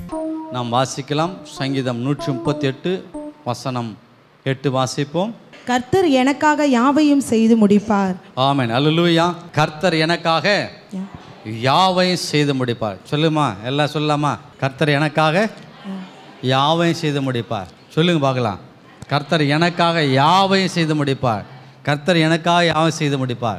நாம் வாசிக்கலாம் சங்கீதம் நூற்றி முப்பத்தி எட்டு வசனம் எட்டு வாசிப்போம் கர்த்தர் எனக்காக யாவையும் செய்து முடிப்பார் ஆமென் அல்லேலூயா கர்த்தர் எனக்காக யாவையும் செய்து முடிப்பார் சொல்லுமா எல்லாம் சொல்லலாமா கர்த்தர் எனக்காக யாவையும் செய்து முடிப்பார் சொல்லுங்க பார்க்கலாம் கர்த்தர் எனக்காக யாவையும் செய்து முடிப்பார் கர்த்தர் எனக்காக யாவையும் செய்து முடிப்பார்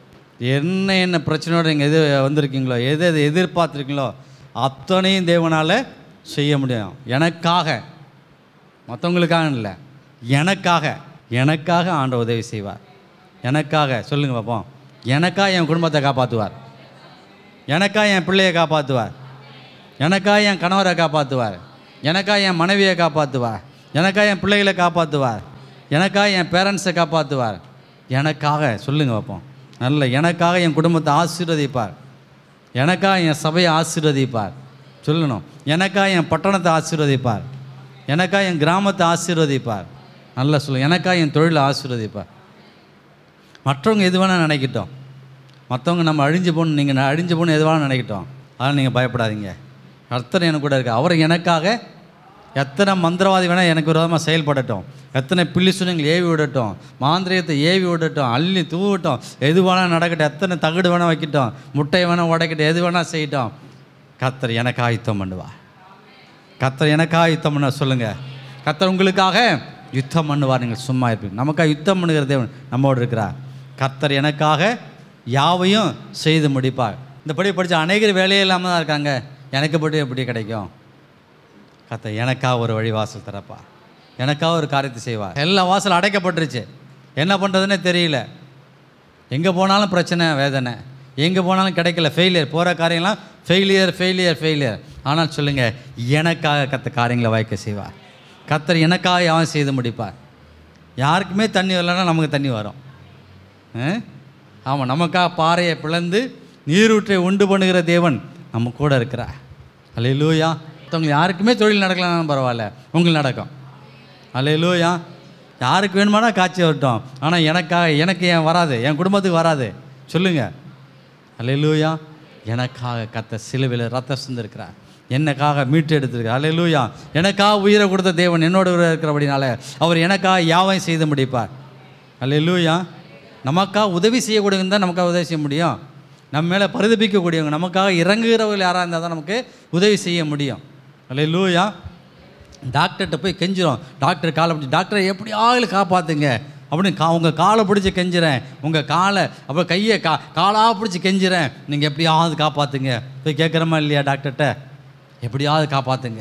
என்ன என்ன பிரச்சனையோட நீங்கள் எது வந்திருக்கீங்களோ எது எது எதிர்பார்த்துருக்கீங்களோ அத்தனையும் தேவனால் செய்ய முடியும் எனக்காக மற்றவங்களுக்காக இல்லை எனக்காக எனக்காக ஆண்ட உதவி செய்வார் எனக்காக சொல்லுங்க பார்ப்போம் எனக்காக என் குடும்பத்தை காப்பாற்றுவார் எனக்காக என் பிள்ளையை காப்பாற்றுவார் எனக்காக என் கணவரை காப்பாற்றுவார் எனக்காக என் மனைவியை காப்பாற்றுவார் எனக்காக என் பிள்ளைகளை காப்பாற்றுவார் எனக்காக என் பேரண்ட்ஸை காப்பாற்றுவார் எனக்காக சொல்லுங்க பார்ப்போம் நல்ல எனக்காக என் குடும்பத்தை ஆசீர்வதிப்பார் எனக்காக என் சபையை ஆசீர்வதிப்பார் சொல்லணும் எனக்காக என் பட்டணத்தை ஆசீர்வதிப்பார் எனக்காக என் கிராமத்தை ஆசீர்வதிப்பார் நல்லா சொல்லு எனக்காக என் தொழிலை ஆசீர்வதிப்பார் மற்றவங்க எது வேணால் நினைக்கட்டும் மற்றவங்க நம்ம அழிஞ்சு போகணும் நீங்கள் அழிஞ்சு போகணும் எது வேணால் நினைக்கட்டும் அதனால் நீங்கள் பயப்படாதீங்க கர்த்தர் எனக்கு கூட இருக்கு அவர் எனக்காக எத்தனை மந்திரவாதி வேணால் எனக்கு விரோதமாக செயல்படட்டும் எத்தனை பில்லி சுனங்கள் ஏவி விடட்டும் மாந்திரியத்தை ஏவி விடட்டும் அள்ளி தூவட்டும் எது வேணால் நடக்கட்டும் எத்தனை தகடு வேணால் வைக்கட்டும் முட்டையை வேணால் உடைக்கட்டும் எது வேணால் செய்யட்டும் கர்த்தர் எனக்காக யுத்தம் பண்ணுவா கர்த்தர் எனக்காக யுத்தம் பண்ண சொல்லுங்கள் கர்த்தர் உங்களுக்காக யுத்தம் பண்ணுவார் நீங்கள் சும்மா இருப்பீங்க நமக்காக யுத்தம் பண்ணுகிற தேவன் நம்மோடு இருக்கிறார் கர்த்தர் எனக்காக யாவையும் செய்து முடிப்பார் இந்த படி படித்த அநேகர் வேலையே இல்லாமல் தான் இருக்காங்க எனக்கு படி எப்படி கிடைக்கும் கர்த்தர் எனக்காக ஒரு வழி வாசல் திறப்பா எனக்காக ஒரு காரியத்தை செய்வார் எல்லா வாசல் அடைக்கப்பட்டுருச்சு என்ன பண்ணுறதுன்னே தெரியல எங்கே போனாலும் பிரச்சனை வேதனை எங்கே போனாலும் கிடைக்கல ஃபெயிலியர் போகிற காரியம்லாம் ஃபெயிலியர் ஃபெயிலியர் ஃபெயிலியர் ஆனால் சொல்லுங்கள் எனக்காக கத்த காரியங்களை வாய்க்க செய்வார் கத்தர் எனக்காக அவன் செய்து முடிப்பார் யாருக்குமே தண்ணி வரலன்னா நமக்கு தண்ணி வரும் ஆமாம் நமக்காக பாறையை பிளந்து நீரூற்றை உண்டு பண்ணுகிற தேவன் நம்ம கூட இருக்கிறார் அல்லேலூயா மற்றவங்க யாருக்குமே தொழில் நடக்கலனாலும் பரவாயில்ல உங்களுக்கு நடக்கும் அல்லேலூயா யாருக்கு வேணுமானா காட்சி வரட்டும் ஆனால் எனக்காக எனக்கு ஏன் வராது என் குடும்பத்துக்கு வராது சொல்லுங்கள் அல்லேலூயா எனக்காக கத்த சிலுவையில் ரத்த சிந்திருக்கிறார் எனக்காக மீட்டு எடுத்திருக்கிறார் அல்லேலூயா எனக்காக உயிரை கொடுத்த தேவன் என்னோட கூட இருக்கிறபடினால அவர் எனக்காக யாவையும் செய்து முடிப்பார் அல்லேலூயா நமக்காக உதவி செய்யக்கூடியவங்க தான் நமக்காக உதவி செய்ய முடியும் நம்ம மேலே பரிதபிக்கக்கூடியவங்க நமக்காக இறங்குகிறவர்கள் யாராக இருந்தால் தான் நமக்கு உதவி செய்ய முடியும் அல்லேலூயா டாக்டர்கிட்ட போய் கெஞ்சிரும் டாக்டர் காலை பிடிச்சி டாக்டரை எப்படியாவது காப்பாற்றுங்க அப்படின்னு கா உங்கள் காலை பிடிச்சி கெஞ்சுறேன் உங்கள் காலை அப்புறம் கையை கா காலாக பிடிச்சி கெஞ்சுறேன் நீங்கள் எப்படியாவது காப்பாற்றுங்க போய் கேட்குறமா இல்லையா டாக்டர்கிட்ட எப்படியாவது காப்பாற்றுங்க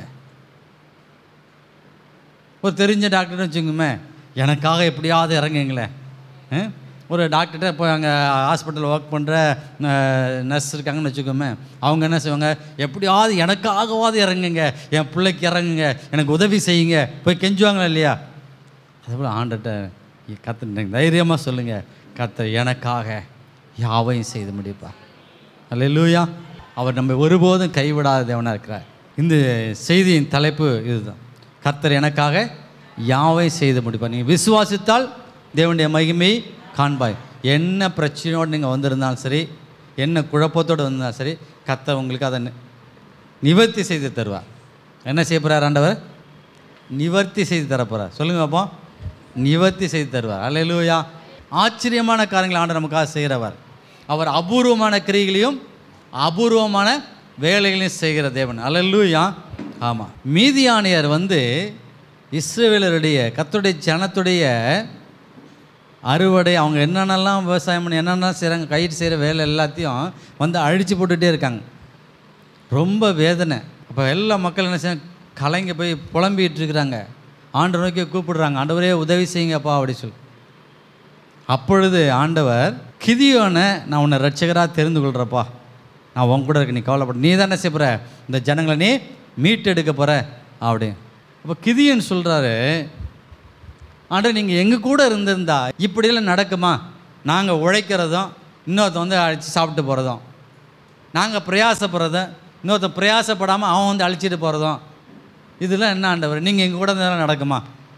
ஒரு தெரிஞ்ச டாக்டர்னு வச்சுக்கோமே எனக்காக எப்படியாவது இறங்குங்களேன் ஆ? ஒரு டாக்டர்கிட்ட போய் அங்கே ஹாஸ்பிட்டலில் ஒர்க் பண்ணுற நர்ஸ் இருக்காங்கன்னு வச்சுக்கோமே அவங்க என்ன செய்வாங்க எப்படியாவது எனக்காகவாது இறங்குங்க என் பிள்ளைக்கு இறங்குங்க எனக்கு உதவி செய்யுங்க போய் கெஞ்சுவாங்களா இல்லையா அதுபோல் ஆண்டுகிட்ட கத்து தைரியமாக சொல்லுங்கள் கத்த எனக்காக யாவையும் செய்து முடிப்பார் அல்லேலூயா அவர் நம்ம ஒருபோதும் கைவிடாத தேவனாக இருக்கிறார் இந்த செய்தியின் தலைப்பு இதுதான் கர்த்தர் எனக்காக யாவை செய்து முடிப்பார் நீங்கள் விசுவாசித்தால் தேவனுடைய மகிமையை காண்பாய் என்ன பிரச்சனையோடு நீங்கள் வந்திருந்தாலும் சரி என்ன குழப்பத்தோடு வந்திருந்தாலும் சரி கர்த்தர் உங்களுக்கு அதை நி- நிவர்த்தி செய்து தருவார் என்ன செய்ய போகிறார் ஆண்டவர் நிவர்த்தி செய்து தரப்போகிறார் சொல்லுங்க பார்ப்போம் நிவர்த்தி செய்து தருவார் அல்லேலூயா ஆச்சரியமான காரியங்களை ஆண்டு நமக்காக செய்கிறவர் அவர் அபூர்வமான கிரிகளையும் அபூர்வமான வேலைகளையும் செய்கிற தேவன் அல்லேலூயா ஆமாம் மீதியானியர் வந்து இஸ்ரவேலருடைய கர்த்தருடைய ஜனத்துடைய அறுவடை அவங்க என்னென்னலாம் விவசாயம் பண்ணி என்னென்னலாம் செய்கிறாங்க கைட்டு செய்கிற வேலை எல்லாத்தையும் வந்து அழிச்சு போட்டுகிட்டே இருக்காங்க ரொம்ப வேதனை அப்போ எல்லா மக்கள் என்ன செய்ய கலைங்க போய் புலம்பிகிட்டு இருக்கிறாங்க ஆண்டு நோக்கி கூப்பிடுறாங்க ஆண்டவரே உதவி செய்யுங்கப்பா அப்படி சொல்லி அப்பொழுது ஆண்டவர் கிதியோனை நான் உன்னை ரட்சகராக தெரிந்து கொள்கிறப்பா நான் உன் கூட இருக்க நீ கவலைப்பட நீ தானே செய்ய போகிற இந்த ஜனங்களை நீ மீட்டெடுக்க போகிற அப்படி அப்போ கிதியன் சொல்கிறாரு ஆண்டவர் நீங்கள் எங்கள் கூட இருந்திருந்தா இப்படியெல்லாம் நடக்குமா நாங்கள் உழைக்கிறதும் இன்னொருத்தன் வந்து அழைச்சி சாப்பிட்டு போகிறதும் நாங்கள் பிரயாசப்படுறதும் இன்னொருத்தன் பிரயாசப்படாமல் அவன் வந்து அழிச்சிட்டு போகிறதும் இதெல்லாம் என்ன ஆண்டவர் நீங்கள் எங்கள் கூட இருந்தாலும் நடக்குமா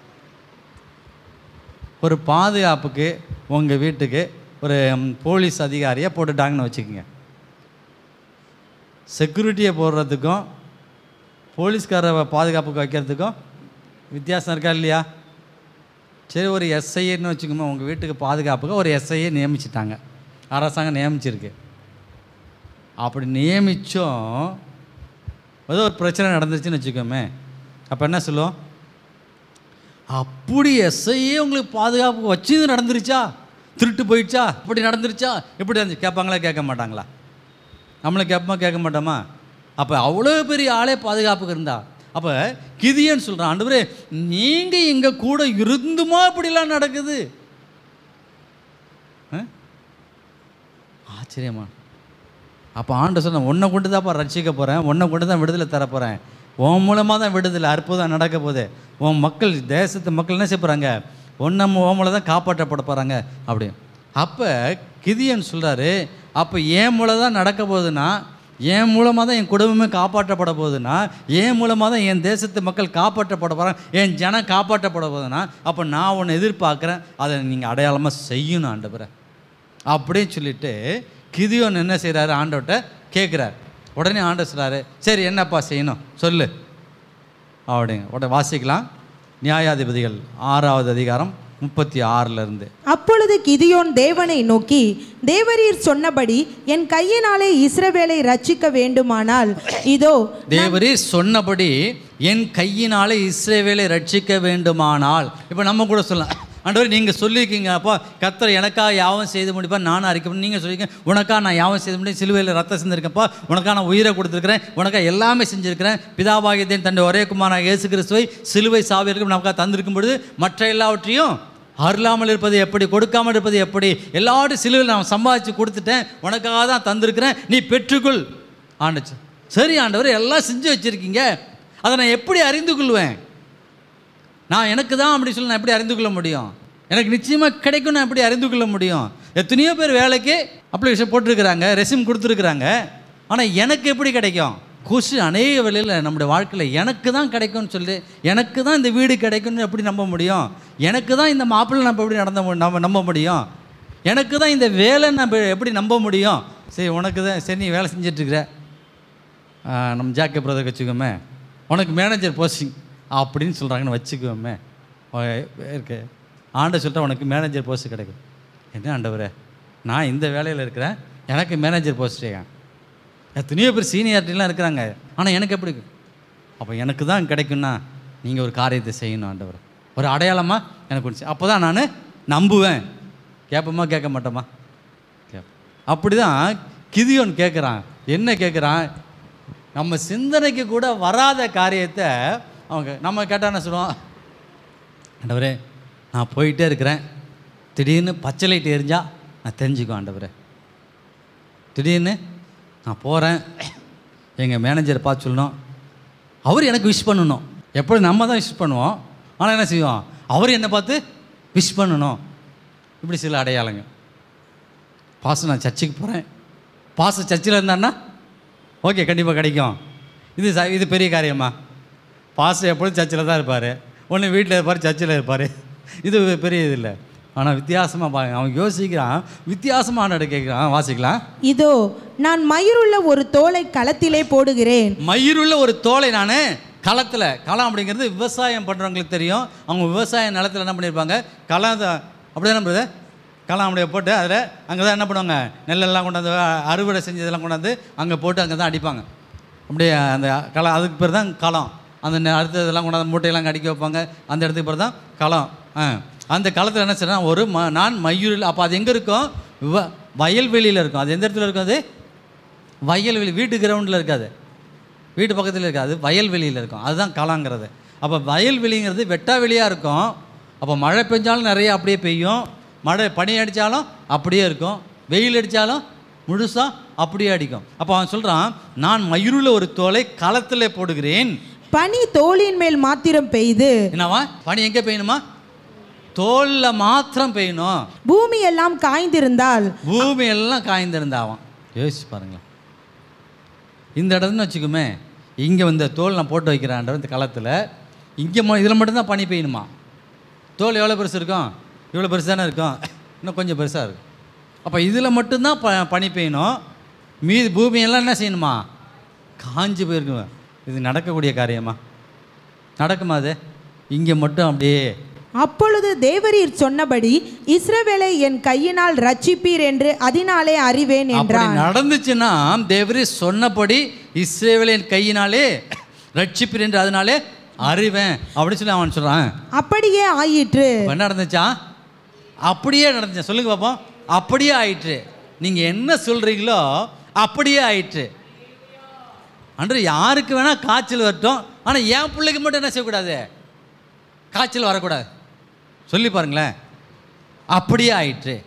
ஒரு பாதுகாப்புக்கு உங்கள் வீட்டுக்கு ஒரு ம், போலீஸ் அதிகாரியை போட்டுட்டாங்கன்னு வச்சுக்கோங்க செக்யூரிட்டியை போடுறதுக்கும் போலீஸ்கார பாதுகாப்புக்கு வைக்கிறதுக்கும் வித்தியாசம் இருக்கா இல்லையா சரி ஒரு எஸ்ஐன்னு வச்சுக்கோங்க உங்கள் வீட்டுக்கு பாதுகாப்புக்கு ஒரு எஸ்ஐயை நியமிச்சிட்டாங்க அரசாங்கம் நியமிச்சிருக்கு அப்படி நியமிச்சும் ஏதோ ஒரு பிரச்சனை நடந்துச்சுன்னு வச்சுக்கோமே அப்போ என்ன சொல்லுவோம் அப்படி எஸ்ஐயே உங்களுக்கு பாதுகாப்பு வச்சு நடந்துருச்சா திருட்டு போயிடுச்சா இப்படி நடந்துருச்சா எப்படி நடந்துச்சு கேட்பாங்களா கேட்க மாட்டாங்களா நம்மளும் கேட்போமா கேட்க மாட்டோமா அப்போ அவ்வளோ பெரிய ஆளே பாதுகாப்புக்கு இருந்தா அப்போ கிதியன்னு சொல்கிறான் ஆண்டவரே நீங்கள் எங்கள் கூட இருந்துமா இப்படிலாம் நடக்குது ஆ? ஆச்சரியமா அப்போ ஆண்டு சொன்ன உன்னை கொண்டு தான்ப்பா ரட்சிக்க போகிறேன் உன்னை கொண்டு தான் விடுதலை தர போகிறேன் உன் மூலமாக தான் விடுதலை அற்புதம் நடக்க போகுது உன் மக்கள் தேசத்து மக்கள் என்ன செய்ய போகிறாங்க உன்னை உன் மூலம் தான் காப்பாற்றப்பட போகிறாங்க அப்படி அப்போ கிதியன் சொல்கிறாரு அப்போ என் மூலம் தான் நடக்க போகுதுன்னா என் மூலமாக தான் என் குடும்பமே காப்பாற்றப்பட போகுதுன்னா என் மூலமாக தான் என் தேசத்து மக்கள் காப்பாற்றப்பட போகிறாங்க என் ஜனம் காப்பாற்றப்பட போகுதுன்னா அப்போ நான் ஒன்று எதிர்பார்க்குறேன் அதை நீங்கள் அடையாளமாக செய்யணும் ஆண்டவரை அப்படின்னு சொல்லிட்டு கிதியோன் என்ன செய்கிறாரு ஆண்டவர்கிட்ட கேட்குறார் உடனே ஆண்டவர் சொல்கிறாரு சரி என்னப்பா செய்யணும் சொல்லு அப்படிங்க உடனே வாசிக்கலாம் நியாயாதிபதிகள் ஆறாவது அதிகாரம் முப்பத்தி ஆறிலிருந்து அப்பொழுது கிதியோன் தேவனை நோக்கி தேவரீர் சொன்னபடி என் கையினாலே இஸ்ரவேலை ரட்சிக்க வேண்டுமானால் இதோ தேவரீர் சொன்னபடி என் கையினாலே இஸ்ரேவேலை ரட்சிக்க வேண்டுமானால் இப்போ நம்ம கூட சொல்லலாம் ஆண்டவர் நீங்கள் சொல்லியிருக்கீங்க அப்போ கத்தர் எனக்காக யாவும் செய்து முடிப்பா நானும் அறிக்கை நீங்கள் சொல்லியிருக்கேன் உனக்காக நான் யாவும் செய்து முடியும் சிலுவையில் ரத்தம் செஞ்சிருக்கப்பா உனக்காக நான் உயிரை கொடுத்துருக்கிறேன் உனக்காக எல்லாமே செஞ்சுருக்கிறேன் பிதாபாகியத்தின் தன்னுடைய ஒரே குமாரனாக இயேசு கிறிஸ்துவை சிலுவை சாவியருக்கு நமக்காக தந்திருக்கும் பொழுது மற்ற எல்லாவற்றையும் அருளாமல் இருப்பது எப்படி கொடுக்காமல் இருப்பது எப்படி எல்லாரும் சிலுவையில் நான் சம்பாதிச்சு கொடுத்துட்டேன் உனக்காக தான் தந்திருக்கிறேன் நீ பெற்றுக்கொள் ஆண்டுச்சு சரி ஆண்டவர் எல்லாம் செஞ்சு வச்சுருக்கீங்க அதை நான் எப்படி அறிந்து கொள்வேன் நான் எனக்கு தான் அப்படி சொல்லி நான் எப்படி அறிந்து கொள்ள முடியும் எனக்கு நிச்சயமாக கிடைக்கும் நான் எப்படி அறிந்து கொள்ள முடியும் எத்தனையோ பேர் வேலைக்கு அப்ளிகேஷன் போட்டிருக்கிறாங்க ரெசியூம் கொடுத்துருக்குறாங்க ஆனால் எனக்கு எப்படி கிடைக்கும் குஷி அநேக வேளையில் நம்முடைய வாழ்க்கையில் எனக்கு தான் கிடைக்கும்னு சொல்லி எனக்கு தான் இந்த வீடு கிடைக்கும்னு எப்படி நம்ப முடியும் எனக்கு தான் இந்த மாப்பிள்ளை நம்ம எப்படி நடந்த மு- நம்ம நம்ப முடியும் எனக்கு தான் இந்த வேலை நம்ம எப்படி நம்ப முடியும் சரி உனக்கு தான் சரி நீ வேலை செஞ்சிட்ருக்கிற நம்ம ஜாக்கே பிரதர் வச்சுக்கோமே உனக்கு மேனேஜர் போஸ்டிங் அப்படின்னு சொல்கிறாங்கன்னு வச்சுக்கோமே ஓ- இருக்கு ஆண்டை சொல்லிட்டா உனக்கு மேனேஜர் போஸ்ட் கிடைக்கும் என்ன ஆண்டவரே நான் இந்த வேலையில் இருக்கிறேன் எனக்கு மேனேஜர் போஸ்ட் எத்தனையோ பேர் சீனியாரிட்டிலாம் இருக்கிறாங்க ஆனால் எனக்கு எப்படி அப்போ எனக்கு தான் கிடைக்கும்னா நீங்கள் ஒரு காரியத்தை செய்யணும் ஆண்டவர் ஒரு அடையாளமாக எனக்கு ஒன்று அப்போ தான் நான் நம்புவேன் கேட்போமா கேட்க மாட்டோமா கேட்போம் அப்படி தான் கிதியோன் கேட்குறான் என்ன கேட்குறான் நம்ம சிந்தனைக்கு கூட வராத காரியத்தை அவங்க நம்ம கேட்டால் என்ன சொல்லுவோம் ஆண்டவரே நான் போயிட்டே இருக்கிறேன் திடீர்னு பச்சை லைட் எரிஞ்சா நான் தெரிஞ்சுக்குவேன் ஆண்டவரே திடீர்னு நான் போகிறேன் எங்கள் மேனேஜரை பார்த்து சொல்லணும் அவர் எனக்கு விஷ் பண்ணணும் எப்படி நம்ம தான் விஷ் பண்ணுவோம் ஆனால் என்ன செய்வோம் அவர் என்னை பார்த்து விஷ் பண்ணணும் இப்படி சில அடையாளங்க பாச நான் சர்ச்சுக்கு போகிறேன் பாச சர்ச்சில் இருந்தான்னா ஓகே கண்டிப்பாக கிடைக்கும் இது ச இது பெரிய காரியமா பாஸ்டர் எப்பொழுதும் சர்ச்சில் தான் இருப்பார் ஒன்று வீட்டில் இருப்பார் சர்ச்சில் இருப்பார் இது பெரிய இது இல்லை ஆனால் வித்தியாசமாக பாருங்க அவன் யோசிக்கிறான் வித்தியாசமாக ஆண்டோட கேட்குறான் வாசிக்கலாம் இதோ நான் மயிருள்ள ஒரு தோலை களத்திலே போடுகிறேன் மயிருள்ள ஒரு தோலை நான் களத்தில் களம் அப்படிங்கிறது விவசாயம் பண்ணுறவங்களுக்கு தெரியும் அவங்க விவசாய நிலத்தில் என்ன பண்ணியிருப்பாங்க களம் தான் அப்படி தானே பிரதர் களம் அப்படியே போட்டு அதில் அங்கே தான் என்ன பண்ணுவாங்க நெல்லெல்லாம் கொண்டாந்து அறுவடை செஞ்சதெல்லாம் கொண்டாந்து அங்கே போட்டு அங்கே தான் அடிப்பாங்க அப்படியே அந்த களம் அதுக்கு பேர் தான் களம் அந்த நெ- அடுத்ததெல்லாம் கொண்டாந்து மூட்டையெல்லாம் அடிக்க வைப்பாங்க அந்த இடத்துக்கு பேர் தான் களம் ஆ அந்த களத்தில் என்ன செய்யணும் ஒரு ம நான் மயூரில் அப்போ அது எங்கே இருக்கும் விவ வயல்வெளியில் இருக்கும் அது எந்த இடத்துல இருக்கும் அது வயல்வெளி வீட்டு கிரவுண்டில் இருக்காது வீட்டு பக்கத்தில் இருக்காது வயல்வெளியில் இருக்கும் அதுதான் களங்கிறது அப்போ வயல்வெளிங்கிறது வெட்டா வெளியாக இருக்கும் அப்போ மழை பெஞ்சாலும் நிறைய அப்படியே பெய்யும் மழை பனி அடித்தாலும் அப்படியே இருக்கும் வெயில் அடித்தாலும் முழுசாக அப்படியே அடிக்கும் அப்போ அவன் சொல்கிறான் நான் மயிருள்ள ஒரு தோலை களத்தில் போடுகிறேன் பனி தோலின் மேல் மாத்திரம் பெய்து என்னவா பனி எங்கே பெய்யணுமா தோலில் மாத்திரம் பெய்யணும் பூமி எல்லாம் காய்ந்திருந்தால் பூமி எல்லாம் காய்ந்திருந்தாவான் யோசிச்சு பாருங்களேன் இந்த இடம்னு வச்சுக்குமே இங்கே வந்து தோல் நான் போட்டு வைக்கிறான்ற இந்த களத்தில் இங்கே இதில் மட்டும்தான் பனி பெய்யணுமா தோல் எவ்வளோ பெருசு இருக்கும் இவ்வளோ பெருசு தானே இருக்கும் இன்னும் கொஞ்சம் பெருசாக இருக்கும் அப்போ இதில் மட்டும்தான் ப பனி பெய்யணும் மீதி பூமியெல்லாம் என்ன செய்யணுமா காஞ்சு போயிருக்கும் இது நடக்கக்கூடிய காரியமா நடக்குமா அது இங்கே மட்டும் அப்படியே அப்பொழுது தேவரீர் சொன்னபடி இஸ்ரவேலை என் கையினால் ரட்சிப்பீர் என்று அதனாலே அறிவேன் அப்படி என்றான் நடந்துச்சுன்னா தேவரே சொன்னபடி இஸ்ரேவேலின் கையினாலே ரட்சிப்பீர் என்று அதனாலே அறிவேன் அப்படின்னு சொல்லி அவன் சொல்றான் அப்படியே ஆயிற்று அப்ப என்ன நடந்துச்சா அப்படியே நடந்துச்சு சொல்லுங்க பாப்போம் அப்படியே ஆயிற்று நீங்க என்ன சொல்றீங்களோ அப்படியே ஆயிற்று அன்று யாருக்கு வேணா காய்ச்சல் வரட்டும் ஆனா என் பிள்ளைக்கு மட்டும் என்ன செய்யக்கூடாது காய்ச்சல் வரக்கூடாது சொல்லி பாருங்களேன் அப்படியே ஆயிற்று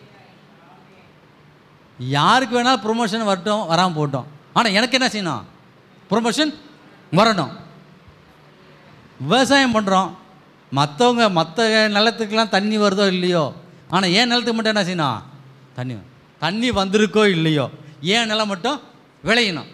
யாருக்கு வேணாலும் ப்ரொமோஷன் வரட்டும் வராமல் போட்டோம் ஆனால் எனக்கு என்ன செய்யணும் ப்ரொமோஷன் வரணும் விவசாயம் பண்ணுறோம் மற்றவங்க மற்ற நிலத்துக்கெல்லாம் தண்ணி வருதோ இல்லையோ ஆனால் ஏன் நிலத்துக்கு மட்டும் என்ன செய்யணும் தண்ணி வரும். தண்ணி வந்திருக்கோ இல்லையோ ஏன் நிலம் மட்டும் விளையணும்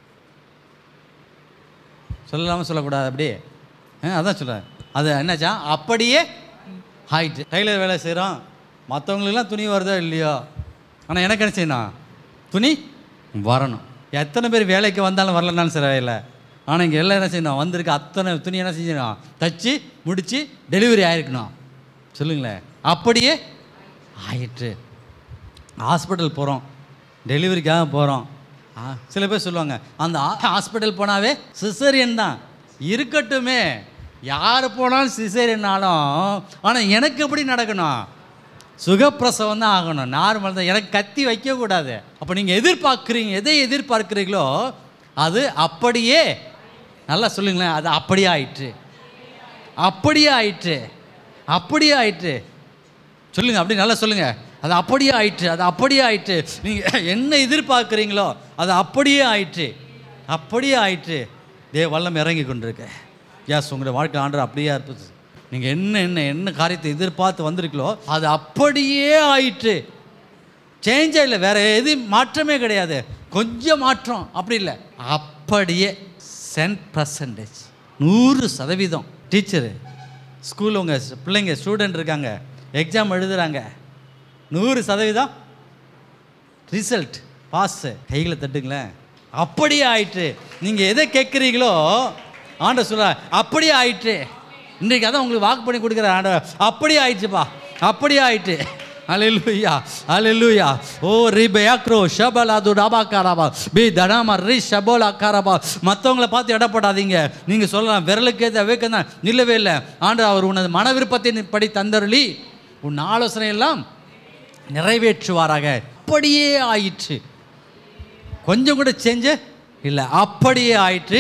சொல்லாமல் சொல்லக்கூடாது அப்படியே ஆ, அதான் சொல்கிறேன் அது என்னாச்சா அப்படியே ஆயிட்டு டைலர் வேலை செய்கிறோம் மற்றவங்களுக்கெல்லாம் துணி வருதோ இல்லையோ ஆனால் எனக்கு என்ன செய்யணும் துணி வரணும் எத்தனை பேர் வேலைக்கு வந்தாலும் வரலனாலும் சரி இல்லை ஆனால் இங்கே எல்லாம் என்ன செய்யணும் வந்திருக்க அத்தனை துணி என்ன செஞ்சணும் தச்சு முடித்து டெலிவரி ஆயிருக்கணும் சொல்லுங்களேன் அப்படியே ஆயிற்று ஹாஸ்பிட்டல் போகிறோம் டெலிவரிக்காக போகிறோம் சில பேர் சொல்லுவாங்க அந்த ஹாஸ்பிட்டல் போனாவே சிசரியன் தான் இருக்கட்டுமே யார் போனாலும் சிசரியனாலும் ஆனால் எனக்கு எப்படி நடக்கணும் சுகப்பிரசவம் தான் ஆகணும் நார்மல் தான் எனக்கு கத்தி வைக்கக்கூடாது அப்போ நீங்கள் எதிர்பார்க்குறீங்க எதை எதிர்பார்க்குறீங்களோ அது அப்படியே நல்லா சொல்லுங்களேன் அது அப்படியே ஆயிற்று அப்படியே ஆயிற்று அப்படியே ஆயிற்று சொல்லுங்க அப்படி நல்லா சொல்லுங்க அது அப்படியே ஆயிற்று அது அப்படியே ஆயிற்று நீங்கள் என்ன எதிர்பார்க்குறீங்களோ அது அப்படியே ஆயிற்று அப்படியே ஆயிற்று தே வல்லம் இறங்கி கொண்டிருக்கு யாஸ் உங்களுடைய வாழ்க்கை ஆண்டர் அப்படியே இருப்பது நீங்கள் என்ன என்ன என்ன காரியத்தை எதிர்பார்த்து வந்திருக்கீங்களோ அது அப்படியே ஆயிற்று சேஞ்சே இல்லை வேற எது மாற்றமே கிடையாது கொஞ்சம் மாற்றம் அப்படி இல்லை அப்படியே சென்ட் பர்சன்டேஜ் நூறு சதவீதம் டீச்சரு ஸ்கூலில் உங்கள் பிள்ளைங்க ஸ்டூடெண்ட் இருக்காங்க எக்ஸாம் எழுதுறாங்க நூறு சதவீதம் ரிசல்ட் பாஸ் கைகளை தட்டுங்களேன் அப்படியே ஆயிற்று நீங்கள் எதை கேட்குறீங்களோ ஆண்டவர் சொல்ற அப்படியே ஆயிற்று இன்றைக்கு அதான் உங்களுக்கு வாக்கு பண்ணி கொடுக்குற ஆண்டவர் அப்படியே ஆயிடுச்சுப்பா அப்படியே ஆயிட்டு அலெலுயா அலெலுயா ஓ ரிபயாக்ரோ ஷபலாது டாபாக்காராபா பி தடாமா ரி ஷபோலா காராபா மற்றவங்கள பார்த்து எடை போடாதீங்க நீங்கள் சொல்லலாம் விரலுக்கு ஏற்ற வேக்கம் தான் நில்லவே இல்லை ஆண்டு அவர் உனது மன விருப்பத்தின் படி தந்தருளி உன் ஆலோசனை எல்லாம் நிறைவேற்றுவாராக அப்படியே ஆயிற்று கொஞ்சம் கூட சேஞ்சு இல்லை அப்படியே ஆயிற்று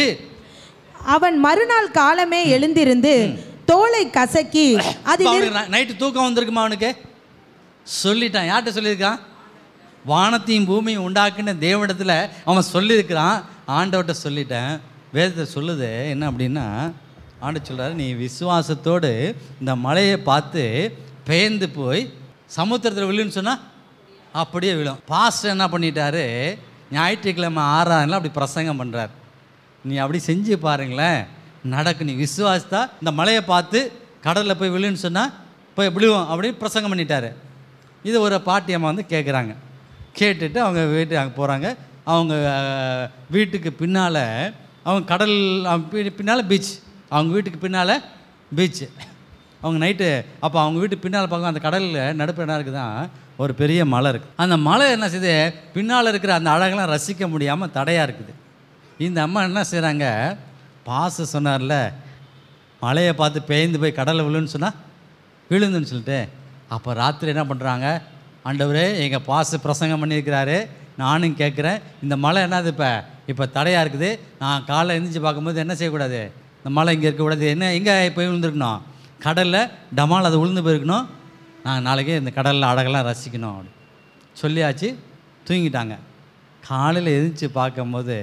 அவன் மறுநாள் காலமே எழுந்திருந்து தோலை கசக்கி இப்ப அதில் அவனுக்கு நை- நைட்டு தூக்கம் வந்திருக்குமா அவனுக்கு சொல்லிட்டான் யார்கிட்ட சொல்லியிருக்கான் வானத்தையும் பூமியும் உண்டாக்குன தேவனிடத்தில் அவன் சொல்லியிருக்கிறான் ஆண்டவர்கிட்ட சொல்லிட்டேன் வேதத்தை சொல்லுது என்ன அப்படின்னா ஆண்டு சொல்றாரு நீ விசுவாசத்தோடு இந்த மலையை பார்த்து பெயர்ந்து போய் சமுத்திரத்தில் விழுன்னு சொன்னா அப்படியே விழும் பாஸ்டர் என்ன பண்ணிட்டாரு ஞாயிற்றுக்கிழமை ஆறாயிரம் அப்படி பிரசங்கம் பண்ணுறார் நீ அப்படி செஞ்சு பாருங்களேன் நடக்கு நீ விசுவாசத்தா இந்த மலையை பார்த்து கடலில் போய் விழுன்னு சொன்னால் போய் விழுவோம் அப்படின்னு பிரசங்கம் பண்ணிட்டாரு இது ஒரு பாட்டி அம்மா வந்து கேட்குறாங்க கேட்டுட்டு அவங்க வீட்டு அங்கே போகிறாங்க அவங்க அஹ், வீட்டுக்கு பின்னால் அவங்க கடல் பின்னால் பீச் அவங்க வீட்டுக்கு பின்னால் பீச்சு அவங்க நைட்டு அப்போ அவங்க வீட்டு பின்னால் பார்க்க அந்த கடலில் நடுப்பு என்ன இருக்குதான் ஒரு பெரிய மலை இருக்குது அந்த மலை என்ன செய்யுது பின்னால் இருக்கிற அந்த அழகெல்லாம் ரசிக்க முடியாமல் தடையாக இருக்குது இந்த அம்மா என்ன செய்கிறாங்க பாசு சொன்னார்ல மலையை பார்த்து பேய்ந்து போய் கடலில் விழுன்னு சொன்னால் விழுந்துன்னு சொல்லிட்டு அப்போ ராத்திரி என்ன பண்ணுறாங்க ஆண்டவரே எங்கள் பாசு பிரசங்கம் பண்ணியிருக்கிறாரு நானும் கேட்குறேன் இந்த மலை என்னது இப்போ இப்போ தடையாக இருக்குது நான் காலைல எழுந்திரிச்சு பார்க்கும்போது என்ன செய்யக்கூடாது இந்த மலை இங்கே இருக்கக்கூடாது என்ன எங்கே போய் விழுந்துருக்கணும் கடலில் டமால் அது விழுந்து போயிருக்கணும் நான் நாளைக்கு இந்த கடலில் அழகெல்லாம் ரசிக்கணும் அப்படி சொல்லியாச்சு தூங்கிட்டாங்க காலையில் எழுந்திரிச்சு பார்க்கும்போது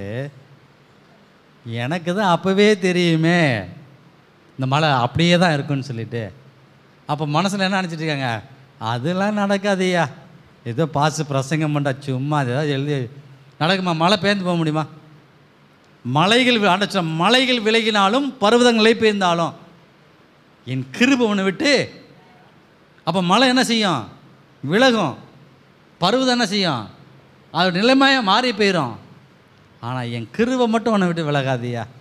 எனக்கு தான் அப்போவே தெரியுமே இந்த மலை அப்படியே தான் இருக்குன்னு சொல்லிட்டு அப்போ மனசில் என்ன நினச்சிட்டு இருக்காங்க அதெல்லாம் நடக்காதையா ஏதோ பாசு பிரசங்கம் பண்ணா சும்மா அது ஏதாவது எழுதி நடக்குமா மழை பேர்ந்து போக முடியுமா மலைகள் வி- ஆண்டவர் சொன்னார், மலைகள் விலகினாலும் பர்வதங்களை பெய்ந்தாலும் என் கிருபை உன்னை விட்டு அப்போ மழை என்ன செய்யும் விலகும் பருவதம் என்ன செய்யும் அது நிலைமையாக மாறி போயிடும் ஆனால் என் கிருபை மட்டும் உன்னை விட்டு விலகாதியா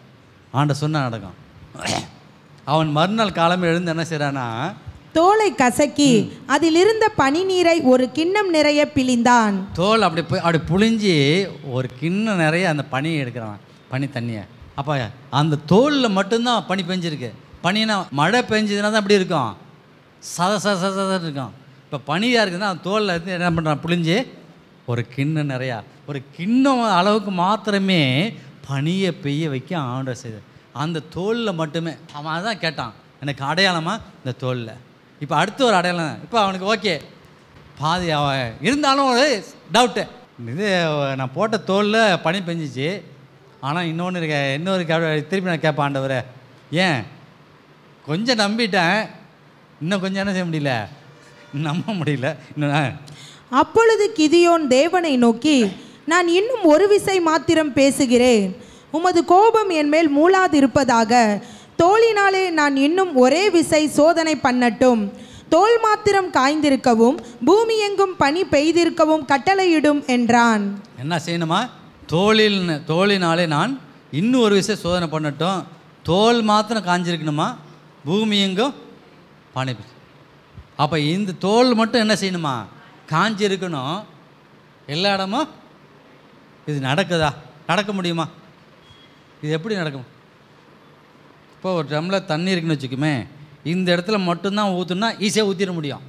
ஆண்ட சொன்ன நடக்கும் அவன் மறுநாள் காலமே எழுந்து என்ன செய்கிறான்னா தோலை கசக்கி அதிலிருந்த பனி நீரை ஒரு கிண்ணம் நிறைய பிழிந்தான் தோல் அப்படி போய் அப்படி புழிஞ்சி ஒரு கிண்ணம் நிறைய அந்த பனியை எடுக்கிறான் பனி தண்ணியை அப்போ அந்த தோலில் மட்டும்தான் பனி பெஞ்சிருக்கு பனினா மழை பெஞ்சதுன்னா தான் அப்படி இருக்கும் சத சத சத சதன்னு இருக்கும் இப்போ பனியாக இருக்குதுன்னா அந்த தோலில் இருந்து என்ன பண்ணுறான் புழிஞ்சு ஒரு கிண்ணம் நிறையா ஒரு கிண்ணம் அளவுக்கு மாத்திரமே பனியை பெய்ய வைக்க ஆண்டவர் செய்தார் அந்த தோலில் மட்டுமே அவன் அதான் கேட்டான் எனக்கு அடையாளமா இந்த தோலில் இப்போ அடுத்து ஒரு அடையாளம் இப்போ அவனுக்கு ஓகே பாதி அவன் இருந்தாலும் ஒரு டவுட்டு இது நான் போட்ட தோலில் பனி பெஞ்சிச்சு ஆனால் இன்னொன்று இருக்க இன்னொரு கே திருப்பி நான் கேட்பேன் ஆண்டவரே ஏன் கொஞ்சம் நம்பிட்டேன் இன்னும் கொஞ்சம் என்ன செய்ய முடியல நம்ப முடியல இன்னும் ஆ. அப்பொழுது கிதியோன் தேவனை நோக்கி நான் இன்னும் ஒரு விசை மாத்திரம் பேசுகிறேன் உமது கோபம் என் மேல் மூளாதிருப்பதாக தோளினாலே நான் இன்னும் ஒரே விசை சோதனை பண்ணட்டும் தோல் மாத்திரம் காய்ந்திருக்கவும் பூமி எங்கும் பனி பெய்திருக்கவும் கட்டளையிடும் என்றான் என்ன செய்யணுமா தோளில் தோளினாலே நான் இன்னும் ஒரு விஷயம் சோதனை பண்ணட்டும் தோல் மாத்திரம் காஞ்சிருக்கணுமா பூமி எங்கும் பனி அப்போ இந்த தோல் மட்டும் என்ன செய்யணுமா காஞ்சி இருக்கணும் எல்லா இடமும் இது நடக்குதா நடக்க முடியுமா இது எப்படி நடக்கும் இப்போ ஒரு ட்ரம்மில் தண்ணி இருக்குன்னு வச்சுக்குமே இந்த இடத்துல மட்டும்தான் ஊற்றுனா ஈஸியாக ஊற்றிட முடியும்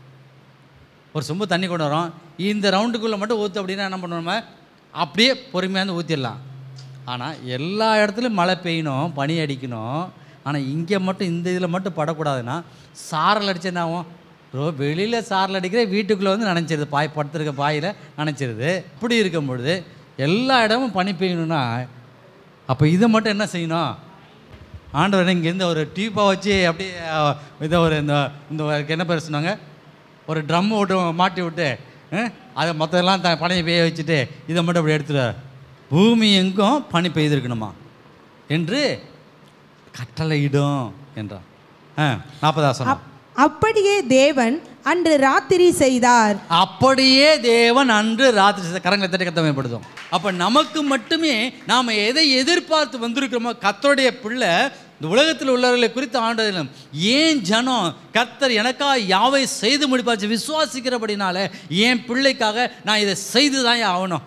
ஒரு சொம்பு தண்ணி கொண்டு வரோம் இந்த ரவுண்டுக்குள்ளே மட்டும் ஊற்று அப்படின்னா என்ன பண்ணுவோம் அப்படியே பொறுமையாக வந்து ஊற்றிடலாம் ஆனால் எல்லா இடத்துலையும் மழை பெய்யணும் பனி அடிக்கணும் ஆனால் இங்கே மட்டும் இந்த இதில் மட்டும் படக்கூடாதுன்னா சாரல் அடிச்சு என்ன ஆகும் ரோ வெளியில் சாரல் அடிக்கிற வீட்டுக்குள்ளே வந்து நனைச்சிருது பாய் படுத்துருக்க பாயில் நனைச்சிருது இப்படி இருக்கும் பொழுது எல்லா இடமும் பனி பெய்யணும்னா அப்போ இதை மட்டும் என்ன செய்யணும் ஆண்டவர் இங்கேருந்து ஒரு டியூப்பை வச்சு அப்படியே அஹ், இதை ஒரு இந்த இந்த ஒரு என்ன பேர் சொன்னாங்க ஒரு ட்ரம் விட்டு மாட்டி விட்டு அஹ், அதை மொத்தம்லாம் த பனியை பெய்ய வச்சுட்டு இதை மட்டும் அப்படி எடுத்துட்டு பூமி எங்கும் பனி பெய்திருக்கணுமா என்று கட்டளையிடும் என்றான் ஆ நாற்பதாசனம் அப்- அப்படியே தேவன் அன்று ராத்திரி செய்தார் அப்படியே தேவன் அன்று ராத்திரி செய்த கரங்களை தட்டி கத்தமைப்படுத்தும் அப்போ நமக்கு மட்டுமே நாம் எதை எதிர்பார்த்து வந்திருக்கிறோமோ கத்தருடைய பிள்ளை இந்த உலகத்தில் உள்ளவர்களை குறித்து ஆண்டதிலும் ஏன் ஜனம் கர்த்தர் எனக்காக யாவை செய்து முடிப்பாச்சு விசுவாசிக்கிறபடினால என் பிள்ளைக்காக நான் இதை செய்து தான் ஆகணும்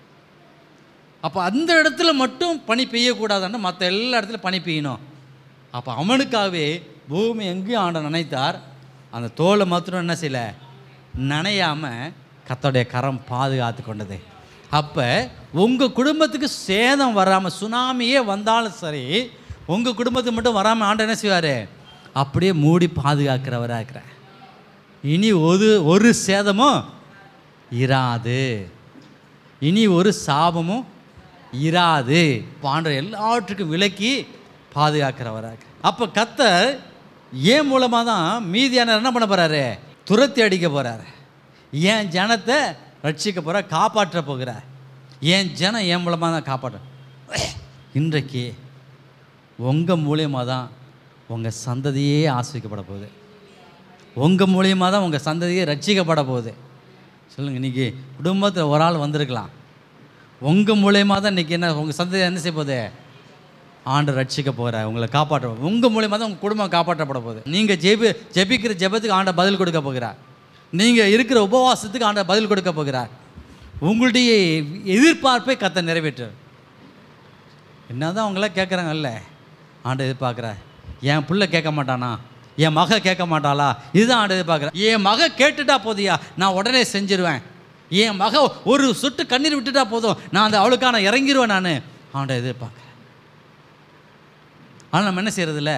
அப்போ அந்த இடத்துல மட்டும் பனி பெய்யக்கூடாதுன்னு மற்ற எல்லா இடத்துலையும் பனி பெய்யணும் அப்போ அவனுக்காகவே பூமி எங்கேயும் ஆண்ட நினைத்தார் அந்த தோலை மாத்திரம் என்ன செய்யல நனையாமல் கத்தோடைய கரம் பாதுகாத்து கொண்டது அப்போ உங்கள் குடும்பத்துக்கு சேதம் வராமல் சுனாமியே வந்தாலும் சரி உங்கள் குடும்பத்துக்கு மட்டும் வராமல் ஆண்ட என்ன செய்வார் அப்படியே மூடி பாதுகாக்கிறவராக இருக்கிறார் இனி ஒரு ஒரு சேதமும் இராது இனி ஒரு சாபமும் இராது பாண்ட எல்லாவற்றுக்கும் விலக்கி பாதுகாக்கிறவராக அப்போ கத்தர் ஏன் மூலமாக தான் மீதியானர் என்ன பண்ண போகிறாரு துரத்தி அடிக்க போகிறாரு என் ஜனத்தை ரட்சிக்க போகிறார் காப்பாற்ற போகிறார் என் ஜனம் என் மூலமாக தான் காப்பாற்ற இன்றைக்கு உங்கள் மூலியமாக தான் உங்கள் சந்ததியே ஆசிரிக்கப்பட போகுது உங்கள் மூலியமாக தான் உங்கள் சந்ததியே ரட்சிக்கப்பட போகுது சொல்லுங்கள் இன்றைக்கி குடும்பத்தில் ஒரு ஆள் வந்திருக்கலாம் உங்கள் மூலியமாக தான் இன்றைக்கி என்ன உங்கள் சந்ததி என்ன செய்ய போகுது ஆண்டு ரட்சிக்க போகிற உங்களை காப்பாற்ற உங்கள் மூலியமாக தான் உங்கள் குடும்பம் காப்பாற்றப்பட போகுது நீங்கள் ஜெபி ஜெபிக்கிற ஜெபத்துக்கு ஆண்ட பதில் கொடுக்க போகிறார் நீங்கள் இருக்கிற உபவாசத்துக்கு ஆண்ட பதில் கொடுக்க போகிறார் உங்களுடைய எதிர்பார்ப்பை கத்த நிறைவேற்று என்னதான் அவங்களாம் கேட்குறாங்கல்ல ஆண்டு எதிர்பார்க்குற என் புள்ள கேட்க மாட்டானா என் மக கேட்க மாட்டாளா இதுதான் ஆண்டு எதிர்பார்க்குறேன் என் மக கேட்டுட்டா போதியா நான் உடனே செஞ்சிருவேன் என் மக ஒரு சொட்டு கண்ணீர் விட்டுட்டா போதும் நான் அந்த அவளுக்கான இறங்கிடுவேன் நான் ஆண்டை எதிர்பார்க்குறேன் ஆனால் நம்ம என்ன செய்யறதில்ல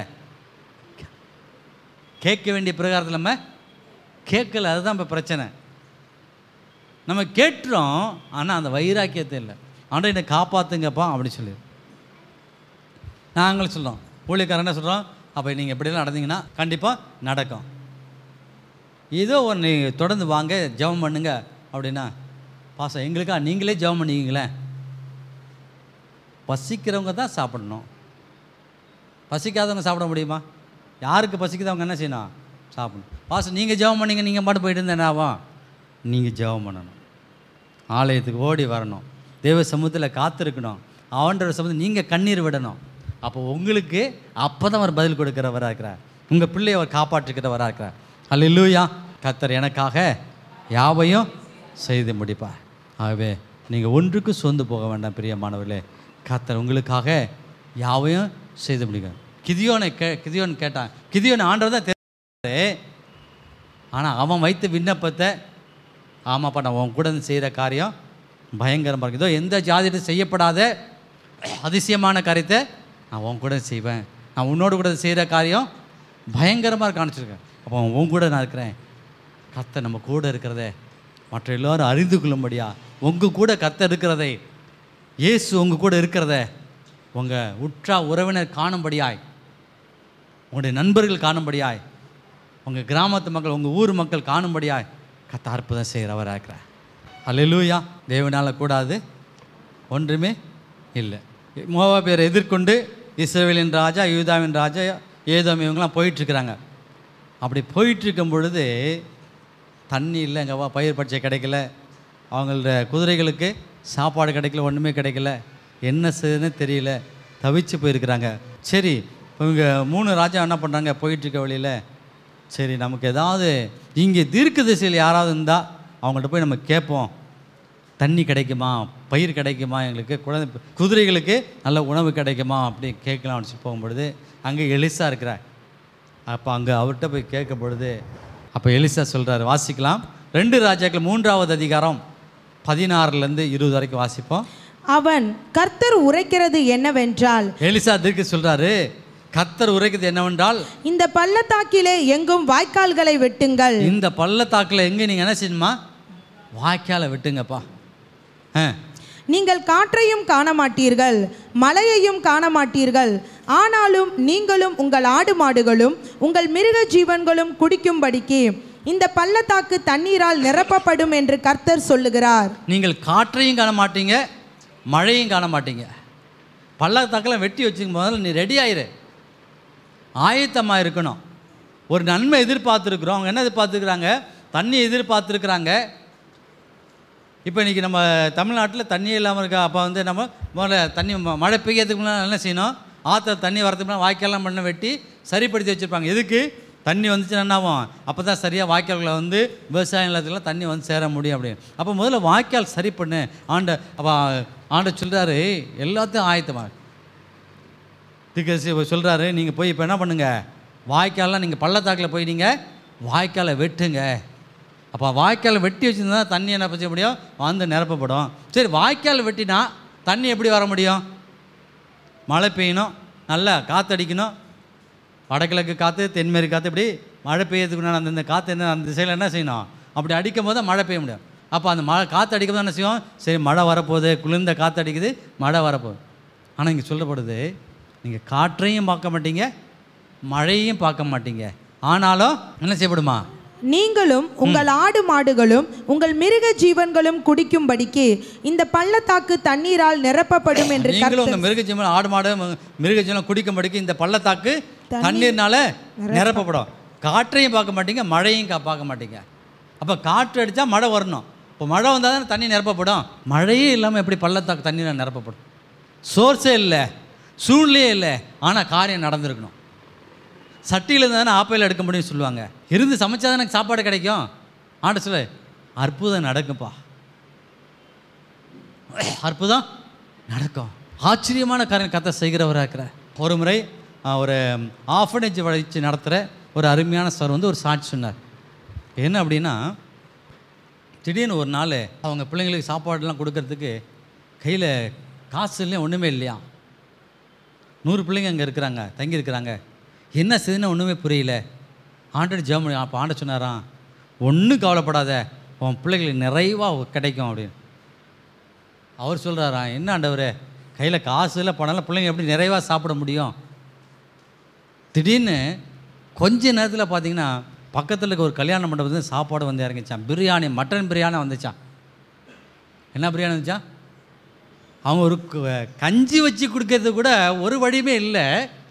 கேட்க வேண்டிய பிரகாரத்தில் நம்ம கேட்கல அதுதான் இப்போ பிரச்சனை நம்ம கேட்டுறோம் ஆனால் அந்த வைராக்கியத்தை இல்லை ஆண்டை என்னை காப்பாற்றுங்கப்பா அப்படி சொல்லி நாங்களும் சொல்கிறோம் ஊழியக்காரன் என்ன சொல்கிறோம் அப்போ நீங்கள் எப்படிலாம் நடந்தீங்கன்னா கண்டிப்பாக நடக்கும் ஏதோ ஒன்று நீங்கள் தொடர்ந்து வாங்க ஜெபம் பண்ணுங்க அப்படின்னா பாசம் எங்களுக்கா நீங்களே ஜெபம் பண்ணிக்கிங்களேன் பசிக்கிறவங்க தான் சாப்பிடணும் பசிக்காதவங்க சாப்பிட முடியுமா யாருக்கு பசிக்குதோ அவங்க என்ன செய்யணும் சாப்பிடணும் பாசம் நீங்கள் ஜெபம் பண்ணீங்க நீங்கள் பாட்டு போயிட்டு இருந்தா என்ன ஆகும் நீங்கள் ஜெபம் பண்ணணும் ஆலயத்துக்கு ஓடி வரணும் தேவ சமூகத்தில் காத்திருக்கணும் அவன்ற சமூகத்தில் நீங்கள் கண்ணீர் விடணும் அப்போ உங்களுக்கு அப்போ தான் அவர் பதில் கொடுக்கிறவராக இருக்கிறார் உங்கள் பிள்ளையை அவர் காப்பாற்றுக்கிறவராக இருக்கிறார் அல்லேலூயா கர்த்தர் எனக்காக யாவையும் செய்து முடிப்பார் ஆகவே நீங்கள் ஒன்றுக்கு சொந்து போக வேண்டாம் பிரியமானவர்களே கர்த்தர் உங்களுக்காக யாவையும் செய்து முடிக்கும் கிதியோனை கே கிதியோன் கேட்டான் கிதியோன் ஆண்டவர் தான் தெரியாது ஆனால் அவன் வைத்த விண்ணப்பத்தை ஆமாப்பா நான் உன் கூட இருந்து செய்கிற காரியம் பயங்கரமாக இருக்குது இதோ எந்த ஜாதியிலும் செய்யப்படாத அதிசயமான காரியத்தை நான் உன் கூட செய்வேன் நான் உன்னோடு கூட செய்கிற காரியம் பயங்கரமாக காணிச்சிருக்கேன் அப்போ உன் கூட நான் இருக்கிறேன் கத்தை நம்ம கூட இருக்கிறதே மற்ற எல்லாரும் அறிந்து கொள்ளும்படியா உங்கள் கூட கத்த இருக்கிறதை இயேசு உங்கள் கூட இருக்கிறத உங்கள் உற்றா உறவினர் காணும்படியாய் உங்களுடைய நண்பர்கள் காணும்படியாய் உங்கள் கிராமத்து மக்கள் உங்கள் ஊர் மக்கள் காணும்படியாய் கத்த அற்புதம் செய்கிறவராக இருக்கிறார் அல்லேலூயா தேவனால் கூடாது ஒன்றுமே இல்லை மோவா பேரை எதிர்கொண்டு இஸ்ரவேலின் ராஜா யூதாவின் ராஜா ஏதோம் இவங்கெல்லாம் போயிட்டுருக்குறாங்க அப்படி போயிட்டுருக்கும் பொழுது தண்ணி இல்லை அங்கே பயிர் பச்சை கிடைக்கல அவங்களோட குதிரைகளுக்கு சாப்பாடு கிடைக்கல ஒன்றுமே கிடைக்கல என்ன செய்யுதுன்னு தெரியல தவிச்சு போயிருக்கிறாங்க சரி இவங்க மூணு ராஜா என்ன பண்ணுறாங்க போயிட்டுருக்க வழியில் சரி நமக்கு ஏதாவது இங்கே தீர்க்க திசையில் யாராவது இருந்தால் அவங்கள்ட்ட போய் நம்ம கேட்போம் தண்ணி கிடைக்குமா பயிர் கிடைக்குமா எங்களுக்கு குழந்தை குதிரைகளுக்கு நல்ல உணவு கிடைக்குமா அப்படி கேட்கலாம்னு சொல்லி போகும்பொழுது அங்கே எலிசா இருக்கிறார் அப்போ அங்கே அவர்கிட்ட போய் கேட்கும் பொழுது அப்போ எலிசா சொல்கிறாரு வாசிக்கலாம் ரெண்டு ராஜாக்கள் மூன்றாவது அதிகாரம் பதினாறுலேருந்து இருபது வரைக்கும் வாசிப்போம் அவன் கர்த்தர் உரைக்கிறது என்னவென்றால் எலிசா திருக்க சொல்கிறாரு கர்த்தர் உரைக்கிறது என்னவென்றால் இந்த பள்ளத்தாக்கிலே எங்கும் வாய்க்கால்களை வெட்டுங்கள் இந்த பள்ளத்தாக்கில் எங்கே நீங்கள் என்ன செய்யணுமா வாய்க்காலை விட்டுங்கப்பா ஆ நீங்கள் காற்றையும் காண மாட்டீர்கள் மலையையும் காண மாட்டீர்கள் ஆனாலும் நீங்களும் உங்கள் ஆடு மாடுகளும் உங்கள் மிருக ஜீவன்களும் குடிக்கும்படிக்கு இந்த பள்ளத்தாக்கு தண்ணீரால் நிரப்பப்படும் என்று கர்த்தர் சொல்லுகிறார் நீங்கள் காற்றையும் காண மாட்டீங்க மழையும் காண மாட்டீங்க பள்ளத்தாக்கெல்லாம் வெட்டி வச்சுக்கும் முதல்ல நீ ரெடி ஆயிரு ஆயத்தமாக இருக்கணும் ஒரு நன்மை எதிர்பார்த்துருக்குறோம் அவங்க என்ன எதிர்பார்த்துருக்குறாங்க தண்ணி எதிர்பார்த்துருக்குறாங்க இப்போ இன்றைக்கி நம்ம தமிழ்நாட்டில் தண்ணி இல்லாமல் இருக்கா அப்போ வந்து நம்ம முதல்ல தண்ணி ம- மழை பெய்யறதுக்கு முன்னாடி என்ன செய்யணும் ஆற்றுல தண்ணி வரதுக்கு முன்னாடி வாய்க்கால்லாம் பண்ண வெட்டி சரிப்படுத்தி வச்சுருப்பாங்க எதுக்கு தண்ணி வந்துச்சுன்னா என்ன ஆகும் அப்போ தான் சரியாக வாய்க்கால்களை வந்து விவசாய நிலத்துக்குலாம் தண்ணி வந்து சேர முடியும் அப்படின்னு அப்போ முதல்ல வாய்க்கால் சரி பண்ணு ஆண்ட அப்போ ஆண்ட சொல்கிறாரு எல்லாத்தையும் ஆயத்தமாக திகசி சொல்கிறாரு நீங்கள் போய் இப்போ என்ன பண்ணுங்க வாய்க்கால்லாம் நீங்கள் பள்ளத்தாக்கில் போய் நீங்கள் வாய்க்காலை வெட்டுங்க அப்போ வாய்க்காலை வெட்டி வச்சுருந்தா தண்ணி என்ன செய்ய முடியும் வந்து நிரப்பப்படும் சரி வாய்க்கால் வெட்டினா தண்ணி எப்படி வர முடியும் மழை பெய்யணும் நல்லா காற்றடிக்கணும் வடகிழக்கு காற்று தென்மேற்கு காற்று இப்படி மழை பெய்யறதுக்கு முன்னாடி அந்தந்த காற்று என்ன அந்த திசையில் என்ன செய்யணும் அப்படி அடிக்கும் போது தான் மழை பெய்ய முடியும் அப்போ அந்த மழை காற்று அடிக்கும் போது என்ன செய்யும் சரி மழை வரப்போகுது குளிர்ந்த காற்று அடிக்குது மழை வரப்போகுது ஆனால் இங்கே சொல்லப்படுது நீங்கள் காற்றையும் பார்க்க மாட்டீங்க மழையும் பார்க்க மாட்டீங்க ஆனாலும் என்ன செய்யப்படுமா நீங்களும் உங்கள் ஆடு மாடுகளும் உங்கள் மிருக ஜீவன்களும் குடிக்கும்படிக்கு இந்த பள்ளத்தாக்கு தண்ணீரால் நிரப்பப்படும் என்று நீங்களும் கர்த்தர் உங்கள் மிருகஜீவன் ஆடு மாடு ம- மிருகஜீவன் குடிக்கும்படிக்கு இந்த பள்ளத்தாக்கு தண்ணீர்னால நிரப்பப்படும் காற்றையும் பார்க்க மாட்டீங்க மழையும் கா பார்க்க மாட்டீங்க அப்போ காற்று அடித்தா மழை வரணும் இப்போ மழை வந்தால் தானே தண்ணி நிரப்பப்படும் மழையே இல்லாமல் எப்படி பள்ளத்தாக்கு தண்ணீர் நிரப்பப்படும் சோர்ஸே இல்லை சூழ்நிலையே இல்லை ஆனால் காரியம் நடந்திருக்கணும் சட்டியில் இருந்தால் தானே ஆப்பையில் எடுக்க முடியும்னு சொல்லுவாங்க இருந்து சமைச்சா தானே எனக்கு சாப்பாடு கிடைக்கும் ஆண்ட சொல்லு அற்புதம் நடக்கும்ப்பா அற்புதம் நடக்கும் ஆச்சரியமான காரியம் கத்தை செய்கிறவராக இருக்கிறார் ஒரு முறை ஆ, ஒரு ஆஃபனேஜ் வச்சு நடத்துகிற ஒரு அருமையான சார் வந்து ஒரு சாட்சி சொன்னார் என்ன அப்படின்னா திடீர்னு ஒரு நாள் அவங்க பிள்ளைங்களுக்கு சாப்பாடுலாம் கொடுக்கறதுக்கு கையில் காசு இல்லையா ஒன்றுமே இல்லையா நூறு பிள்ளைங்க அங்கே இருக்கிறாங்க தங்கி இருக்கிறாங்க என்ன செய்யுதுன்னு ஒன்றுமே புரியல ஆண்டர் ஜெர்மனி அப்போ ஆண்ட சொன்னாராம் ஒன்றும் கவலைப்படாத உன் பிள்ளைகளுக்கு நிறைவாக கிடைக்கும் அப்படின்னு அவர் சொல்கிறாராம் என்ன ஆண்டவரே கையில் காசு இல்லை பணம்லாம் பிள்ளைங்க எப்படி நிறைவாக சாப்பிட முடியும் திடீர்னு கொஞ்ச நேரத்தில் பார்த்தீங்கன்னா பக்கத்தில் இருக்க ஒரு கல்யாண மண்டபத்தில் சாப்பாடு வந்து இறங்கிச்சான் பிரியாணி மட்டன் பிரியாணி வந்துச்சான் என்ன பிரியாணி வந்துச்சான் அவங்க ஒரு கு- கஞ்சி வச்சு கொடுக்கறது கூட ஒரு வழியுமே இல்லை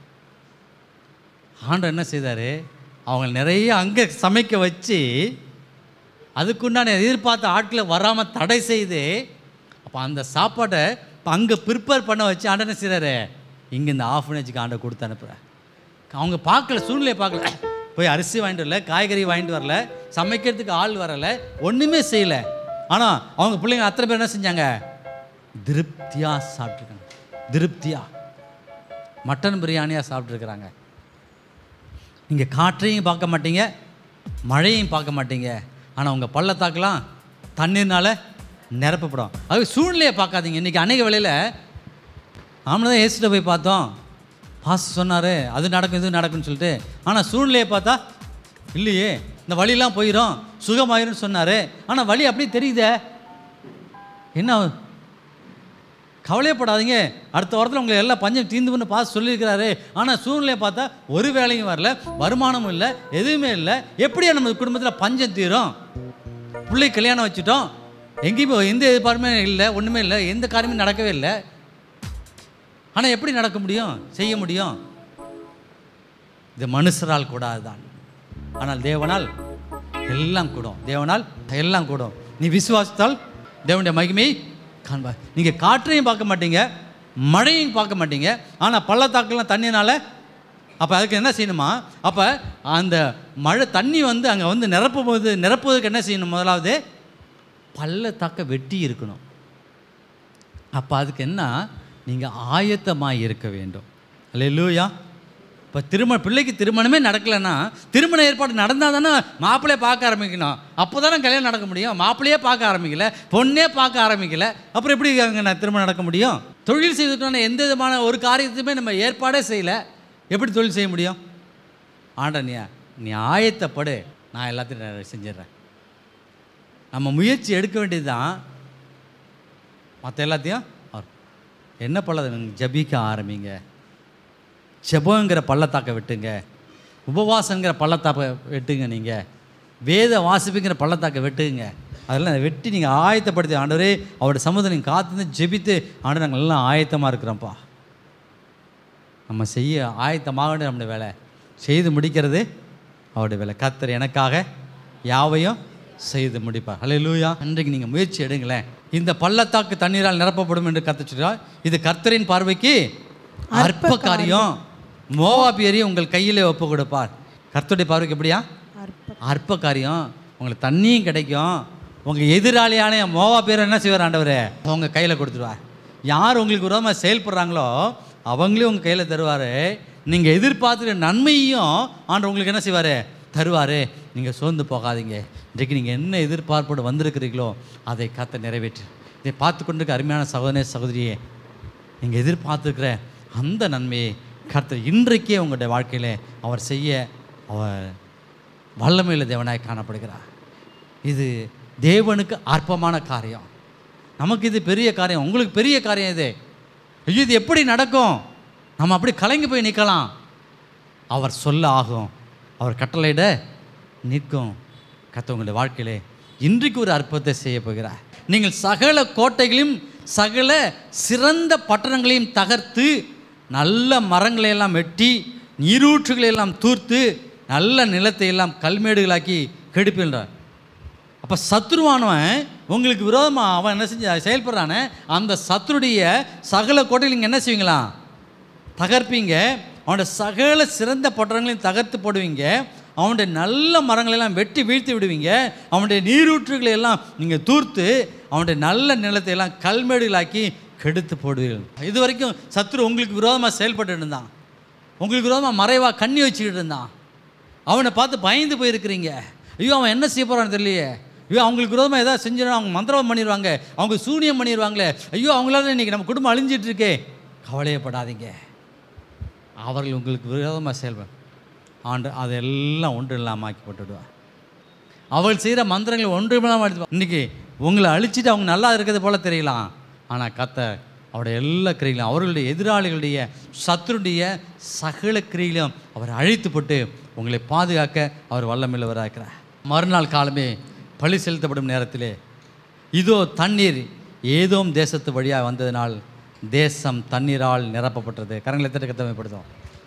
ஆண்டவர் என்ன செய்தார் அவங்க நிறைய அங்கே சமைக்க வச்சு அதுக்குண்டான எதிர்பார்த்த ஆட்களை வராமல் தடை செய்து அப்போ அந்த சாப்பாட்டை இப்போ அங்கே ப்ரிப்பேர் பண்ண வச்சு ஆண்டவர் என்ன செய்கிறாரு இங்கே இந்த ஆஃபனேஜுக்கு ஆண்டை கொடுத்து அனுப்புகிறேன் அவங்க பார்க்கல சூழ்நிலையை பார்க்கல போய் அரிசி வாங்கிட்டு வரல காய்கறி வாங்கிட்டு வரல சமைக்கிறதுக்கு ஆள் வரல ஒன்றுமே செய்யலை ஆனால் அவங்க பிள்ளைங்க அத்தனை பேர் என்ன செஞ்சாங்க திருப்தியாக சாப்பிட்ருக்காங்க திருப்தியாக மட்டன் பிரியாணியாக சாப்பிட்ருக்குறாங்க நீங்கள் காற்றையும் பார்க்க மாட்டீங்க மழையும் பார்க்க மாட்டீங்க ஆனால் உங்கள் பள்ளத்தாக்கெலாம் தண்ணீர்னால நிரப்பப்படும் அது சூழ்நிலையை பார்க்காதீங்க இன்றைக்கி அநேக வேளையில் நாமளும் தான் ஏசிட்ட போய் பார்த்தோம் பாஸ் சொன்னார் அது நடக்கும் இது நடக்கும்னு சொல்லிட்டு ஆனால் சூழ்நிலையை பார்த்தா இல்லையே இந்த வழியெல்லாம் போயிடும் சுகமாயிரும்னு சொன்னார் ஆனால் வழி அப்படியே தெரியுதே என்ன கவலையப்படாதீங்க அடுத்த வாரத்தில் உங்களை எல்லாம் பஞ்சம் தீந்துன்னு பார்த்து சொல்லியிருக்கிறாரு ஆனால் சூழ்நிலையை பார்த்தா ஒரு வேலையும் வரல வருமானமும் இல்லை எதுவுமே இல்லை எப்படியா நம்ம குடும்பத்தில் பஞ்சம் தீரும் பிள்ளை கல்யாணம் வச்சுட்டோம் எங்கேயுமே எந்த எதிர்பார்ப்புமே இல்லை ஒன்றுமே இல்லை எந்த காரியமும் நடக்கவே இல்லை ஆனால் எப்படி நடக்க முடியும் செய்ய முடியும் இது மனுஷரால் கூடாதுதான் ஆனால் தேவனால் எல்லாம் கூடும் தேவனால் எல்லாம் கூடும் நீ விசுவாசித்தால் தேவனுடைய மகிமை காண்பா நீங்கள் காற்றையும் பார்க்க மாட்டீங்க மழையும் பார்க்க மாட்டீங்க ஆனால் பள்ளத்தாக்கெல்லாம் தண்ணினால அப்போ அதுக்கு என்ன செய்யணுமா அப்போ அந்த மழை தண்ணி வந்து அங்கே வந்து நிரப்பும் போது நிரப்புவதற்கு என்ன செய்யணும் முதலாவது பள்ளத்தாக்க வெட்டி இருக்கணும் அப்போ அதுக்கு என்ன நீங்கள் ஆயத்தமாக இருக்க வேண்டும் அல்லேலூயா இப்போ திருமண பிள்ளைக்கு திருமணமே நடக்கலைன்னா திருமண ஏற்பாடு நடந்தால் தானே மாப்பிள்ளையே பார்க்க ஆரம்பிக்கணும் அப்போ தானே கல்யாணம் நடக்க முடியும் மாப்பிள்ளையே பார்க்க ஆரம்பிக்கல பொண்ணே பார்க்க ஆரம்பிக்கல அப்புறம் எப்படி அங்கே நான் திருமணம் நடக்க முடியும் தொழில் செய்துட்டோன்னா எந்த விதமான ஒரு காரியத்தையுமே நம்ம ஏற்பாடே செய்யலை எப்படி தொழில் செய்ய முடியும் ஆண்ட நீ நீ ஆயத்தப்படு நான் எல்லாத்தையும் நான் செஞ்சிடுறேன் நம்ம முயற்சி எடுக்க வேண்டியது தான் மற்ற எல்லாத்தையும் அவர் என்ன பள்ளது ஜபிக்க ஆரம்பிங்க ஜெபங்கிற பள்ளத்தாக்க விட்டுங்க உபவாசங்கிற பள்ளத்தாக்க வெட்டுங்க நீங்கள் வேத வாசிப்புங்கிற பள்ளத்தாக்க வெட்டுங்க அதெல்லாம் வெட்டி நீங்கள் ஆயத்தப்படுத்தி ஆண்டவரே அவருடைய சமுதாயம் நீங்கள் காத்து ஜெபித்து ஆண்டு நாங்கள் எல்லாம் ஆயத்தமாக இருக்கிறோம்ப்பா நம்ம செய்ய ஆயத்தமாக வேண்டிய நம்முடைய வேலை செய்து முடிக்கிறது அவருடைய வேலை கர்த்தர் எனக்காக யாவையும் செய்து முடிப்பார் ஹalleluya அன்றைக்கு நீங்கள் முயற்சி எடுங்களேன் இந்த பள்ளத்தாக்கு தண்ணீரால் நிரப்பப்படும் என்று கற்றுச்சுட்டால் இது கர்த்தரின் பார்வைக்கு அற்ப காரியம் மோவாபியரையும் உங்கள் கையிலே ஒப்பு கொடுப்பார் கர்த்தருடைய பார்வைக்கு எப்படியா அற்ப காரியம் உங்களுக்கு தண்ணியும் கிடைக்கும் உங்கள் எதிராளியான மோவா பேர் என்ன செய்வார் ஆண்டவரே உங்கள் கையில் கொடுத்துருவார் யார் உங்களுக்கு விரோதமாக செயல்படுறாங்களோ அவங்களையும் உங்கள் கையில் தருவார் நீங்கள் எதிர்பார்த்துற நன்மையும் ஆண்டவர் உங்களுக்கு என்ன செய்வார் தருவார் நீங்கள் சோர்ந்து போகாதீங்க இன்றைக்கு நீங்கள் என்ன எதிர்பார்ப்போடு வந்திருக்கிறீங்களோ அதை காத்த நிறைவேற்று இதை பார்த்து கொண்டிருக்க அருமையான சகோதரே சகோதரியே நீங்கள் எதிர்பார்த்துருக்கிற அந்த நன்மையை கர்த்தர் இன்றைக்கே உங்களுடைய வாழ்க்கையில் அவர் செய்ய அவர் வல்லமையுள்ள தேவனாய் காணப்படுகிறார் இது தேவனுக்கு அற்பமான காரியம் நமக்கு இது பெரிய காரியம் உங்களுக்கு பெரிய காரியம் இது ஐயோ இது எப்படி நடக்கும் நம்ம அப்படி கலங்கி போய் நிற்கலாம் அவர் சொல்ல ஆகும் அவர் கட்டளையிட நிற்கும் கத்த உங்களுடைய வாழ்க்கையிலே இன்றைக்கு ஒரு அற்புதத்தை செய்ய போகிறார் நீங்கள் சகல கோட்டைகளையும் சகல சிறந்த பட்டணங்களையும் தகர்த்து நல்ல மரங்களை எல்லாம் வெட்டி நீரூற்றுகளை எல்லாம் தூர்த்து நல்ல நிலத்தை எல்லாம் கல்மேடுகளாக்கி கெடுப்பின்றார் அப்போ சத்ருவானவன் உங்களுக்கு விரோதமாக அவன் என்ன செஞ்ச செயல்படுறானே அந்த சத்ருடைய சகல கோட்டையில் நீங்கள் என்ன செய்வீங்களா தகர்ப்பீங்க அவனோட சகல சிறந்த பட்டணங்களையும் தகர்த்து போடுவீங்க அவனுடைய நல்ல மரங்களெல்லாம் வெட்டி வீழ்த்தி விடுவீங்க அவனுடைய நீரூற்றுகளை எல்லாம் நீங்கள் தூர்த்து அவனுடைய நல்ல நிலத்தை எல்லாம் கல்மேடுகளாக்கி கெடுத்து போடுவீர்கள் இது வரைக்கும் சத்ரு உங்களுக்கு விரோதமாக செயல்பட்டு இருந்தான் உங்களுக்கு விரோதமாக மறைவாக கண்ணி வச்சுக்கிட்டு இருந்தான் அவனை பார்த்து பயந்து போயிருக்கிறீங்க ஐயோ அவன் என்ன செய்ய போகிறான்னு தெரியலையே ஐயோ அவங்களுக்கு விரோதமாக ஏதாவது செஞ்சிடும் அவங்க மந்திரம் பண்ணிடுவாங்க அவங்க சூனியம் பண்ணிடுவாங்களே ஐயோ அவங்களால இன்றைக்கி நம்ம குடும்பம் அழிஞ்சிட்டு இருக்கே கவலையப்படாதீங்க அவர்கள் உங்களுக்கு விரோதமாக செயல்படும் ஆண்டு அதெல்லாம் ஒன்று இல்லாமல் ஆக்கி போட்டுடுவார் அவள் செய்கிற மந்திரங்களை ஒன்று இல்லாமல் அடித்து இன்றைக்கி உங்களை அழிச்சிட்டு அவங்க நல்லா இருக்கிறது போல தெரியலாம் ஆனால் கத்த அவருடைய எல்லா கிரிகளும் அவர்களுடைய எதிராளிகளுடைய சத்துருடைய சகல கிரியிலும் அவர் அழித்து போட்டு உங்களை பாதுகாக்க அவர் வல்லமில்லவராக இருக்கிறார் மறுநாள் காலமே பழி செலுத்தப்படும் நேரத்திலே இதோ தண்ணீர் ஏதோம் தேசத்து வழியாக வந்ததினால் தேசம் தண்ணீரால் நிரப்பப்பட்டது கரங்களை தட்டு கத்தமைப்படுத்தும்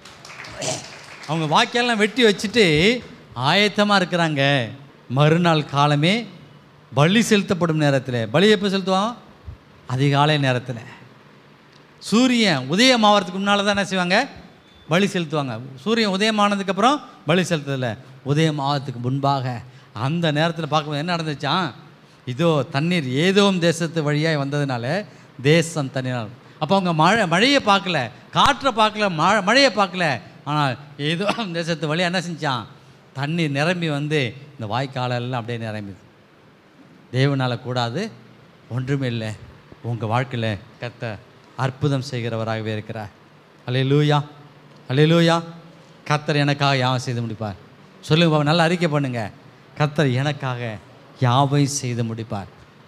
அவங்க வாக்கியெல்லாம் வெட்டி வச்சுட்டு ஆயத்தமாக இருக்கிறாங்க மறுநாள் காலமே பலி செலுத்தப்படும் நேரத்தில் பலி எப்போ செலுத்துவான் அதிகாலை நேரத்தில் சூரியன் உதயமாகறதுக்கு முன்னால் தான் என்ன செய்வாங்க பலி செலுத்துவாங்க சூரியன் உதயமானதுக்கப்புறம் பலி செலுத்துறதில்ல உதயம் ஆகிறதுக்கு முன்பாக அந்த நேரத்தில் பார்க்கும்போது என்ன நடந்துச்சான் இதோ தண்ணீர் ஏதோ தேசத்து வழியாக வந்ததுனால தேசம் தண்ணீர் அப்போ அவங்க மழை மழையை பார்க்கல காற்றை பார்க்கல மழை மழையை பார்க்கல ஆனால் ஏதோ தேசத்து வழியாக என்ன செஞ்சான் தண்ணீர் நிரம்பி வந்து இந்த வாய்க்காலெல்லாம் அப்படியே நிரம்பிது தேவனால் கூடாது ஒன்றுமே இல்லை உங்கள் வாழ்க்கையில் கத்த அற்புதம் செய்கிறவராகவே இருக்கிறார் அலே லூயா அலே லூயா கத்தர் எனக்காக யாவை செய்து முடிப்பார் சொல்லுங்க பாப்பா, நல்லா அறிக்கை பண்ணுங்க கத்தர் எனக்காக யாவை செய்து முடிப்பார்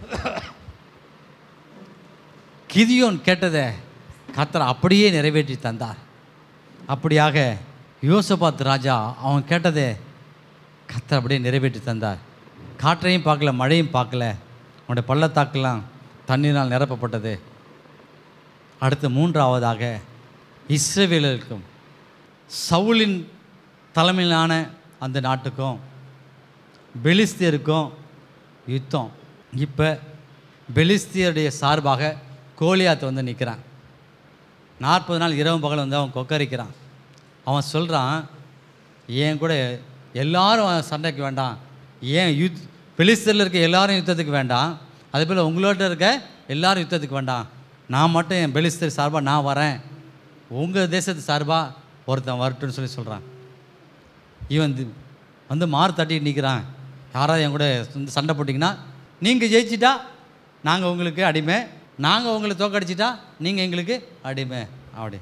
கிதியோன் கேட்டதை கத்தர் அப்படியே நிறைவேற்றி தந்தார் அப்படியாக யோசபாத் ராஜா அவன் கேட்டதை கத்தர் அப்படியே நிறைவேற்றி தந்தார் காற்றையும் பார்க்கல மழையும் பார்க்கல அவனுடைய பள்ளத்தாக்கெல்லாம் தண்ணீரால் நிரப்பப்பட்டது அடுத்து மூன்றாவதாக இஸ்ரவேலருக்கும் சவுலின் தலைமையிலான அந்த நாட்டுக்கும் பெலிஸ்தியருக்கும் யுத்தம் இப்போ பெலிஸ்தியருடைய சார்பாக கோலியாத் வந்து நிற்கிறான் நாற்பது நாள் இரவு பகல் வந்து அவன் கொக்கரிக்கிறான் அவன் சொல்கிறான் ஏன் கூட எல்லாரும் சண்டைக்கு வேண்டாம் ஏன் யுத் பெலிஸ்தரில் இருக்க எல்லாரும் யுத்தத்துக்கு வேண்டாம் அதே போல் உங்களோட இருக்க எல்லாரும் யுத்தத்துக்கு வேண்டாம் நான் மட்டும் என் பெலிஸ்தர் சார்பாக நான் வரேன் உங்கள் தேசத்து சார்பாக ஒருத்தன் வரட்டும்னு சொல்லி சொல்கிறான் இவன் தி- வந்து மாறு தட்டிட்டு நிற்கிறான் யாராவது என் கூட வந்து சண்டை போட்டிங்கன்னா நீங்கள் ஜெயிச்சிட்டா நாங்கள் உங்களுக்கு அடிமை நாங்கள் உங்களை தோக்கடிச்சிட்டா நீங்கள் எங்களுக்கு அடிமை அப்படி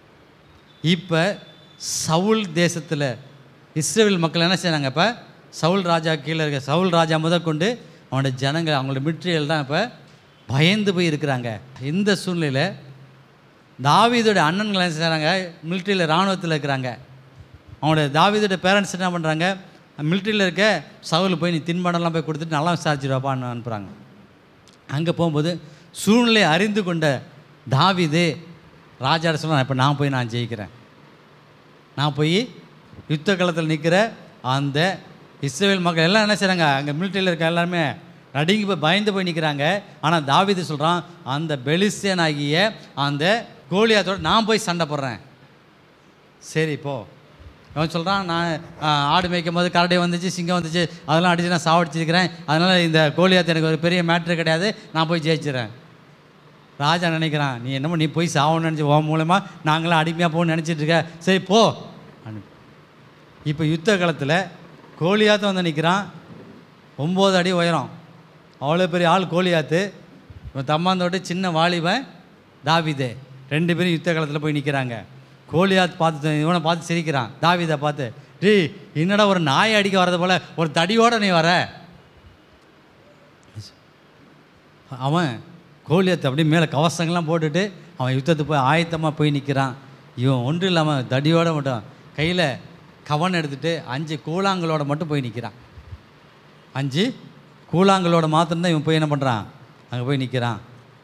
இப்போ சவுல் தேசத்தில் இஸ்ரேல் மக்கள் என்ன செய்றாங்க இப்போ சவுல் ராஜா கீழே இருக்க சவுல் ராஜா முதற்கொண்டு அவனோட ஜனங்கள் அவங்களோட மிட்ரியல் தான் இப்போ பயந்து போய் இருக்கிறாங்க இந்த சூழ்நிலையில் தாவீதோட அண்ணன்கள் என்ன செய்கிறாங்க மிலிட்ரியில் இராணுவத்தில் இருக்கிறாங்க அவனோட தாவீதோட பேரண்ட்ஸ் என்ன பண்ணுறாங்க மிலிட்ரியில் இருக்க சவுல் போய் நீ தின்பண்டம்லாம் போய் கொடுத்துட்டு நல்லா விசாரிச்சுடுவாப்பான்னு அனுப்புகிறாங்க அங்கே போகும்போது சூழ்நிலை அறிந்து கொண்ட தாவீது ராஜாட சொல்ல இப்போ நான் போய் நான் ஜெயிக்கிறேன் நான் போய் யுத்த களத்தில் நிற்கிற அந்த இஸ்ரேல் மக்கள் எல்லாம் என்ன செய்கிறாங்க அங்கே மிலிட்டரியில் இருக்க எல்லாருமே நடுங்கி போய் பயந்து போய் நிற்கிறாங்க ஆனால் தாவீது சொல்கிறான் அந்த பெலிஸ்தியன் ஆகிய அந்த கோலியாத்தோட நான் போய் சண்டை போடுறேன் சரி போ அவன் சொல்கிறான் நான் ஆ, ஆடு மேய்க்கும் போது கரடி வந்துச்சு சிங்கம் வந்துச்சு அதெல்லாம் அடித்து நான் சாவடிச்சிருக்கிறேன் அதனால் இந்த கோலியாத் எனக்கு ஒரு பெரிய மேட்ரு கிடையாது நான் போய் ஜெயிச்சிடுறேன் ராஜா நினைக்கிறான் நீ என்னமோ நீ போய் சாவணும்னு நினச்சி உன் மூலமாக நாங்களாம் அடிமையாக போகணும்னு நினச்சிட்டு இருக்க சரி போ இப்போ யுத்த காலத்தில் கோலியாத்து வந்து நிற்கிறான் ஒம்பது அடி உயரம் அவ்வளோ பெரிய ஆள் கோலியாத்து இவன் தம்மாந்தோட்டு சின்ன வாலிபன் தாவிதே ரெண்டு பேரும் யுத்த காலத்தில் போய் நிற்கிறாங்க கோலியாத் பார்த்து இவனை பார்த்து சிரிக்கிறான் தாவிதை பார்த்து டேய் என்னடா ஒரு நாயை அடிக்க வர்றது போல ஒரு தடியோட நீ வர அவன் கோலியத்தை அப்படியே மேலே கவசங்கள்லாம் போட்டுட்டு அவன் யுத்தத்துக்கு போய் ஆயத்தமாக போய் நிற்கிறான் இவன் ஒன்றும் இல்லாமல் தடியோட மட்டும் கையில் கவன் எடுத்துட்டு அஞ்சு கூழாங்கலோட மட்டும் போய் நிற்கிறான் அஞ்சு கூழாங்கலோட மாத்திரம்தான் இவன் போய் என்ன பண்ணுறான் அங்கே போய் நிற்கிறான்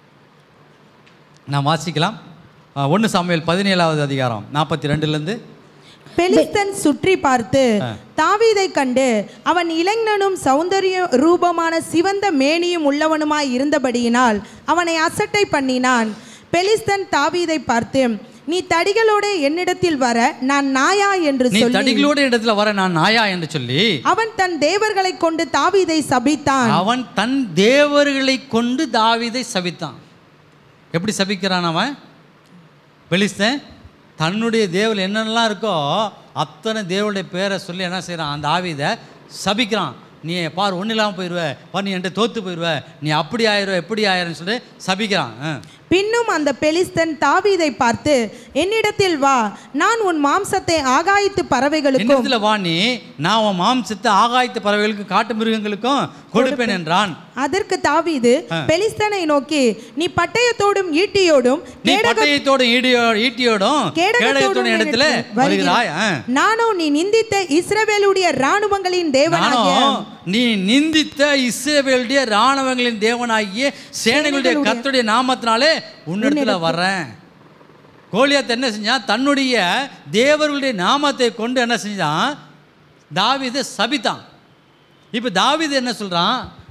நான் வாசிக்கலாம் ஒன்று சாமுவேல் பதினேழாவது அதிகாரம் நாற்பத்தி ரெண்டுலேருந்து பெலிஸ்தன் சுற்றி பார்த்து தாவீதை கண்டு அவன் இளைஞனும் சௌந்தரிய ரூபமான சிவந்த மேனியும் உள்ளவனுமாய் இருந்தபடியினால் அவனை அசட்டை பண்ணினான் பெலிஸ்தன் தாவீதை பார்த்து நீ தடிகளோட என்னிடத்தில் வர நான் நாயா என்று நீ சொல்லி தடிகளோட இடத்துல வர நான் நாயா என்று சொல்லி அவன் தன் தேவர்களைக் கொண்டு தாவீதை சபித்தான் அவன் தன் தேவர்களை கொண்டு தாவீதை சபித்தான் எப்படி சபிக்கிறான் அவன் பெலிஸ்தன் தன்னுடைய தேவல் என்னென்னலாம் இருக்கோ அத்தனை தேவனுடைய பேரை சொல்லி என்ன செய்கிறான் அந்த ஆவிதை சபிக்கிறான் நீ பார் ஒன்றும் இல்லாமல் போயிடுவ பார் நீ என்கிட்ட தோத்து போயிடுவ நீ அப்படி ஆயிடுவ எப்படி ஆயிரன்னு சொல்லி சபிக்கிறான் ஆ. பின்னும் அந்த பெலிஸ்தன் தாவீதை பார்த்து என்னிடத்தில் வா நான் உன் மாம்சத்தை ஆகாயத்து பறவைகளுக்கும் என்னிடத்துல வா நீ நான் உன் மாம்சத்தை ஆகாயத்து பறவைகளுக்கும் காட்டு மிருகங்களுக்கும் கொடுப்பேன் என்றான் அதற்கு தாவீது பெலிஸ்தனை நோக்கி நீ பட்டயத்தோடும் ஈட்டியோடும் நீ கேடக- பட்டயத்தோடும் ஈடியோ ஈட்டியோடும் கேடகத்தோடும் கேடகத்தோடும் இடத்துல என்னிடத்தில் வருகிறாய் ஆ. நானோ நீ நிந்தித்த இஸ்ரவேலுடைய ராணுவங்களின் தேவனாகிய நானும் நீ நிந்தித்த இஸ்ரவேலுடைய ராணுவங்களின் தேவனாகிய சேனைகளுடைய கர்த்தருடைய நாமத்தினாலே உன்னிடத்துல வர்றேன் கோலியாத் என்ன செஞ்சான் தன்னுடைய தேவர்களுடைய நாமத்தை கொண்டு என்ன செஞ்சான் தாவீதை சபித்தான் இப்போ தாவீது என்ன சொல்றான்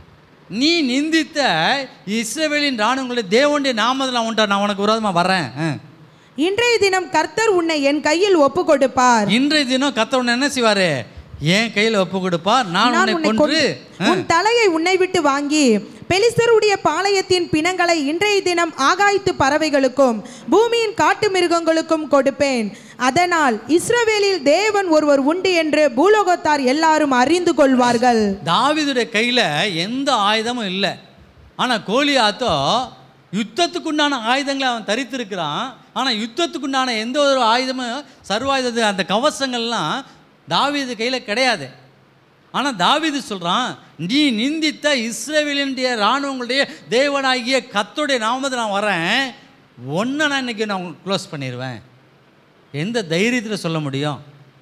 நீ நிந்தித்த இஸ்ரவேலின் ராணுவங்களுடைய தேவனுடைய நாமத்தில் உண்டா நான் உனக்கு விரோதமாக வரேன் ஆ. இன்றைய தினம் கர்த்தர் உன்னை என் கையில் ஒப்பு கொடுப்பார் இன்றைய தினம் கத்த உன்னை என்ன செய்வாரு என் கையில் ஒப்பு கொடுப்பார் நான் நான் உன்னை உன்னை கொன்று கொன்று உன் தலையை உன்னை விட்டு வாங்கி பெலிஸ்தருடைய பாளையத்தின் பிணங்களை இன்றைய தினம் ஆகாயத்து பறவைகளுக்கும் பூமியின் காட்டு மிருகங்களுக்கும் கொடுப்பேன் அதனால் இஸ்ரவேலில் தேவன் ஒருவர் உண்டு என்று பூலோகத்தார் எல்லாரும் அறிந்து கொள்வார்கள் தாவீதுடைய கையில் எந்த ஆயுதமும் இல்லை ஆனால் கோலியாத்தோ யுத்தத்துக்குண்டான ஆயுதங்களை அவன் தரித்திருக்கிறான் ஆனால் யுத்தத்துக்குண்டான எந்த ஒரு ஆயுதமும் சர்வாயுதத்து அந்த கவசங்கள்லாம் தாவீது கையில் கிடையாது ஆனால் தாவீது சொல்கிறான் நீ நிந்தித்த இஸ்ரேவேலினுடைய இராணுவங்களுடைய தேவனாகிய கத்தோடைய நாமத்தை நான் வரேன் ஒன்றை நான் இன்னைக்கு நான் க்ளோஸ் பண்ணிடுவேன் எந்த தைரியத்தில் சொல்ல முடியும்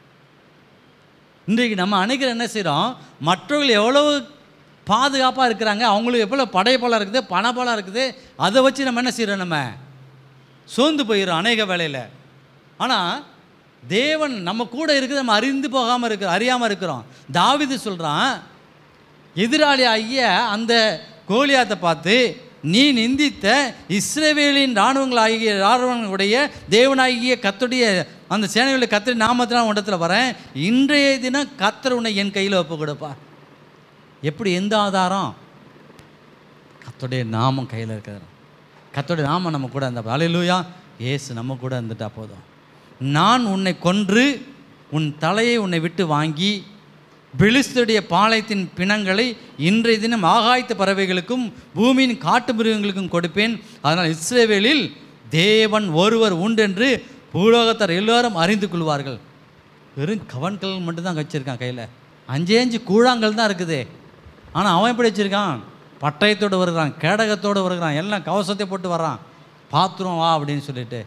இன்றைக்கு நம்ம அனைக்கிற என்ன செய்கிறோம் மற்றவர்கள் எவ்வளவு பாதுகாப்பாக இருக்கிறாங்க அவங்களுக்கு எவ்வளோ படைப்பலம் இருக்குது பணபலம் இருக்குது அதை வச்சு நம்ம என்ன செய்கிறோம் நம்ம சோர்ந்து போயிடும் அநேக வேலையில் ஆனால் தேவன் நம்ம கூட இருக்குது நம்ம அறிந்து போகாமல் இருக்கிற அறியாமல் இருக்கிறோம் தாவிது சொல்கிறான் எதிராளி ஆகிய அந்த கோலியாத்தை பார்த்து நீ நிந்தித்த இஸ்ரவேலின் இராணுவங்கள் ஆகிய இராணுவங்களுடைய தேவனாகிய கத்துடைய அந்த சேனைகளுடைய கத்திரி நாமத்தினால் உடத்துல வரேன் இன்றைய தினம் கத்தர் உன்னை என் கையில் ஒப்பு கொடுப்பா எப்படி எந்த ஆதாரம் கத்தோடைய நாமம் கையில் இருக்கிறது கத்தோடைய நாமம் நம்ம கூட இருந்தால் அலையிலூயா ஏசு நம்ம கூட இருந்துட்டா போதும் நான் உன்னை கொன்று உன் தலையை உன்னை விட்டு வாங்கி பெலிஸ்துடைய பாளையத்தின் பிணங்களை இன்றைய தினம் ஆகாயத்து பறவைகளுக்கும் பூமியின் காட்டு மிருகங்களுக்கும் கொடுப்பேன் அதனால் இஸ்ரேவேலில் தேவன் ஒருவர் உண்டென்று பூலோகத்தார் எல்லாரும் அறிந்து கொள்வார்கள் வெறும் கவன்கள் மட்டும்தான் வச்சிருக்கான் கையில் அஞ்சே அஞ்சு கூழாங்கல் தான் இருக்குது ஆனால் அவன் எப்படி வச்சிருக்கான் பட்டயத்தோடு வருகிறான் கேடகத்தோடு வருகிறான் எல்லாம் கவசத்தை போட்டு வர்றான் பாத்திரம் வா அப்படின்னு சொல்லிட்டு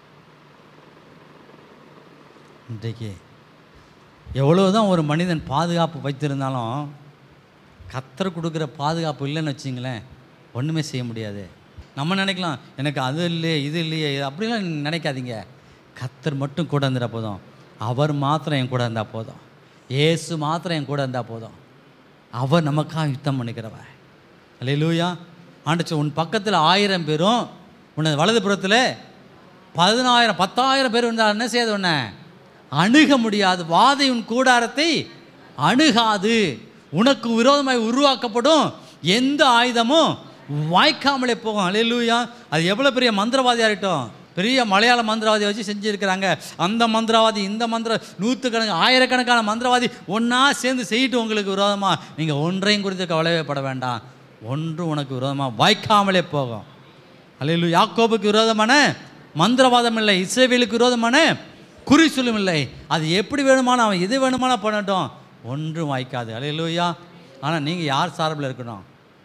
இன்றைக்கு எவ்வளவுதான் ஒரு மனிதன் பாதுகாப்பு வைத்திருந்தாலும் கத்தர் கொடுக்குற பாதுகாப்பு இல்லைன்னு வச்சிங்களேன் ஒன்றுமே செய்ய முடியாது நம்ம நினைக்கலாம் எனக்கு அது இல்லையே இது இல்லையே இது அப்படிலாம் நினைக்காதீங்க கத்தர் மட்டும் கூட இருந்துட்டா போதும் அவர் மாத்திரம் என் கூட இருந்தால் போதும் ஏசு மாத்திரம் என் கூட இருந்தால் போதும் அவர் நமக்காக யுத்தம் பண்ணிக்கிறவர் அல்லேலூயா ஆண்டுச்சு உன் பக்கத்தில் ஆயிரம் பேரும் உனது வலது புறத்தில் பதினாயிரம் பத்தாயிரம் பேர் இருந்தால் என்ன செய்யாது உன்னை அணுக முடியாது வாதை உன் கூடாரத்தை அணுகாது உனக்கு விரோதமாய் உருவாக்கப்படும் எந்த ஆயுதமும் வாய்க்காமலே போகும் அலையிலூயா அது எவ்வளோ பெரிய மந்திரவாதியாக இருக்கட்டும் பெரிய மலையாள மந்திரவாதியை வச்சு செஞ்சுருக்கிறாங்க அந்த மந்திரவாதி இந்த மந்திர நூற்றுக்கணக்கு ஆயிரக்கணக்கான மந்திரவாதி ஒன்றா சேர்ந்து செய்யிட்டு உங்களுக்கு விரோதமாக நீங்கள் ஒன்றையும் குறித்து கவலையே பட வேண்டாம் ஒன்று உனக்கு விரோதமாக வாய்க்காமலே போகும் அல்லேலூயா யாக்கோபுக்கு விரோதமான மந்திரவாதம் இல்லை இஸ்ரேவேலுக்கு விரோதமான குறிச்சொல்லும் இல்லை அது எப்படி வேணுமான அவன் எது வேணுமான பண்ணட்டும் ஒன்றும் வாய்க்காது அல்லேலூயா ஆனால் நீங்கள் யார் சார்பில் இருக்கணும்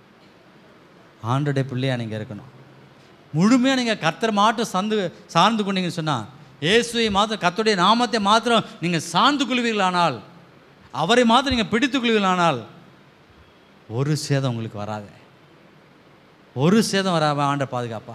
ஆண்டுடைய பிள்ளையா நீங்கள் இருக்கணும் முழுமையாக நீங்கள் கர்த்தர் மாட்டம் சந்து சார்ந்து கொண்டீங்கன்னு சொன்னால் இயேசுவை மாத்திரம் கர்த்தருடைய நாமத்தை மாத்திரம் நீங்கள் சார்ந்து கொள்வீர்களானால் அவரை மாத்திரம் நீங்கள் பிடித்துக் கொள்வீர்களானால் ஒரு சேதம் உங்களுக்கு வராது ஒரு சேதம் வராம ஆண்ட பாதுகாப்பா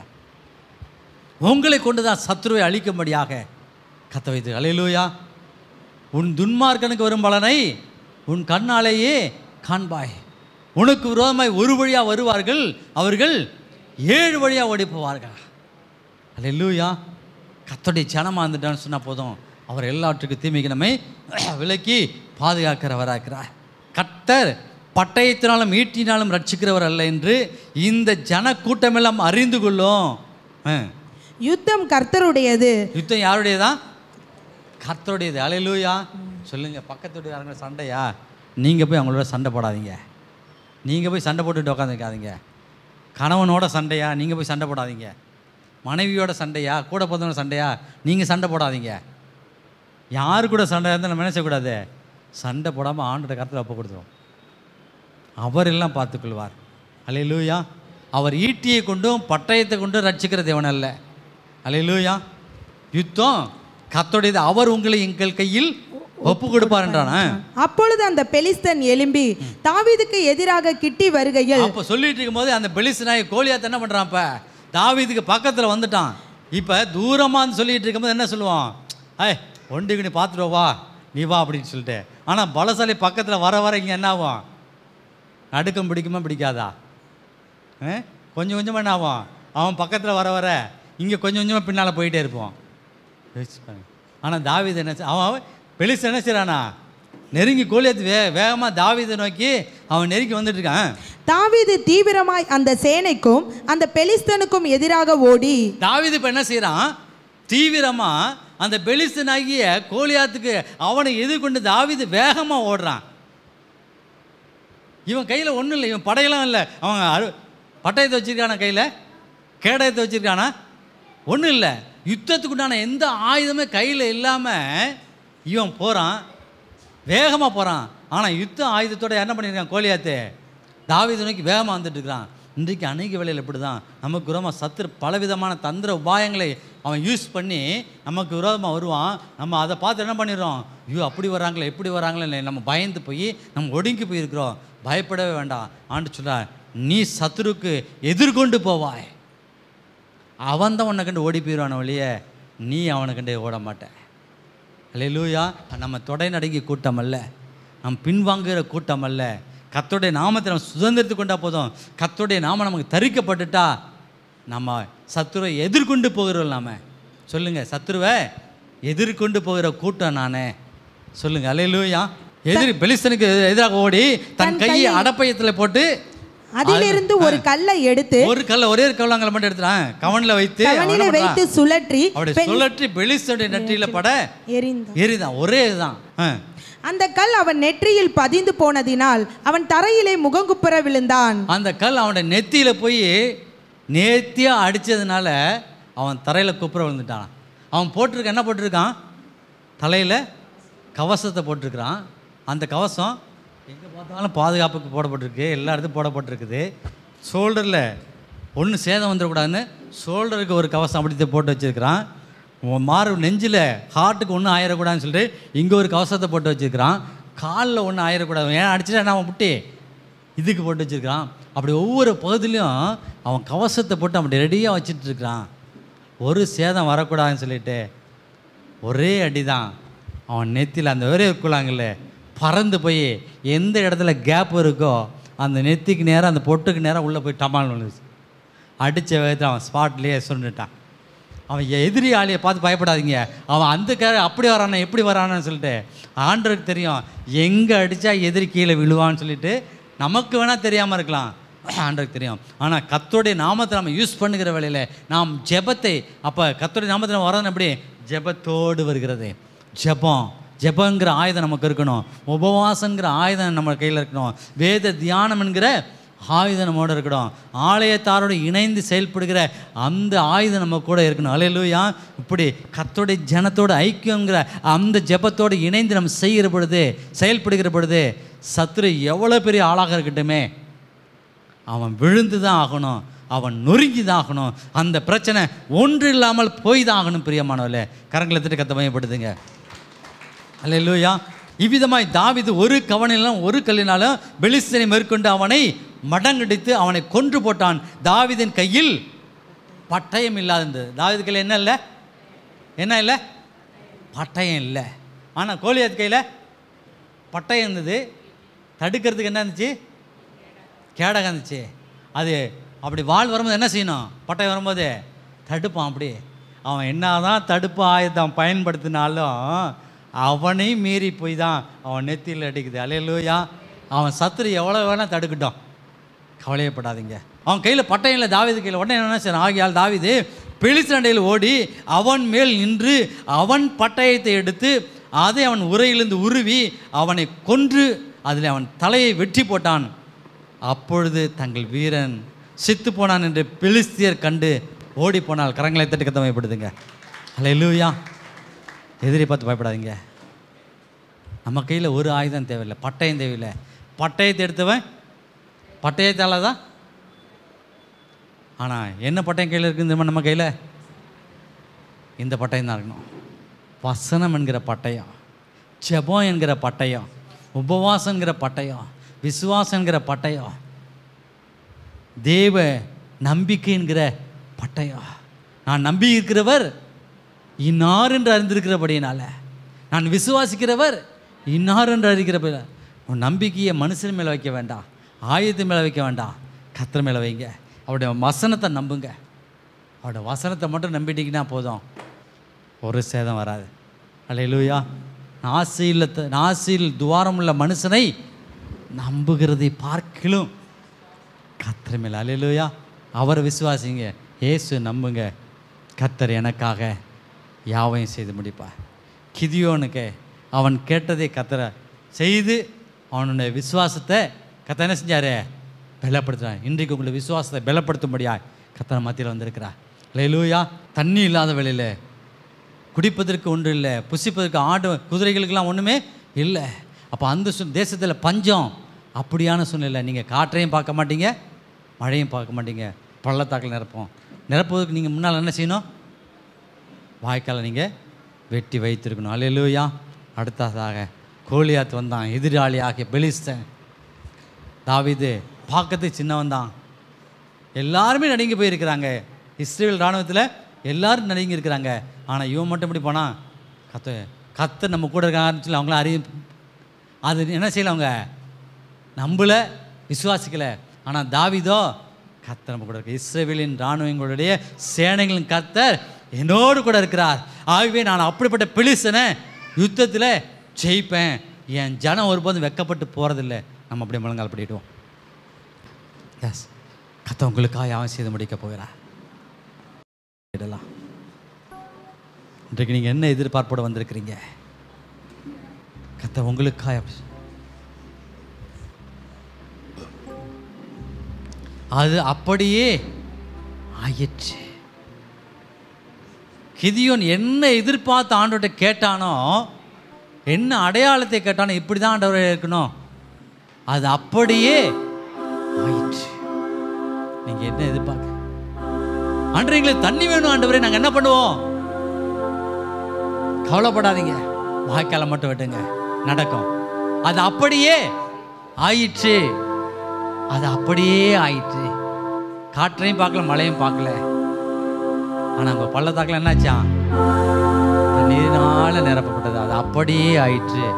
உங்களை கொண்டு தான் சத்ருவை அழிக்கும்படியாக கத்த வைத்து அலையிலூயா உன் துன்மார்க்கனுக்கு வரும் பலனை உன் கண்ணாலேயே காண்பாய் உனக்கு விரோதமாய் ஒரு வழியாக வருவார்கள் அவர்கள் ஏழு வழியாக ஓடி போவார்கள் அல்லேலூயா கத்தோடைய ஜனமாக இருந்துட்டான்னு சொன்னால் போதும் அவர் எல்லாவற்றுக்கும் தீமைக்கு நம்மை விலக்கி பாதுகாக்கிறவராக்கிறார் கத்தர் பட்டயத்தினாலும் ஈட்டினாலும் ரட்சிக்கிறவர் அல்ல என்று இந்த ஜன கூட்டமெல்லாம் அறிந்து கொள்ளும் ஆ. யுத்தம் கர்த்தருடையது யுத்தம் யாருடையதா கர்த்தருடையது அலையிலூயா சொல்லுங்க பக்கத்து வீட்டுக்காரங்க சண்டையா நீங்கள் போய் அவங்களோட சண்டை போடாதீங்க நீங்கள் போய் சண்டை போட்டுட்டு உட்காந்துருக்காதீங்க கணவனோட சண்டையா நீங்கள் போய் சண்டை போடாதீங்க மனைவியோட சண்டையா கூட பிறந்தவங்க சண்டையா நீங்கள் சண்டை போடாதீங்க யார் கூட சண்டை இருந்தால் நம்ம என்ன செய்யக்கூடாது சண்டை போடாமல் ஆண்டோட கருத்தில் ஒப்பு கொடுத்துரும் அவர் எல்லாம் பார்த்துக்கொள்வார் அலையிலூயா அவர் ஈட்டியை கொண்டும் பட்டயத்தை கொண்டும் ரட்சிக்கிற தேவன் அல்ல அலையிலூயா யுத்தம் கத்தோடையது அவர் உங்களை எங்கள் கையில் ஒப்பு கொடுப்பார் என்றானா அப்பொழுது அந்த பெலிஸ்தன் எழும்பி தாவீதுக்கு எதிராக கிட்டி வருகையில் அப்போ சொல்லிட்டு இருக்கும்போது அந்த பெலிஸ் நாய் கோலியாத் என்ன பண்ணுறான் இப்போ தாவீதுக்கு பக்கத்தில் வந்துட்டான் இப்போ தூரமான்னு சொல்லிட்டு இருக்கும்போது என்ன சொல்லுவான் ஏய் ஒண்டிக்கு நீ பார்த்துட்டு வா நீ வா அப்படின்னு சொல்லிட்டு ஆனால் பலசாலி பக்கத்தில் வர வர இங்கே என்ன ஆகும் நடுக்கம் பிடிக்குமா பிடிக்காதா ஆ? கொஞ்சம் கொஞ்சமாக என்ன ஆகும் அவன் பக்கத்தில் வர வர இங்கே கொஞ்சம் கொஞ்சமாக பின்னால் போயிட்டே இருப்போம் ஆனால் தாவீது என்ன செய்- அவன் பெலிஸ் என்ன செய்றானா நெருங்கி கோலியத்து வே வேகமாக தாவீதை நோக்கி அவன் நெருங்கி வந்துட்டு இருக்கான் தாவீது தீவிரமாய் அந்த சேனைக்கும் அந்த பெலிஸ்தனுக்கும் எதிராக ஓடி தாவீது இப்போ என்ன செய்கிறான் தீவிரமாக அந்த பெலிஸ்தனாகிய கோலியாத்துக்கு அவனை எதிர்கொண்டு தாவீது வேகமாக ஓடுறான் இவன் கையில் ஒன்றும் இல்லை இவன் படையெல்லாம் இல்லை அவன் அரு பட்டயத்தை வச்சிருக்கானா கையில் கேடயத்தை வச்சிருக்கானா ஒன்றும் இல்லை யுத்தத்துக்குண்டான எந்த ஆயுதமே கையில் இல்லாமல் இவன் போகிறான் வேகமாக போகிறான் ஆனால் யுத்த ஆயுதத்தோட என்ன பண்ணியிருக்கான் கோலியாத்து தாவீது நோக்கி வேகமாக வந்துட்டு இருக்கிறான் இன்றைக்கு அநேக வேலையில் இப்படி தான் நமக்கு விரோதமாக சத்துரு பலவிதமான தந்திர உபாயங்களை அவன் யூஸ் பண்ணி நமக்கு விரோதமாக வருவான் நம்ம அதை பார்த்து என்ன பண்ணிடுறோம் ஐயோ அப்படி வராங்களே எப்படி வராங்களே நம்ம பயந்து போய் நம்ம ஒடுங்கி போயிருக்கிறோம் பயப்படவே வேண்டாம் ஆண்டு சொல்கிறார் நீ சத்துருக்கு எதிர்கொண்டு போவாய் அவன் தான் உன்னை கண்டு ஓடி போயிடுவான வழியே நீ அவனை கண்டு ஓட மாட்ட அல்லேலூயா நம்ம தொடை நடுங்கி கூட்டம் அல்ல நம் பின்வாங்குகிற கூட்டம் அல்ல கத்தோடைய நாமத்தை நம்ம சுதந்திரத்து கொண்டா போதும் கத்தோடைய நாமம் நமக்கு தரிக்கப்பட்டுட்டா நம்ம சத்துருவை எதிர்கொண்டு போகிறோம் நாம சொல்லுங்க சத்துருவை எதிர்கொண்டு போகிற கூட்டம் நானே சொல்லுங்க அல்லேலூயா எதிர் பெலிஸ்தனுக்கு எதிராக ஓடி தன் கையை அடப்பயத்தில் போட்டு அதிலிருந்து ஒரு கல்லை எடுத்து ஒரு கல்ல ஒரே ஒரு கல்லாங்கல்ல மட்டும் எடுத்துறான் கவன்ல வைத்து அவன் கவனில என்ன வைத்து பண்றான்? சுழற்றி அப்படி சுழற்றி பெலிஸ்தனுடைய நெற்றியில பட எரிந்தான் எரிதான் ஒரே இதுதான் ஆ. அந்த கல் அவன் நெற்றியில் பதிந்து போனதினால் அவன் தரையிலே முகங்குப்புற விழுந்தான் அந்த கல் அவனுடைய நெத்தியில போய் நேர்த்தியா அடிச்சதுனால அவன் தரையில குப்புற விழுந்துட்டான் அவன் போட்டிருக்க என்ன போட்டிருக்கான் தலையில கவசத்தை போட்டிருக்கிறான் அந்த கவசம் எங்கே பார்த்தாலும் பாதுகாப்புக்கு போடப்பட்டிருக்கு எல்லா இடத்துக்கும் போடப்பட்டிருக்குது ஷோல்டரில் ஒன்றும் சேதம் வந்துடக்கூடாதுன்னு ஷோல்டருக்கு ஒரு கவசம் அப்படி போட்டு வச்சிருக்கிறான் உன் மாறு நெஞ்சில் ஹார்ட்டுக்கு ஒன்றும் ஆயிடக்கூடாதுன்னு சொல்லிட்டு இங்கே ஒரு கவசத்தை போட்டு வச்சிருக்கிறான் காலில் ஒன்றும் ஆயிடக்கூடாது ஏன் அடிச்சுட்டா என்ன அவன் முட்டி இதுக்கு போட்டு வச்சிருக்கிறான் அப்படி ஒவ்வொரு பகுதியிலையும் அவன் கவசத்தை போட்டு அப்படி ரெடியாக வச்சுட்டு இருக்கிறான் ஒரு சேதம் வரக்கூடாதுன்னு சொல்லிட்டு ஒரே அடி தான் அவன் நெத்தியில் அந்த ஒரே இருக்குள்ளாங்கல்ல பறந்து போய் எந்த இடத்துல கேப் இருக்கோ அந்த நெத்திக்கு நேரம் அந்த பொட்டுக்கு நேரம் உள்ளே போய் டமால் விழுந்துச்சு அடித்த வேகத்தில் அவன் ஸ்பாட்லேயே சொன்னிட்டான் அவன் எதிரி ஆளியை பார்த்து பயப்படாதீங்க அவன் அந்த கே அப்படி வரானே எப்படி வரானு சொல்லிட்டு ஆண்டருக்கு தெரியும் எங்கே அடித்தா எதிரி கீழே விழுவான்னு சொல்லிட்டு நமக்கு வேணால் தெரியாமல் இருக்கலாம் ஆண்டருக்கு தெரியும் ஆனால் கத்தோடைய நாமத்தை நம்ம யூஸ் பண்ணுகிற வேளையில் நாம் ஜெபத்தை அப்போ கத்தோடைய நாமத்தை நம்ம வரணும் எப்படி ஜெபத்தோடு வருகிறது ஜெபம் ஜெபங்கிற ஆயுதம் நமக்கு இருக்கணும் உபவாசங்கிற ஆயுதம் நம்ம கையில் இருக்கணும் வேத தியானம் என்கிற ஆயுதம் நம்மோட இருக்கணும் ஆலயத்தாரோடு இணைந்து செயல்படுகிற அந்த ஆயுதம் நம்ம கூட இருக்கணும் அலையிலூயா இப்படி கத்தோடைய ஜனத்தோட ஐக்கியங்கிற அந்த ஜெபத்தோடு இணைந்து நம்ம செய்கிற பொழுது செயல்படுகிற பொழுது சத்துரு எவ்வளோ பெரிய ஆளாக இருக்கட்டுமே அவன் விழுந்து தான் ஆகணும் அவன் நொறுங்கி தான் ஆகணும் அந்த பிரச்சனை ஒன்று இல்லாமல் போய் தான் ஆகணும் பிரியமானவர்களே கரங்களை திட்டு கத்த மையப்படுதுங்க அல்லேலூயா இவ்விதமாய் தாவிது ஒரு கவனிலும் ஒரு கல்லினாலும் பெலிஸ்தனை மேற்கொண்டு அவனை மடங்கடித்து அவனை கொன்று போட்டான் தாவிதின் கையில் பட்டயம் இல்லாதது தாவிது கையில் என்ன இல்லை என்ன இல்லை பட்டயம் இல்லை ஆனால் கோலியாத் கையில் பட்டயம் இருந்தது தடுக்கிறதுக்கு என்ன இருந்துச்சு கேடகம் இருந்துச்சு அது அப்படி வாள் வரும்போது என்ன செய்யணும் பட்டயம் வரும்போது தடுப்பான் அப்படி அவன் என்னதான் தடுப்பு ஆயுதம் பயன்படுத்தினாலும் அவனையும் மீறி போய் தான் அவன் நெத்தியில் அடிக்குது அலையலூயா அவன் சத்துரு எவ்வளோ வேணால் தடுக்கட்டும் கவலையப்படாதீங்க அவன் கையில் பட்டயம் இல்லை தாவீது கையில் உடனே என்ன செய்யணும் ஆகியால் தாவீது பெலிசண்டையில் ஓடி அவன் மேல் நின்று அவன் பட்டயத்தை எடுத்து அதை அவன் உரையிலிருந்து உருவி அவனை கொன்று அதில் அவன் தலையை வெட்டி போட்டான் அப்பொழுது தங்கள் வீரன் சித்து போனான் என்று பெலிஸ்தியர் கண்டு ஓடி போனால் கரங்களை தட்டி கத்தமைப்படுதுங்க அல்லேலூயா எதிரி பார்த்து பயப்படாதீங்க நம்ம கையில் ஒரு ஆயுதம் தேவையில்லை பட்டயம் தேவையில்லை பட்டயத்தை எடுத்தவன் பட்டயத்தால் தான் ஆனால் என்ன பட்டயம் கையில் இருக்குது தெரியுமா நம்ம கையில் இந்த பட்டயம் தான் இருக்கணும் வசனம் என்கிற பட்டயம் ஜெபம் என்கிற பட்டயம் உபவாசங்கிற பட்டயம் விசுவாசம் என்கிற பட்டயம் தேவ நம்பிக்கை என்கிற பட்டயம் நான் நம்பி இருக்கிறவர் இன்னார் என்று அறிந்திருக்கிறபடியினால நான் விசுவாசிக்கிறவர் இன்னார் என்று அறிகிறபடி உன் நம்பிக்கையை மனுஷன் மேலே வைக்க வேண்டாம் ஆயுதத்து மேலே வைக்க வேண்டாம் கத்திர மேலே வைங்க அவருடைய வசனத்தை நம்புங்க அவருடைய வசனத்தை மட்டும் நம்பிட்டீங்கன்னா போதும் ஒரு சேதம் வராது அல்லேலூயா நாசியில் த- நாசியில் துவாரம் உள்ள மனுஷனை நம்புகிறதை பார்க்கிலும் கத்தர் மேல் அல்லேலூயா அவரை விசுவாசிங்க இயேசு நம்புங்க கத்தர் எனக்காக யாவையும் செய்து முடிப்பார் கிதியோனுக்கு அவன் கேட்டதை கத்தரை செய்து அவனுடைய விசுவாசத்தை கத்தர் என்ன செஞ்சாரு பலப்படுத்துறான் இன்றைக்கு உங்களை விசுவாசத்தை பலப்படுத்தும்படியா கத்தர் மத்தியில் வந்திருக்கிறார் அல்லேலூயா தண்ணி இல்லாத வேளையில் குடிப்பதற்கு ஒன்று இல்லை புசிப்பதற்கு ஆடு குதிரைகளுக்கெல்லாம் ஒன்றுமே இல்லை அப்போ அந்த சு தேசத்தில் பஞ்சம் அப்படியான சூழ்நிலை நீங்கள் காற்றையும் பார்க்க மாட்டீங்க மழையும் பார்க்க மாட்டீங்க பள்ளத்தாக்கில் நிரப்போம் நிரப்புவதற்கு நீங்கள் முன்னால் என்ன செய்யணும் வாய்க்காலை நீங்கள் வெட்டி வைத்திருக்கணும் அல்லேலூயா அடுத்ததாக கோலியாத் வந்தான் எதிராளி ஆகிய பெலிஸ்தன் தாவீது பார்க்கறதுக்கு சின்னவன் தான் எல்லாருமே நடுங்கி போயிருக்கிறாங்க இஸ்ரேல் இராணுவத்தில் எல்லாரும் நடுங்கி இருக்கிறாங்க ஆனால் இவன் மட்டும் இப்படி போனான் கத்த கத்த நம்ம கூட இருக்காங்கன்னு சொல்லி அவங்களாம் அறிய அது என்ன செய்யல அவங்க நம்பல விசுவாசிக்கல ஆனால் தாவீதோ கத்தர் நம்ம கூட இருக்கு இஸ்ரேவேலின் இராணுவங்களுடைய சேனைகளின் கத்தர் என்னோடு கூட இருக்கிறார் ஆகவே நான் அப்படிப்பட்ட பிளிசனை யுத்தத்தில் ஜெயிப்பேன் என் ஜனம் ஒருபோதும் வெக்கப்பட்டு போகிறதில்ல நம்ம அப்படியே முழங்கால் படிடுவோம் எஸ் கத்த உங்களுக்காக அவன் செய்து முடிக்க போகிறார் இடலாம் இன்றைக்கு நீங்கள் என்ன எதிர்பார்ப்போடு வந்திருக்கிறீங்க கத்த உங்களுக்காக அப்படி- அது அப்படியே ஆயிற்று கிதியோன் என்ன எதிர்பார்த்து ஆண்டவர்கிட்ட கேட்டானோ என்ன அடையாளத்தை கேட்டானோ இப்படி தான் ஆண்டவர் இருக்கணும் அது அப்படியே ஆயிற்று நீங்க என்ன எதிர்பார்க்க ஆண்டவரே எங்களுக்கு தண்ணி வேணும் ஆண்டவரே நாங்க என்ன பண்ணுவோம் கவலைப்படாதீங்க வாய்க்கால மட்டும் விட்டுங்க நடக்கும் அது அப்படியே ஆயிற்று அது அப்படியே ஆயிற்று காற்றையும் பார்க்கல மழையும் பார்க்கல ஆனா அங்க பள்ளத்தாக்கில் என்னாச்சான் தண்ணீரினால நிரப்பப்பட்டது அது அப்படியே ஆயிற்று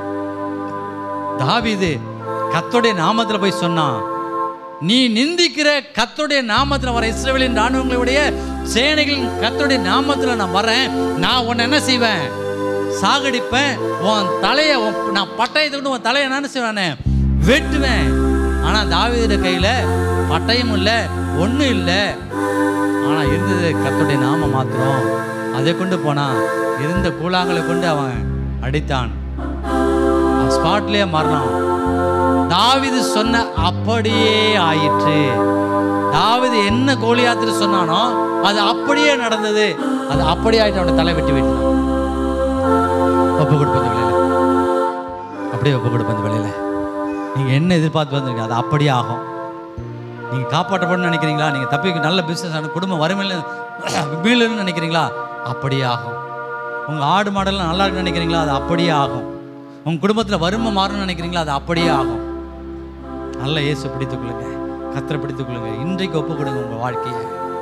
தாவீது கத்தோடைய நாமத்துல போய் சொன்னான் நீ நிந்திக்கிற கத்தோடைய நாமத்துல வர இஸ்ரவேலின் ராணுவங்களுடைய சேனைகளின் கத்தோடைய நாமத்துல நான் வரேன் நான் உன்னை என்ன செய்வேன் சாகடிப்பேன் உன் தலையை உன்- நான் பட்டயத்தை கொண்டு உன் தலையை என்ன செய்வேன் வெட்டுவேன் ஆனா தாவீதுடைய கையில பட்டயம் இல்லை ஒண்ணும் இல்லை ஆனா இருந்தது கத்தோடைய நாம மாத்திரம் அதை கொண்டு போனான் இருந்த கூழாங்களை கொண்டு அவன் அடித்தான் அவன் ஸ்பாட்லயே மரணம் தாவீது சொன்ன அப்படியே ஆயிற்று தாவீது என்ன கோலியாத்திர சொன்னானோ அது அப்படியே நடந்தது அது அப்படியே ஆயிட்டு அவனை தலை வெட்டி வெட்டினான் ஒப்பு கொடுப்பது வெளியில அப்படியே ஒப்பு கொடுப்பது வெளியில நீங்க என்ன எதிர்பார்த்து வந்திருக்கீங்க அது அப்படியே ஆகும் நீங்க காப்பாற்றப்படணும்னு நினைக்கிறீங்களா நீங்க தப்பி நல்ல பிசினஸ் குடும்பம் வறுமையில மீளுன்னு நினைக்கிறீங்களா அப்படியே ஆகும் உங்க ஆடு மாடெல்லாம் நல்லா இருக்குன்னு நினைக்கிறீங்களா அது அப்படியே ஆகும் உங்க குடும்பத்துல வறுமை மாறணும்னு நினைக்கிறீங்களா அது அப்படியே ஆகும் நல்ல இயேசு பிடித்துக் கொள்ளுங்க கத்தரை பிடித்துக் கொள்ளுங்க இன்றைக்கு ஒப்பு கொடுங்க உங்க வாழ்க்கையை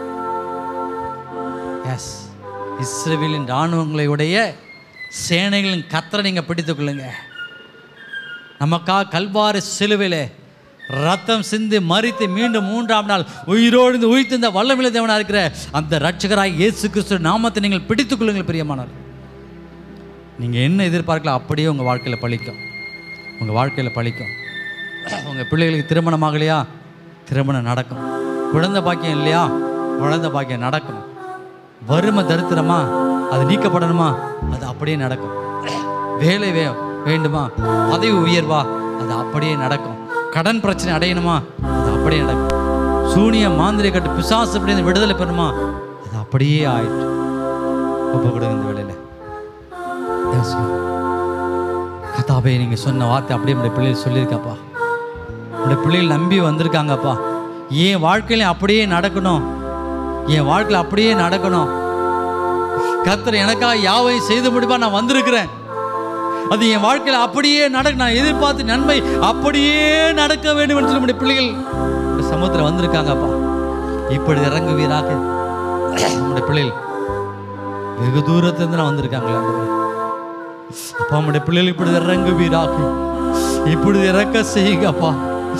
எஸ் இஸ்ரவேலின் இராணுவங்களுடைய சேனைகளின் கத்தரை நீங்க பிடித்துக் கொள்ளுங்க நமக்கா கல்வாறு சிலுவையிலே ரத்தம் சிந்தி மறித்து மீண்டும் மூன்றாம் நாள் உயிரோடு இருந்து உயிர்த்து இந்த வல்லமில்ல தேவனா இருக்கிற அந்த ரட்சகராய் இயேசு கிறிஸ்து நாமத்தை நீங்கள் பிடித்துக் கொள்ளுங்கள் பிரியமானவர் நீங்க என்ன எதிர்பார்க்கலாம் அப்படியே உங்க வாழ்க்கையில பழிக்கும் உங்க வாழ்க்கையில பழிக்கும் உங்க பிள்ளைகளுக்கு திருமணம் ஆகலையா திருமணம் நடக்கும் குழந்தை பாக்கியம் இல்லையா குழந்தை பாக்கியம் நடக்கும் வறுமை தரித்திரமா அது நீக்கப்படணுமா அது அப்படியே நடக்கும் வேலை வே வேண்டுமா பதவி உயர்வா அது அப்படியே நடக்கும் கடன் பிரச்சனை அடையணுமா அது அப்படியே நடக்கும் சூனிய மாந்திரை கட்டு பிசாசு அப்படின்னு விடுதலை பெறணுமா அது அப்படியே ஆயிற்று ஒப்பு கொடுங்க இந்த வேலையில் Yes, Lord. கத்தாபே நீங்க சொன்ன வார்த்தை அப்படியே நம்முடைய பிள்ளைகள் சொல்லியிருக்காப்பா நம்முடைய பிள்ளைகள் நம்பி வந்திருக்காங்கப்பா என் வாழ்க்கையில அப்படியே நடக்கணும் என் வாழ்க்கையில் அப்படியே நடக்கணும் கர்த்தர் எனக்காக யாவையும் செய்து முடிப்பா நான் வந்திருக்கிறேன் அது என் வாழ்க்கையில் அப்படியே நடக்க நான் எதிர்பார்த்து நன்மை அப்படியே நடக்க வேண்டும் என்று சொல்லி நம்முடைய பிள்ளைகள் இந்த சமூகத்தில் வந்திருக்காங்கப்பா இப்படி இறங்குவீராக நம்முடைய பிள்ளைகள் வெகு தூரத்துலேருந்து நான் வந்திருக்காங்களே ஆண்டவரே. அப்பா நம்முடைய பிள்ளைகள் இப்படி இறங்குவீராக இப்படி இறக்க செய்யுங்கப்பா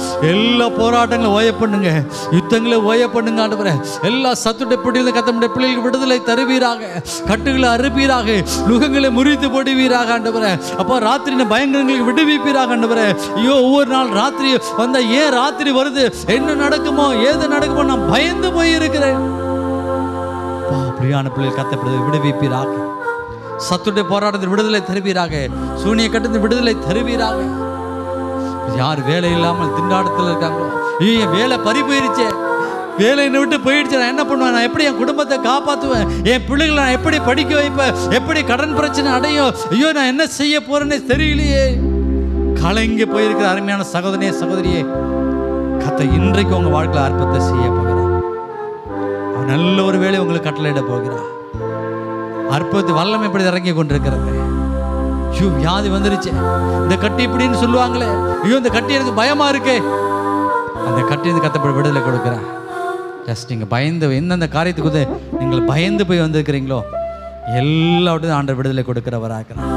எல்லா போராட்டங்களும் ஓய பண்ணுங்க யுத்தங்களை ஓய பண்ணுங்க ஆண்டவரே எல்லா சத்துடைய பிடியில் கத்தமுடைய பிள்ளைகளுக்கு விடுதலை தருவீராக கட்டுகளை அறுப்பீராக நுகங்களை முறித்து போடுவீராக ஆண்டவரே அப்போ ராத்திரி பயங்கரங்களுக்கு விடுவிப்பீராக ஆண்டவரே ஐயோ ஒவ்வொரு நாள் ராத்திரி வந்தா ஏன் ராத்திரி வருது என்ன நடக்குமோ ஏது நடக்குமோ நான் பயந்து போய் இருக்கிறேன் அப்பா, அப்படியான பிள்ளைகள் கத்தப்படுது விடுவிப்பீராக சத்துடைய போராட்டத்தில் விடுதலை தருவீராக சூனிய கட்டத்தில் விடுதலை தருவீராக யார் வேலை இல்லாமல் திண்டாட்டத்தில் இருக்காங்களோ ஐயோ என் வேலை பறி போயிருச்சே வேலை என்னை விட்டு போயிடுச்சு நான் என்ன பண்ணுவேன் நான் எப்படி என் குடும்பத்தை காப்பாற்றுவேன் என் பிள்ளைகளை நான் எப்படி படிக்க வைப்பேன் எப்படி கடன் பிரச்சனை அடையும் ஐயோ நான் என்ன செய்ய போறேன்னே தெரியலையே கலங்கி போயிருக்கிற அருமையான சகோதரியே சகோதரியே கத்த இன்றைக்கு உங்க வாழ்க்கையில் அற்புதத்தை செய்ய போகிறார் அவன் நல்ல ஒரு வேலை உங்களுக்கு கட்டளையிட போகிறார் அற்புதத்து வல்லமை இப்படி இறங்கி கொண்டிருக்கிறது ஐயோ வியாதி வந்துருச்சு இந்த கட்டி இப்படின்னு சொல்லுவாங்களே ஐயோ இந்த கட்டி எனக்கு பயமா இருக்கே அந்த கட்டி இந்த கத்தப்பட விடுதலை கொடுக்குறேன் ஜஸ்ட் நீங்கள் பயந்து எந்தெந்த காரியத்துக்கு வந்து நீங்கள் பயந்து போய் வந்திருக்கிறீங்களோ எல்லாவற்றையும் ஆண்டவர் விடுதலை கொடுக்கிறவராக இருக்கிறார்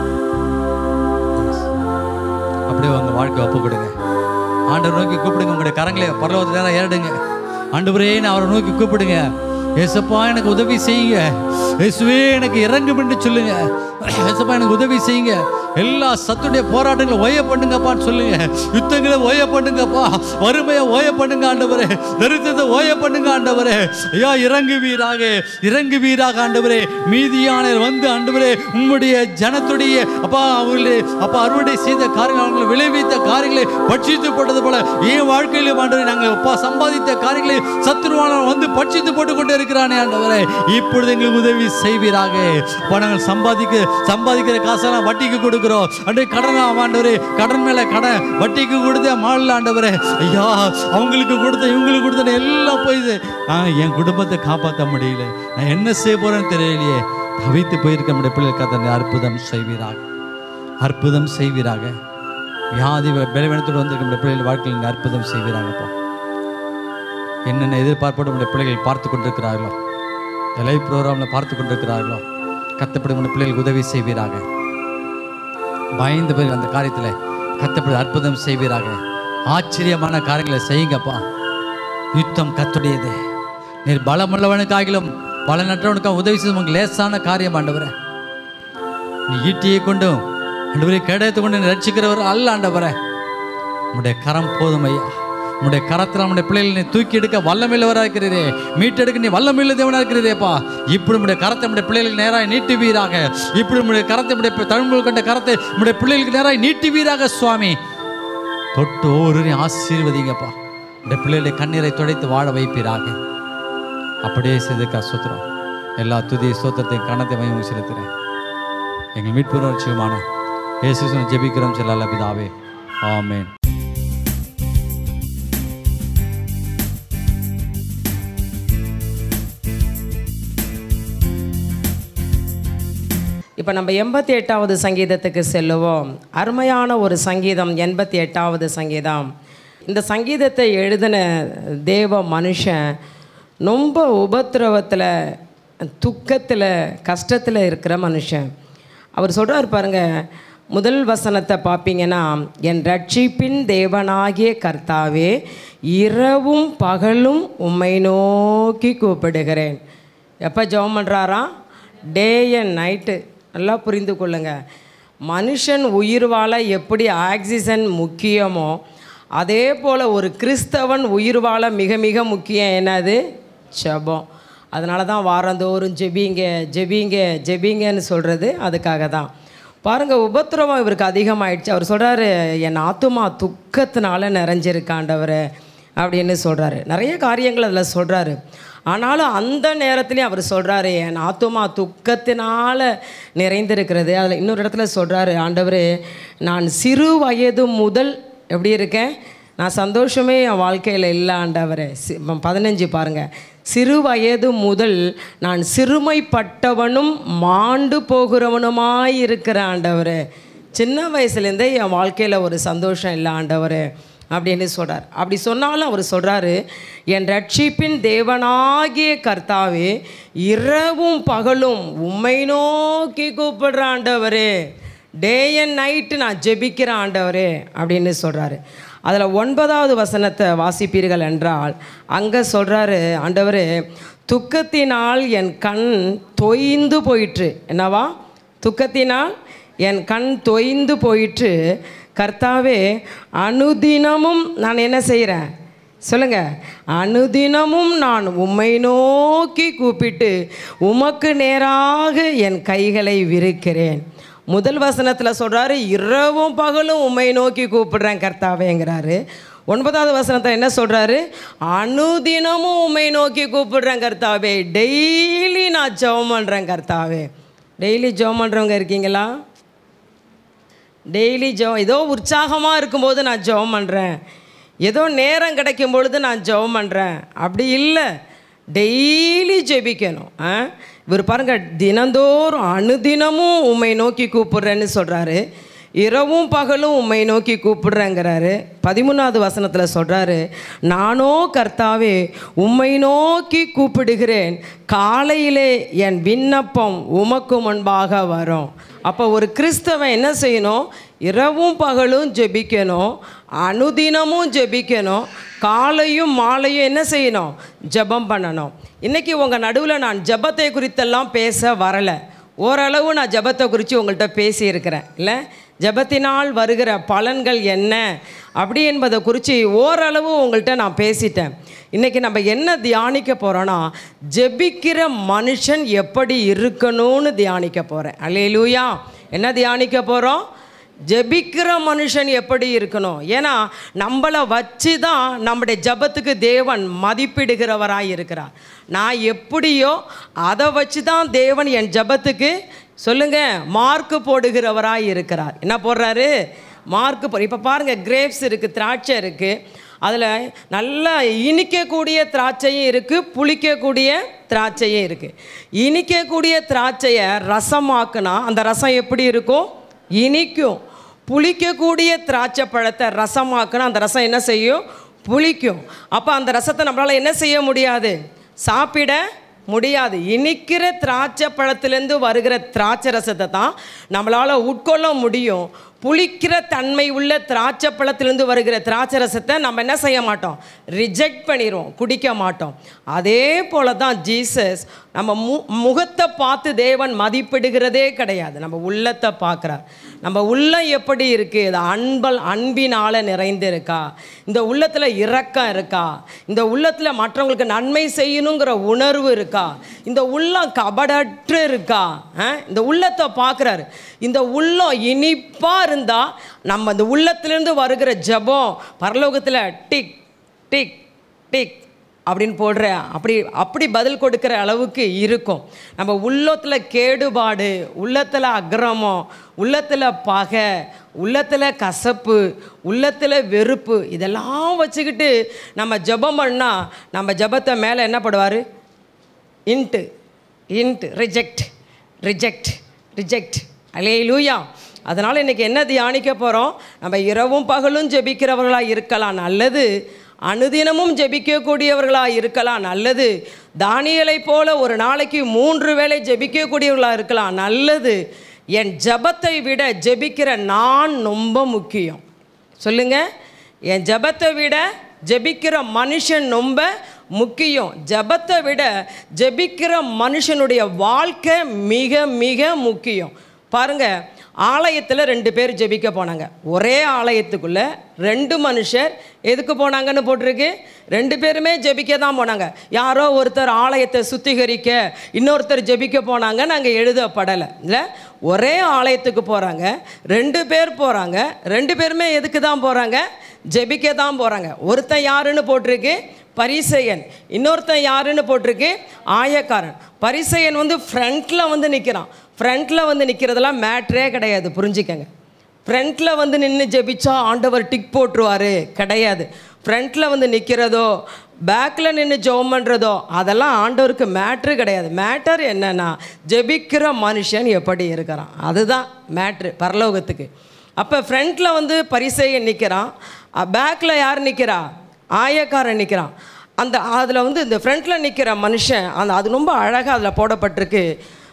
அப்படியே உங்கள் வாழ்க்கை ஒப்பு கொடுங்க ஆண்டவர் நோக்கி கூப்பிடுங்க உங்களுடைய கரங்களை பரலோகத்து நேரம் ஏறிடுங்க ஆண்டவரேன்னு அவரை நோக்கி கூப்பிடுங்க ஏசப்பா எனக்கு உதவி செய்யுங்க இயேசுவே எனக்கு இறங்கும் என்று சொல்லுங்க ஏசப்பா எனக்கு உதவி செய்யுங்க எல்லா சத்துடைய போராட்டங்களை ஓய பண்ணுங்கப்பான்னு சொல்லுங்க யுத்தங்களை ஓய பண்ணுங்கப்பா வறுமையை ஓய பண்ணுங்க ஆண்டவரே தரித்திரத்தை ஓய பண்ணுங்க ஆண்டவரே ஐயா இறங்கு வீராக இறங்கு வீராக ஆண்டவரே மீதியான வந்து ஆண்டவரே உம்முடைய ஜனத்துடைய அப்பா அவர்களே அப்பா அறுவடை செய்த காரியங்கள் அவங்களை விளைவித்த காரியங்களை பட்சித்து போட்டது போல என் வாழ்க்கையிலும் ஆண்டவரே நாங்கள் அப்பா சம்பாதித்த காரியங்களை சத்துருவான வந்து பட்சித்து போட்டு கொண்டு இருக்கிறானே ஆண்டவரே இப்பொழுது எங்களுக்கு உதவி செய்வீராக அப்பா நாங்கள் சம்பாதிக்க சம்பாதிக்கிற காசெல்லாம் வட்டிக்கு கொடுக்கிறோம் அன்றைய கடன் ஆண்டவரே கடன் மேல கடன் வட்டிக்கு கொடுத்த மாடல ஆண்டவரே ஐயா அவங்களுக்கு கொடுத்த இவங்களுக்கு கொடுத்த எல்லாம் போயிது நான் என் குடும்பத்தை காப்பாற்ற முடியல நான் என்ன செய்ய போறேன்னு தெரியலையே தவித்து போயிருக்க நம்முடைய பிள்ளைகள் கத்தனை அற்புதம் செய்வீராக அற்புதம் செய்வீராக வியாதி பலவீனத்தோடு வந்திருக்க நம்முடைய பிள்ளைகள் வாழ்க்கையில் நீங்க அற்புதம் செய்வீராகப்பா என்னென்ன எதிர்பார்ப்போடு நம்முடைய பிள்ளைகள் பார்த்து கொண்டிருக்கிறார்களோ லைவ் ப்ரோக்ராமில் பார்த்து கொண்டிருக்கிறார்களோ கத்தப்படும் நம்முடைய பிள்ளைகளுக்கு உதவி செய்வீராக பயந்து போய் அந்த காரியத்தில் கத்தப்படி அற்புதம் செய்வீராக ஆச்சரியமான காரியங்களை செய்யுங்கப்பா யுத்தம் கத்துடையது நீர் பலமுள்ளவனுக்காகிலும் பலனற்றவனுக்காக உதவி செய்து உங்களுக்கு லேசான காரியம் ஆண்டவரே நீ ஈட்டியை கொண்டும் ஆண்டவரே கேடயத்தை கொண்டு நீ ரட்சிக்கிறவர் அல்ல ஆண்டவரே உம்முடைய கரம் போதும் ஐயா உம்முடைய கரத்தில் நம்முடைய பிள்ளைகளை நீ தூக்கி எடுக்க வல்லமில்லவராக இருக்கிறீரே மீட்டெடுக்க நீ வல்லமில்ல தேவனாக இருக்கிறீரேப்பா இப்படி உடைய கரத்தை நம்முடைய பிள்ளைகளுக்கு நேராக நீட்டுவீராக இப்படி உடைய கரத்தை நம்முடைய தமிழ் கண்ட கரத்தை நம்முடைய பிள்ளைகளுக்கு நேராக நீட்டுவீராக சுவாமி தொட்டு ஒவ்வொருவரையும் ஆசீர்வதிங்கப்பா இந்த பிள்ளைகளுடைய கண்ணீரை துடைத்து வாழ வைப்பீராக அப்படியே செய்துக்கா சுத்திரம் எல்லா துதி சோத்திரத்தையும் கணத்தை மையம் செலுத்துகிறேன் எங்கள் மீட்பு நிச்சயமான இயேசு ஜெபிக்கிறோம் செல்லால பிதாவே ஆமென் இப்போ நம்ம எண்பத்தி எட்டாவது சங்கீதத்துக்கு செல்லுவோம் அருமையான ஒரு சங்கீதம் எண்பத்தி எட்டாவது சங்கீதம் இந்த சங்கீதத்தை எழுதின தேவ மனுஷன் ரொம்ப உபத்திரவத்தில் துக்கத்தில் கஷ்டத்தில் இருக்கிற மனுஷன் அவர் சொல்கிறார் பாருங்க முதல் வசனத்தை பார்ப்பீங்கன்னா என் ரட்சிப்பின் தேவனாகிய கர்த்தாவே இரவும் பகலும் உம்மை நோக்கி கூப்பிடுகிறேன் எப்போ ஜெபம் பண்ணுறாராம் டே அண்ட் நைட்டு நல்லா புரிந்து கொள்ளுங்க மனுஷன் உயிர் வாழ எப்படி ஆக்சிஜன் முக்கியமோ அதே போல் ஒரு கிறிஸ்தவன் உயிர் வாழ மிக மிக முக்கியம் என்னது ஜெபம் அதனால தான் வாரந்தோறும் ஜெபிங்க ஜெபிங்க ஜெபிங்கன்னு சொல்கிறது அதுக்காக தான் பாருங்கள் உபத்திரவம் இவருக்கு அதிகமாயிடுச்சு அவர் சொல்கிறாரு என் ஆத்துமா துக்கத்தினால நிறைஞ்சிருக்காண்டவர் அப்படின்னு சொல்கிறாரு நிறைய காரியங்கள் அதில் சொல்கிறாரு ஆனாலும் அந்த நேரத்துலையும் அவர் சொல்கிறாரு என் ஆத்துமா துக்கத்தினால நிறைந்திருக்கிறது அதில் இன்னொரு இடத்துல சொல்கிறாரு ஆண்டவர் நான் சிறு வயது முதல் எப்படி இருக்கேன் நான் சந்தோஷமே என் வாழ்க்கையில் இல்லை ஆண்டவரே சி- பதினஞ்சு பாருங்கள் சிறு வயது முதல் நான் சிறுமைப்பட்டவனும் மாண்டு போகிறவனுமாய் இருக்கிற ஆண்டவரே சின்ன வயசுலேருந்தே என் வாழ்க்கையில் ஒரு சந்தோஷம் இல்லை ஆண்டவரே அப்படின்னு சொல்கிறார் அப்படி சொன்னாலும் அவர் சொல்கிறாரு என் ரட்சிப்பின் தேவனாகிய கர்த்தாவே இரவும் பகலும் உம்மை நோக்கி கூப்பிடுற ஆண்டவரே டே அண்ட் நைட்டு நான் ஜெபிக்கிற ஆண்டவரே அப்படின்னு சொல்கிறாரு அதில் ஒன்பதாவது வசனத்தை வாசிப்பீர்கள் என்றால் அங்கே சொல்கிறாரு ஆண்டவர் துக்கத்தினால் என் கண் தொய்ந்து போயிற்று என்னவா துக்கத்தினால் என் கண் தொய்ந்து போயிற்று கர்த்தாவே அனுதினமும் நான் என்ன செய்கிறேன் சொல்லுங்க அனுதினமும் நான் உம்மை நோக்கி கூப்பிட்டு உமக்கு நேராக என் கைகளை விரிக்கிறேன் முதல் வசனத்தில் சொல்கிறாரு இரவும் பகலும் உம்மை நோக்கி கூப்பிடுறேன் கர்த்தாவேங்கிறாரு ஒன்பதாவது வசனத்தில் என்ன சொல்கிறாரு அனுதினமும் உம்மை நோக்கி கூப்பிடுறேன் கர்த்தாவே டெய்லி நான் ஜெபம் பண்ணுறேன் கர்த்தாவே டெய்லி ஜெபம் பண்ணுறவங்க இருக்கீங்களா டெய்லி ஜெபம் ஏதோ உற்சாகமாக இருக்கும்போது நான் ஜெபம் பண்ணுறேன் ஏதோ நேரம் கிடைக்கும் பொழுது நான் ஜெபம் பண்ணுறேன் அப்படி இல்லை டெய்லி ஜெபிக்கணும் ஆ இவர் பாருங்க தினந்தோறும் அனுதினமும் உம்மை நோக்கி கூப்பிடுறேன்னு சொல்கிறாரு இரவும் பகலும் உம்மை நோக்கி கூப்பிடுறேங்கிறாரு பதிமூணாவது வசனத்தில் சொல்கிறாரு நானோ கர்த்தாவே உம்மை நோக்கி கூப்பிடுகிறேன் காலையிலே என் விண்ணப்பம் உமக்கு முன்பாக வரும் அப்போ ஒரு கிறிஸ்தவன் என்ன செய்யணும் இரவும் பகலும் ஜெபிக்கணும் அனுதினமும் ஜெபிக்கணும் காலையும் மாலையும் என்ன செய்யணும் ஜெபம் பண்ணணும் இன்றைக்கி உங்கள் நடுவில் நான் ஜெபத்தை குறித்தெல்லாம் பேச வரலை ஓரளவு நான் ஜெபத்தை குறித்து உங்கள்கிட்ட பேசியிருக்கிறேன் இல்லை ஜெபத்தினால் வருகிற பலன்கள் என்ன அப்படி என்பதை குறித்து ஓரளவு உங்கள்கிட்ட நான் பேசிட்டேன் இன்றைக்கி நம்ம என்ன தியானிக்க போகிறோன்னா ஜெபிக்கிற மனுஷன் எப்படி இருக்கணும்னு தியானிக்க போகிறேன் அல்லேலூயா என்ன தியானிக்க போகிறோம் ஜெபிக்கிற மனுஷன் எப்படி இருக்கணும் ஏன்னா நம்மளை வச்சு தான் நம்முடைய ஜபத்துக்கு தேவன் மதிப்பிடுகிறவராய் இருக்கிறார் நான் எப்படியோ அதை வச்சு தான் தேவன் என் ஜபத்துக்கு சொல்லுங்க மார்க்கு போடுகிறவராய் இருக்கிறார் என்ன போடுறாரு மார்க்கு போ இப்போ பாருங்கள் கிரேப்ஸ் இருக்குது திராட்சை இருக்குது அதில் நல்லா இனிக்கக்கூடிய திராட்சையும் இருக்குது புளிக்கக்கூடிய திராட்சையும் இருக்குது இனிக்கக்கூடிய திராட்சையை ரசமாக்குனா அந்த ரசம் எப்படி இருக்கும் இனிக்கும் புளிக்கக்கூடிய திராட்சை பழத்தை ரசமாக்குனா அந்த ரசம் என்ன செய்யும் புளிக்கும் அப்போ அந்த ரசத்தை நம்மளால் என்ன செய்ய முடியாது சாப்பிட முடியாது இனிக்கிற திராட்சை பழத்திலேருந்து வருகிற திராட்சை ரசத்தை தான் நம்மளால் உட்கொள்ள முடியும் புளிக்கிற தன்மை உள்ள திராட்சை பழத்திலிருந்து வருகிற திராட்சை ரசத்தை நம்ம என்ன செய்ய மாட்டோம் ரிஜெக்ட் பண்ணிடுவோம் குடிக்க மாட்டோம் அதே போல தான் ஜீசஸ் நம்ம மு முகத்தை பார்த்து தேவன் மதிப்பிடுகிறதே கிடையாது நம்ம உள்ளத்தை பார்க்குறார் நம்ம உள்ளம் எப்படி இருக்குது இது அன்பல் அன்பினால் நிறைந்து இருக்கா இந்த உள்ளத்தில் இரக்கம் இருக்கா இந்த உள்ளத்தில் மற்றவங்களுக்கு நன்மை செய்யணுங்கிற உணர்வு இருக்கா இந்த உள்ளம் கபடற்று இருக்கா ஆ? இந்த உள்ளத்தை பார்க்குறாரு இந்த உள்ளம் இனிப்பாக இருந்தால் நம்ம இந்த உள்ளத்திலேருந்து வருகிற ஜெபம் பரலோகத்தில் டிக் டிக் டிக் அப்படின்னு போடுற அப்படி அப்படி பதில் கொடுக்குற அளவுக்கு இருக்கும் நம்ம உள்ளத்தில் கேடுபாடு உள்ளத்தில் அக்கிரமம் உள்ளத்தில் பகை உள்ளத்தில் கசப்பு உள்ளத்தில் வெறுப்பு இதெல்லாம் வச்சுக்கிட்டு நம்ம ஜெபம் பண்ணால் நம்ம ஜெபத்தை மேலே என்ன பண்ணுவார் into into reject reject reject hallelujah அதனால் இன்றைக்கி என்ன தியானிக்க போகிறோம் நம்ம இரவும் பகலும் ஜெபிக்கிறவர்களாக இருக்கலாம் நல்லது அனுதினமும் ஜெபிக்கக்கூடியவர்களாக இருக்கலாம் நல்லது தானியலை போல ஒரு நாளைக்கு மூன்று வேளை ஜெபிக்கக்கூடியவர்களாக இருக்கலாம் நல்லது என் ஜெபத்தை விட ஜெபிக்கிற நான் ரொம்ப முக்கியம் சொல்லுங்க என் ஜெபத்தை விட ஜெபிக்கிற மனுஷன் ரொம்ப முக்கியம் ஜெபத்தை விட ஜெபிக்கிற மனுஷனுடைய வாழ்க்கை மிக மிக முக்கியம் பாருங்க ஆலயத்தில் ரெண்டு பேர் ஜெபிக்க போனாங்க ஒரே ஆலயத்துக்குள்ளே ரெண்டு மனுஷர் எதுக்கு போனாங்கன்னு போட்டிருக்கு ரெண்டு பேருமே ஜெபிக்க தான் போனாங்க யாரோ ஒருத்தர் ஆலயத்தை சுத்திகரிக்க இன்னொருத்தர் ஜெபிக்க போனாங்க நாங்கள் எழுதப்படலை இல்லை ஒரே ஆலயத்துக்கு போகிறாங்க ரெண்டு பேர் போகிறாங்க ரெண்டு பேருமே எதுக்கு தான் போகிறாங்க ஜெபிக்க தான் போகிறாங்க ஒருத்தன் யாருன்னு போட்டிருக்கு பரிசெயன் இன்னொருத்தன் யாருன்னு போட்டிருக்கு ஆயக்காரன் பரிசெயன் வந்து ஃப்ரண்ட்டில் வந்து நிற்கிறான் ஃப்ரண்ட்டில் வந்து நிற்கிறதெல்லாம் மேட்ரே கிடையாது புரிஞ்சுக்கங்க ஃப்ரண்ட்டில் வந்து நின்று ஜெபிச்சா ஆண்டவர் டிக் போட்டுருவாரு கிடையாது ஃப்ரண்ட்டில் வந்து நிற்கிறதோ பேக்கில் நின்று ஜெபம் பண்ணுறதோ அதெல்லாம் ஆண்டவருக்கு மேட்ரு கிடையாது மேட்டர் என்னன்னா ஜெபிக்கிற மனுஷன் எப்படி இருக்கிறான் அதுதான் மேட்ரு பரலோகத்துக்கு அப்போ ஃப்ரண்ட்டில் வந்து பரிசையன் நிற்கிறான் பேக்கில் யார் நிற்கிறா ஆயக்காரன் நிற்கிறான் அந்த அதில் வந்து இந்த ஃப்ரண்ட்டில் நிற்கிற மனுஷன் அந்த அது ரொம்ப அழகாக அதில் போடப்பட்டிருக்கு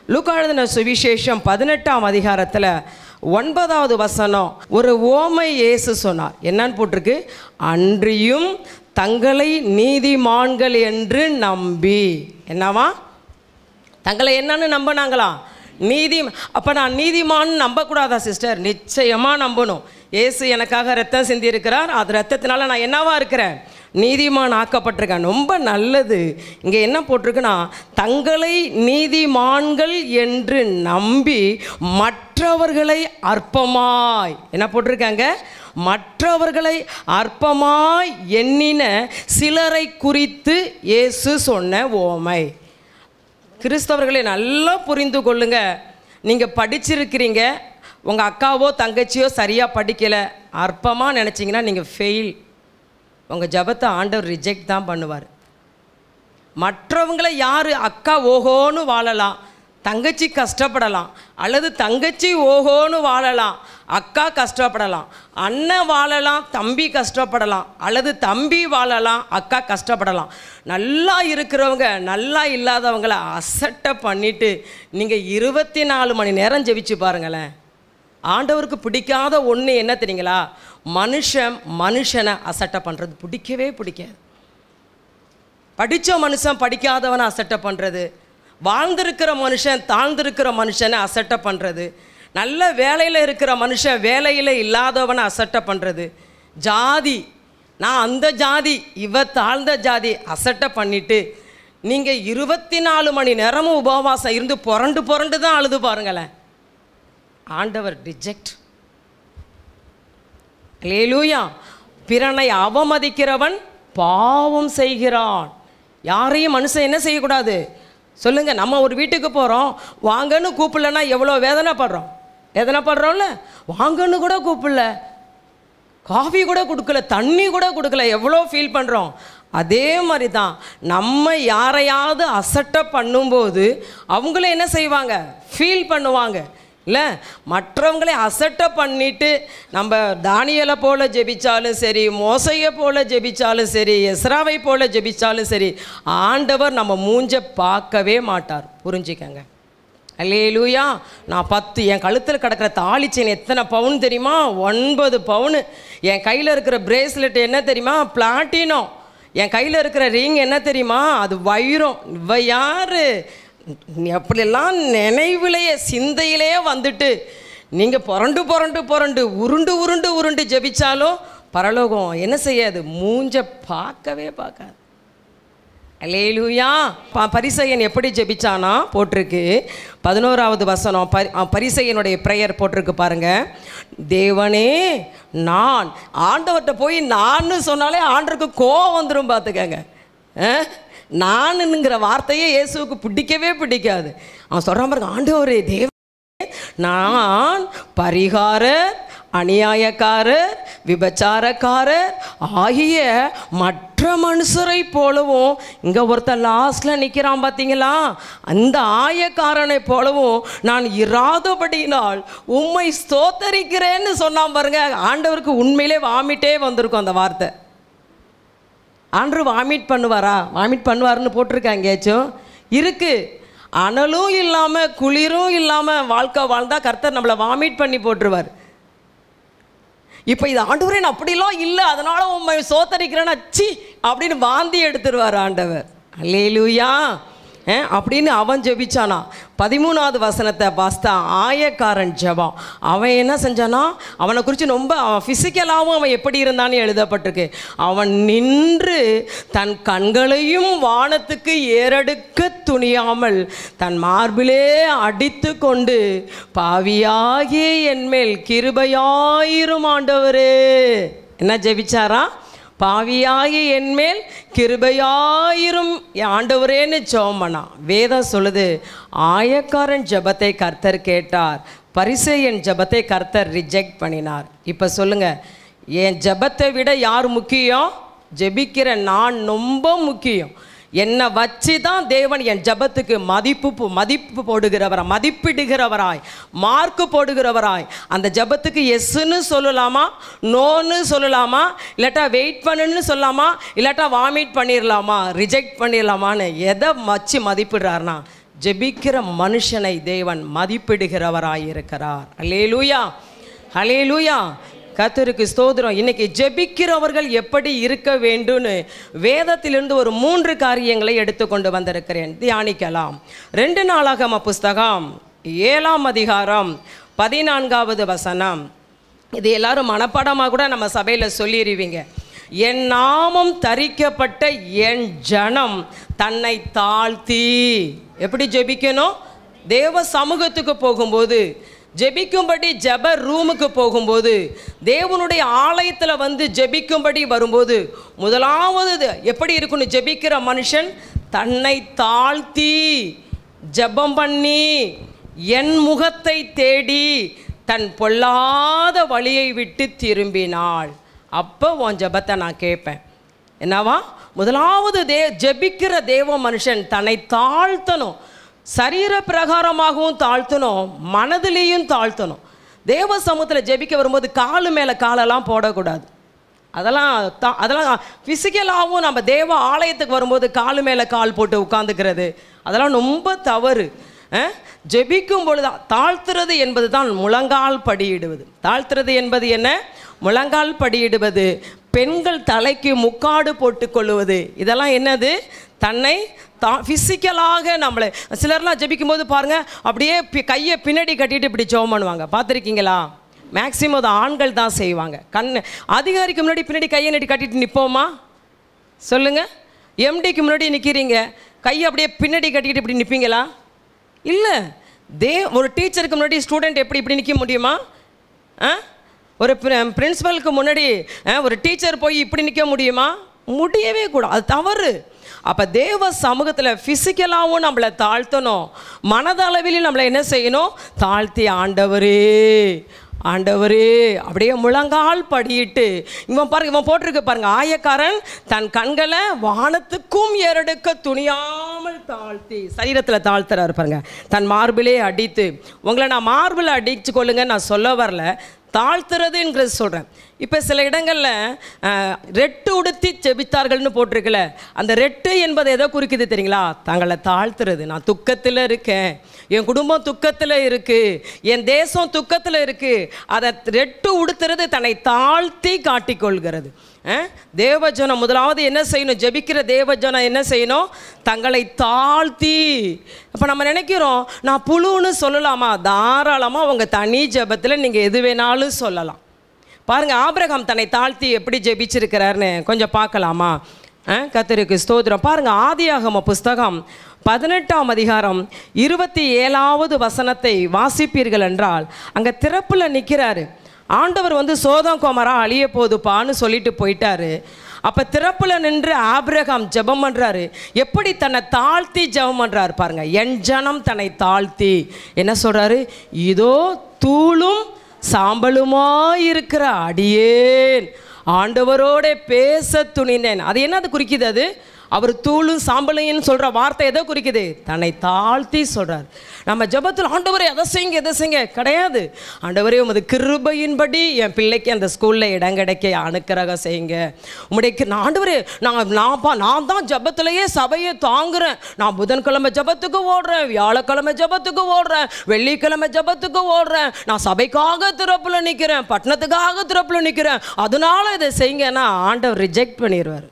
லூக்கா எழுதின சுவிசேஷம் பதினெட்டாம் அதிகாரத்தில் ஒன்பதாவது வசனம் ஒரு ஓமை இயேசு சொன்னார் என்னன்னு போட்டிருக்கு அன்றியும் தங்களை நீதிமான்கள் என்று நம்பி என்னவா தங்களை என்னன்னு நம்பினாங்களா நீதி அப்போ நான் நீதிமான் நம்பக்கூடாதா சிஸ்டர் நிச்சயமாக நம்பணும் இயேசு எனக்காக ரத்தம் சிந்தியிருக்கிறார் அது ரத்தத்தினால நான் என்னவா இருக்கிறேன் நீதிமான் ஆக்கப்பட்டிருக்கேன் ரொம்ப நல்லது இங்கே என்ன போட்டிருக்குன்னா தங்களை நீதிமான்கள் என்று நம்பி மற்றவர்களை அற்பமாய் என்ன போட்டிருக்காங்க மற்றவர்களை அற்பமாய் எண்ணின சிலரை குறித்து இயேசு சொன்ன ஓமை கிறிஸ்தவர்களை நல்லா புரிந்து கொள்ளுங்க நீங்கள் படிச்சிருக்கிறீங்க உங்கள் அக்காவோ தங்கச்சியோ சரியாக படிக்கலை அற்பமாக நினச்சிங்கன்னா நீங்கள் ஃபெயில் உங்கள் ஜபத்தை ஆண்டவர் ரிஜெக்ட் தான் பண்ணுவார் மற்றவங்களை யார் அக்கா ஓஹோன்னு வாழலாம் தங்கச்சி கஷ்டப்படலாம் அல்லது தங்கச்சி ஓஹோன்னு வாழலாம் அக்கா கஷ்டப்படலாம் அண்ணன் வாழலாம் தம்பி கஷ்டப்படலாம் அல்லது தம்பி வாழலாம் அக்கா கஷ்டப்படலாம் நல்லா இருக்கிறவங்க நல்லா இல்லாதவங்கள அசட்டை பண்ணிட்டு நீங்கள் இருபத்தி நாலு மணி நேரம் ஜெபிச்சு பாருங்களேன் ஆண்டவருக்கு பிடிக்காத ஒன்று என்ன தெரியுங்களா மனுஷன் மனுஷனை அசட்டை பண்ணுறது பிடிக்கவே பிடிக்காது படித்த மனுஷன் படிக்காதவனை அசட்டை பண்ணுறது வாழ்ந்திருக்கிற மனுஷன் தாழ்ந்திருக்கிற மனுஷனை அசட்டை பண்ணுறது நல்ல வேலையில் இருக்கிற மனுஷன் வேலையில் இல்லாதவனை அசட்டை பண்ணுறது ஜாதி நான் அந்த ஜாதி இவ தாழ்ந்த ஜாதி அசட்டை பண்ணிட்டு நீங்கள் இருபத்தி நாலு மணி நேரமும் உபவாசம் இருந்து புரண்டு புரண்டு தான் அழுது பாருங்களேன் ஆண்டவர் ரிஜெக்ட் லேலூயா பிறனை அவமதிக்கிறவன் பாவம் செய்கிறான் யாரையும் மனுஷன் என்ன செய்யக்கூடாது சொல்லுங்க நம்ம ஒரு வீட்டுக்கு போகிறோம் வாங்கன்னு கூப்பிடலன்னா எவ்வளோ வேதனைப்படுறோம் வேதனைப்படுறோம்ல வாங்கன்னு கூட கூப்பிடல காஃபி கூட கொடுக்கல தண்ணி கூட கொடுக்கல எவ்வளோ ஃபீல் பண்ணுறோம் அதே மாதிரி தான் நம்ம யாரையாவது அசட்டை பண்ணும்போது அவங்களும் என்ன செய்வாங்க ஃபீல் பண்ணுவாங்க இல்லை மற்றவங்களை அசட்டை பண்ணிட்டு நம்ம தானியலை போல ஜெபிச்சாலும் சரி மோசையை போல ஜெபிச்சாலும் சரி எஸ்ராவை போல ஜெபிச்சாலும் சரி ஆண்டவர் நம்ம மூஞ்ச பார்க்கவே மாட்டார் புரிஞ்சுக்கங்க அல்லேலூயா நான் பத்து என் கழுத்தில் கிடக்கிற தாலி செயின் எத்தனை பவுன் தெரியுமா ஒன்பது பவுனு என் கையில் இருக்கிற பிரேஸ்லெட் என்ன தெரியுமா பிளாட்டினம் என் கையில் இருக்கிற ரிங் என்ன தெரியுமா அது வைரம் இவ யாரு அப்படியெல்லாம் நினைவிலேயே சிந்தையிலேயே வந்துட்டு நீங்கள் புரண்டு புரண்டு புரண்டு உருண்டு உருண்டு உருண்டு ஜெபிச்சாலும் பரலோகம் என்ன செய்யாது மூஞ்ச பார்க்கவே பார்க்காது அலேலூயா ப பரிசையன் எப்படி ஜெபிச்சானா போட்டிருக்கு பதினோராவது வசனம் பரி அ, பரிசையனுடைய ப்ரேயர் போட்டிருக்கு பாருங்க தேவனே நான் ஆண்டவர்கிட்ட போய் நான் சொன்னாலே ஆண்டருக்கு கோவம் வந்துடும் பார்த்துக்கங்க அஹ்? நானுங்கிற வார்த்தையே இயேசுவுக்கு பிடிக்கவே பிடிக்காது அவன் சொல்கிறான் பாருங்க ஆண்டவரே தேவ நான் பரிகாரர் அநியாயக்காரர் விபச்சாரக்காரர் ஆகிய மற்ற மனுஷரை போலவும் இங்கே ஒருத்தன் லாஸ்டில் நிற்கிறான் பார்த்தீங்களா அந்த ஆயக்காரனை போலவும் நான் இராதபடியினால் உம்மை ஸ்தோத்தரிக்கிறேன்னு சொன்னான் பாருங்க ஆண்டவருக்கு உண்மையிலே வாமிட்டே வந்திருக்கும் அந்த வார்த்தை ஆண்டவர் வாமிட் பண்ணுவாரா வாமிட் பண்ணுவாருன்னு போட்டிருக்கா எங்கேயாச்சும் இருக்கு அனலும் இல்லாமல் குளிரும் இல்லாமல் வாழ்க்கை வாழ்ந்தா கர்த்தர் நம்மளை வாமிட் பண்ணி போட்டுருவார் இப்போ இது ஆண்டவரே நான் அப்படிலாம் இல்லை அதனால உண்மை சோத்தரிக்கிறேன்னு சி அப்படின்னு வாந்தி எடுத்துருவார் ஆண்டவர் அல்லேலூயா அஹ், அப்படின்னு அவன் ஜெபிச்சானா பதிமூணாவது வசனத்தை வாஸ்தா ஆயக்காரன் ஜெபம் அவன் என்ன செஞ்சானா அவனை குறித்து ரொம்ப அவன் ஃபிசிக்கலாகவும் அவன் எப்படி இருந்தான்னு எழுதப்பட்டிருக்கு அவன் நின்று தன் கண்களையும் வானத்துக்கு ஏறெடுக்க துணியாமல் தன் மார்பிலே அடித்து கொண்டு பாவியாகிய என்மேல் கிருபையாயிரும் ஆண்டவரே என்ன ஜெபிச்சாரா பாவியாகி என்மேல் கிருபையாயிரும் என் ஆண்டவரேன்னு ஜெபம் பண்ணான் வேதம் சொல்லுது ஆயக்காரன் ஜெபத்தை கர்த்தர் கேட்டார் பரிசேயன் ஜெபத்தை கர்த்தர் ரிஜெக்ட் பண்ணினார் இப்போ சொல்லுங்க என் ஜெபத்தை விட யார் முக்கியம் ஜெபிக்கிற நான் ரொம்ப முக்கியம் என்னை வச்சு தான் தேவன் என் ஜெபத்துக்கு மதிப்பு போ- மதிப்பு போடுகிறவராய் மதிப்பிடுகிறவராய் மார்க்கு போடுகிறவராய் அந்த ஜெபத்துக்கு எஸ்ன்னு சொல்லலாமா நோன்னு சொல்லலாமா இல்லாட்டா வெயிட் பண்ணுன்னு சொல்லலாமா இல்லாட்டா வாமிட் பண்ணிடலாமா ரிஜெக்ட் பண்ணிடலாமான்னு எதை வச்சு மதிப்பிடுறாருனா ஜெபிக்கிற மனுஷனை தேவன் மதிப்பிடுகிறவராயிருக்கிறார் அல்லேலூயா ஹலேலூயா கர்த்தருக்கு ஸ்தோத்திரம் இன்னைக்கு ஜெபிக்கிறவர்கள் எப்படி இருக்க வேண்டும்னு வேதத்திலிருந்து ஒரு மூன்று காரியங்களை எடுத்துக்கொண்டு வந்திருக்கிறேன் தியானிக்கலாம் ரெண்டு நாளாகம புஸ்தகம் ஏழாம் அதிகாரம் பதினான்காவது வசனம் இது எல்லாரும் மனப்பாடமாக கூட நம்ம சபையில் சொல்லிடுவீங்க என் நாமம் தரிக்கப்பட்ட என் ஜனம் தன்னை தாழ்த்தி எப்படி ஜெபிக்கணும் தேவ சமூகத்துக்கு போகும்போது ஜெபிக்கும்படி ஜெப ரூமுக்கு போகும்போது தேவனுடைய ஆலயத்தில் வந்து ஜெபிக்கும்படி வரும்போது முதலாவது இது எப்படி இருக்குன்னு ஜெபிக்கிற மனுஷன் தன்னை தாழ்த்தி ஜெபம் பண்ணி என் முகத்தை தேடி தன் பொல்லாத வழியை விட்டு திரும்பினாள் அப்போ உன் ஜெபத்தை நான் கேட்பேன் என்னவா முதலாவது தே ஜெபிக்கிற தேவ மனுஷன் தன்னை தாழ்த்தணும் சரீர பிரகாரமாகவும் தாழ்த்தணும் மனதிலேயும் தாழ்த்தணும் தேவ சமூகத்தில் ஜெபிக்க வரும்போது காலு மேலே காலெல்லாம் போடக்கூடாது அதெல்லாம் தா- அதெல்லாம் ஃபிசிக்கலாகவும் நம்ம தேவ ஆலயத்துக்கு வரும்போது காலு மேலே கால் போட்டு உட்காந்துக்கிறது அதெல்லாம் ரொம்ப தவறு அஹ்? ஜெபிக்கும் பொழுது தாழ்த்துறது என்பது தான் முழங்கால் படியிடுவது தாழ்த்துறது என்பது என்ன முழங்கால் படியிடுவது பெண்கள் தலைக்கு முக்காடு போட்டுக்கொள்ளுவது இதெல்லாம் என்னது தன்னை தா ஃபிசிக்கலாக நம்மளை சிலர்லாம் ஜெபிக்கும் போது பாருங்க அப்படியே பி- கையை பின்னாடி கட்டிட்டு இப்படி ஜெபம் பண்ணுவாங்க பார்த்துருக்கீங்களா மேக்சிமம் அது ஆண்கள் தான் செய்வாங்க கண் அதிகாரிக்கு முன்னாடி பின்னாடி கையை நட்டி கட்டிட்டு நிற்போமா சொல்லுங்க எம்டிக்கு முன்னாடி நிற்கிறீங்க கையை அப்படியே பின்னாடி கட்டிக்கிட்டு இப்படி நிற்பீங்களா இல்லை தே ஒரு டீச்சருக்கு முன்னாடி ஸ்டூடெண்ட் எப்படி இப்படி நிற்க முடியுமா ஆ ஒரு பிரின்சிபலுக்கு முன்னாடி ஆ, ஒரு டீச்சர் போய் இப்படி நிற்க முடியுமா முடியவே கூடாது அது தவறு அப்போ தேவ சமூகத்தில் ஃபிசிக்கலாகவும் நம்மளை தாழ்த்தணும் மனதளவிலும் நம்மளை என்ன செய்யணும் தாழ்த்தி ஆண்டவரே ஆண்டவரே அப்படியே முழங்கால் படியிட்டு இவன் பாருங்க இவன் போட்டிருக்கு பாருங்க ஆயக்காரன் தன் கண்களை வானத்துக்கும் ஏறெடுக்க துணியாமல் தாழ்த்தி சரீரத்தில் தாழ்த்துறாரு பாருங்க தன் மார்பிலே அடித்து உங்களை நான் மார்பில் அடிச்சு கொள்ளுங்க நான் சொல்ல வரல தாழ்த்துறதுங்கிறது சொல்கிறேன் இப்போ சில இடங்களில் ரெட்டு உடுத்தி செபித்தார்கள்னு போட்டிருக்குல்ல அந்த ரெட்டு என்பது எதை குறிக்குது தெரியுங்களா தங்களை தாழ்த்துறது நான் துக்கத்தில் இருக்கேன் என் குடும்பம் துக்கத்தில் இருக்குது என் தேசம் துக்கத்தில் இருக்குது அதை ரெட்டு உடுத்துறது தன்னை தாழ்த்தி காட்டிக்கொள்கிறது அஹ்? தேவஜனம் முதலாவது என்ன செய்யணும் ஜெபிக்கிற தேவஜனம் என்ன செய்யணும் தங்களை தாழ்த்தி இப்போ நம்ம நினைக்கிறோம் நான் புழுன்னு சொல்லலாமா தாராளமாக உங்கள் தனி ஜெபத்தில் நீங்கள் எது வேணாலும் சொல்லலாம் பாருங்க ஆபிரகாம் தன்னை தாழ்த்தி எப்படி ஜெபிச்சிருக்கிறாருன்னு கொஞ்சம் பார்க்கலாமா அஹ், கர்த்தருக்கு ஸ்தோத்திரம் பாருங்க ஆதியாகம புஸ்தகம் பதினெட்டாம் அதிகாரம் இருபத்தி ஏழாவது வசனத்தை வாசிப்பீர்கள் என்றால் அங்கே திறப்பில் நிற்கிறாரு ஆண்டவர் வந்து சோதம் கோமரா அழிய போதுப்பான்னு சொல்லிட்டு போயிட்டாரு அப்போ திறப்பில் நின்று ஆபிரகாம் ஜெபம் பண்ணுறாரு எப்படி தன்னை தாழ்த்தி ஜெபம் பண்ணுறாரு பாருங்க என் ஜனம் தன்னை தாழ்த்தி என்ன சொல்கிறாரு இதோ தூளும் சாம்பலுமாயிருக்கிற அடியேன் ஆண்டவரோட பேச துணிந்தேன் அது என்னது குறிக்குது அது அவர் தூளும் சாம்பலையும் சொல்கிற வார்த்தை எதை குறிக்குது தன்னை தாழ்த்தி சொல்கிறார் நம்ம ஜெபத்தில் ஆண்டவரே எதை செய்யுங்க எதை செய்யுங்க கிடையாது ஆண்டவரே உமது கிருபையின்படி என் பிள்ளைக்கு அந்த ஸ்கூலில் இடம் கிடைக்க அனுக்கிரகம் செய்யுங்க உம்முடைய கி- நான் ஆண்டவரே நான் நான் பா நான் தான் ஜெபத்திலேயே சபையை தாங்குறேன் நான் புதன்கிழமை ஜெபத்துக்கு ஓடுறேன் வியாழக்கிழமை ஜெபத்துக்கு ஓடுறேன் வெள்ளிக்கிழமை ஜெபத்துக்கு ஓடுறேன் நான் சபைக்காக திறப்பில் நிற்கிறேன் பட்டணத்துக்காக திறப்பில் நிற்கிறேன் அதனால இதை செய்யுங்கன்னா ஆண்டவர் ரிஜெக்ட் பண்ணிடுவார்